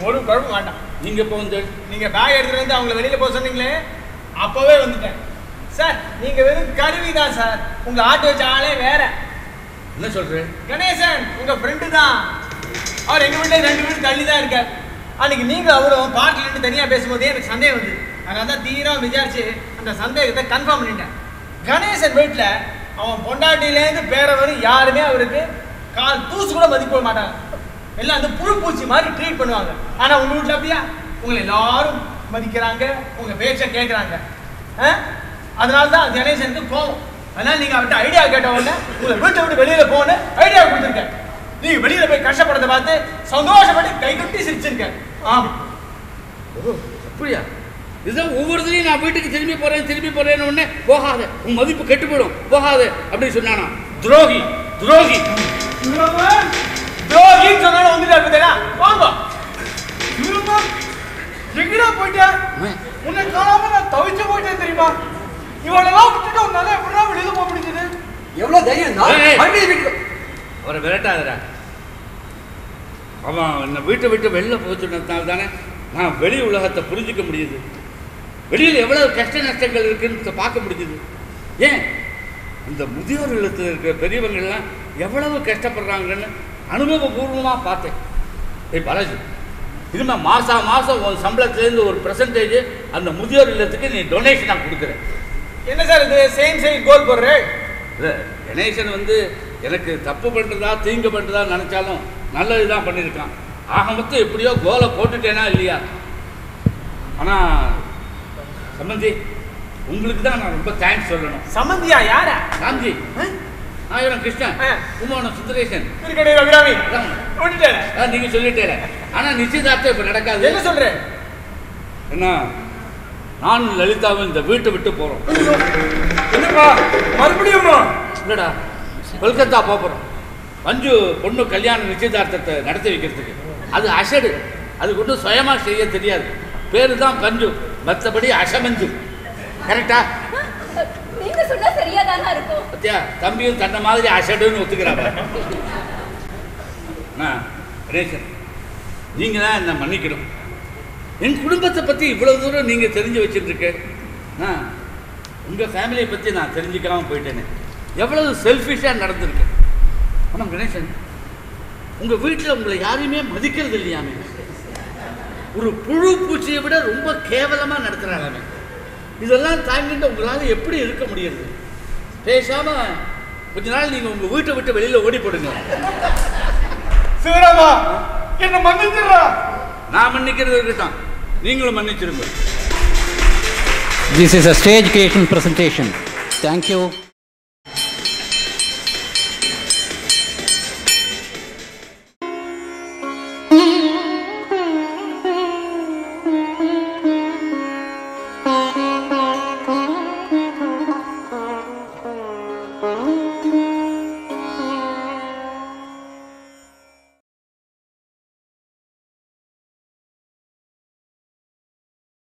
J: ஒரு குழப்பம் வேண்டாம்
E: நீங்க இப்போ வந்து
J: நீங்க பேக் எடுத்துட்டு வந்து அவங்கள வெளியில போக சொன்னீங்களே அப்பவே வந்துட்டேன் சார் நீங்க வெறும் கருவி தான் சார் உங்க ஆட்டு வச்ச ஆளே வேற
E: என்ன சொல்றேன்
J: கணேசன் உங்க ஃப்ரெண்டு தான் அவர் எங்க வீட்டுல ரெண்டு வீடு தள்ளி தான் இருக்கார் அன்னைக்கு நீங்க அவரும் பார்ட்டில இருந்து தனியா பேசும்போதே எனக்கு சந்தேகம் வந்து அதனால தான் தீவிரமா விசாரிச்சு அந்த சந்தேகத்தை கன்ஃபார்ம் பண்ணிட்டேன் கணேசன் வீட்டுல அவன் பொண்டாட்டிலேருந்து பேர வரும் யாருமே அவருக்கு கால் தூசு கூட மதிக்க மாட்டாங்க எல்லாம் அந்த புழு பூச்சி மாதிரி ட்ரீட் பண்ணுவாங்க ஆனா உங்க வீட்டுல அப்படியா உங்களை எல்லாரும் மதிக்கிறாங்க உங்க பேச்ச கேட்கறாங்க அதனால தான் கணேசனுக்கு கோவம் அதனால நீங்க அவர்கிட்ட ஐடியா கேட்ட உடனே உங்களை வீட்டை விட்டு வெளியில போன ஐடியா கொடுத்துருக்கேன் நீங்க வெளியில போய் கஷ்டப்படுறத பார்த்து சந்தோஷப்பட்டு கை கட்டி சிரிச்சிருக்கேன் ஆமா
E: ஓ அப்படியா இதுதான் ஒவ்வொருத்தரையும் நான் வீட்டுக்கு திரும்பி போறேன் திரும்பி போறேன்னு உடனே போகாத உன் மதிப்பு கெட்டு போயிடும் போகாத அப்படின்னு சொன்னானா துரோகி துரோகி
J: துரோகின்னு சொன்னாலும் வந்துட்டாரு பார்த்தீங்களா வாங்க இவருமா எங்கடா போயிட்ட உன்னை காணாம நான் தவிச்சு போயிட்டேன் தெரியுமா இவளெல்லாம் விட்டுட்டு உன்னால எப்படிதான் வெளியில போக முடிஞ்சது
D: எவ்வளவு தைரியம் தான்
E: ஏய், ஏய்.
D: மறுபடியும் வீட்டுக்கு
E: அவரை விரட்டாதடா அவன் என்னை வீட்டை விட்டு வெளில போச்சுனதுனால தானே நான் வெளி உலகத்தை புரிஞ்சுக்க முடியுது வெளியில் எவ்வளவு கஷ்ட நஷ்டங்கள் இருக்குன்னு பார்க்க முடியுது ஏன் இந்த முதியோர் இல்லத்தில் இருக்கிற பெரியவங்கள்லாம் எவ்வளவு கஷ்டப்படுறாங்கன்னு அனுபவபூர்வமாக பார்த்தேன் ஏய் பாலாஜி இனிமே மாதம் மாதம் உன் சம்பளத்துலேருந்து ஒரு பர்சன்டேஜ் அந்த முதியோர் இல்லத்துக்கு நீ டொனேஷனாக கொடுக்குற
J: என்ன சார் இது சேம் சைட் கோல் போடுறேன்
E: இல்லை கணேசன் வந்து எனக்கு தப்பு பண்ணுறதா தீங்கு பண்ணுறதா நினச்சாலும் நல்லது தான் பண்ணியிருக்கான் ஆக மொத்தம் எப்படியோ கோலை போட்டுட்டேனா இல்லையா ஆனால் சம்பந்தி உங்களுக்கு தான் நான் ரொம்ப தேங்க்ஸ் சொல்லணும்
J: சம்பந்தியா யாரா
E: சாந்தி ஆயிரம் கிருஷ்ணன் கும்பகோணம் சுந்தரேசன்
J: திருக்கடை ரவிராமி விட்டுட்டேன்
E: ஆ, நீங்க சொல்லிட்டேல ஆனா நிச்சயதார்த்தம் இப்ப நடக்காது
J: என்ன சொல்றேன்
E: என்ன நானும் லலிதாவும் இந்த வீட்டை விட்டு போறோம்
B: என்னப்பா மறுபடியுமா
E: இல்லடா கொல்கத்தா போக போறோம் மஞ்சு பொண்ணு கல்யாண நிச்சயதார்த்தத்தை நடத்தி வைக்கிறதுக்கு அது அசடு அது ஒன்றும் சுயமா செய்ய தெரியாது பேரு தான் பஞ்சு மற்றபடி அசமஞ்சு கரெக்டா
A: நீங்க சொன்னா சரியா தானே இருக்கும்
E: பத்தியா தம்பியும் தன்னை மாதிரி அசடுன்னு ஒத்துக்கிறாங்க அண்ணா கணேசன் நீங்க தான் என்ன மன்னிக்கணும் என் குடும்பத்தை பத்தி இவ்வளவு தூரம் நீங்க தெரிஞ்சு வச்சுட்டு இருக்க அண்ணா, உங்க ஃபேமிலியை பத்தி நான் தெரிஞ்சுக்காம போயிட்டேனே எவ்வளவு செல்ஃபிஷா நடந்திருக்கு ஆமா கணேசன் உங்க வீட்டில் உங்களை யாரையுமே மதிக்கிறது இல்லையாமே ஒரு புழு பூச்சியை விட ரொம்ப கேவலமா நடத்துறாங்க இதெல்லாம் தாங்கிட்டு உங்களால எப்படி இருக்க முடியுது பேசாம கொஞ்ச நாள் நீங்க உங்க வீட்டை விட்டு வெளியில ஓடி போடுங்க
J: சிவராமா என்ன மன்னிச்சிடுறா
E: நான் மன்னிக்கிறது இருக்கட்டும் நீங்களும் மன்னிச்சிருங்க
K: This is a stage creation presentation. Thank you.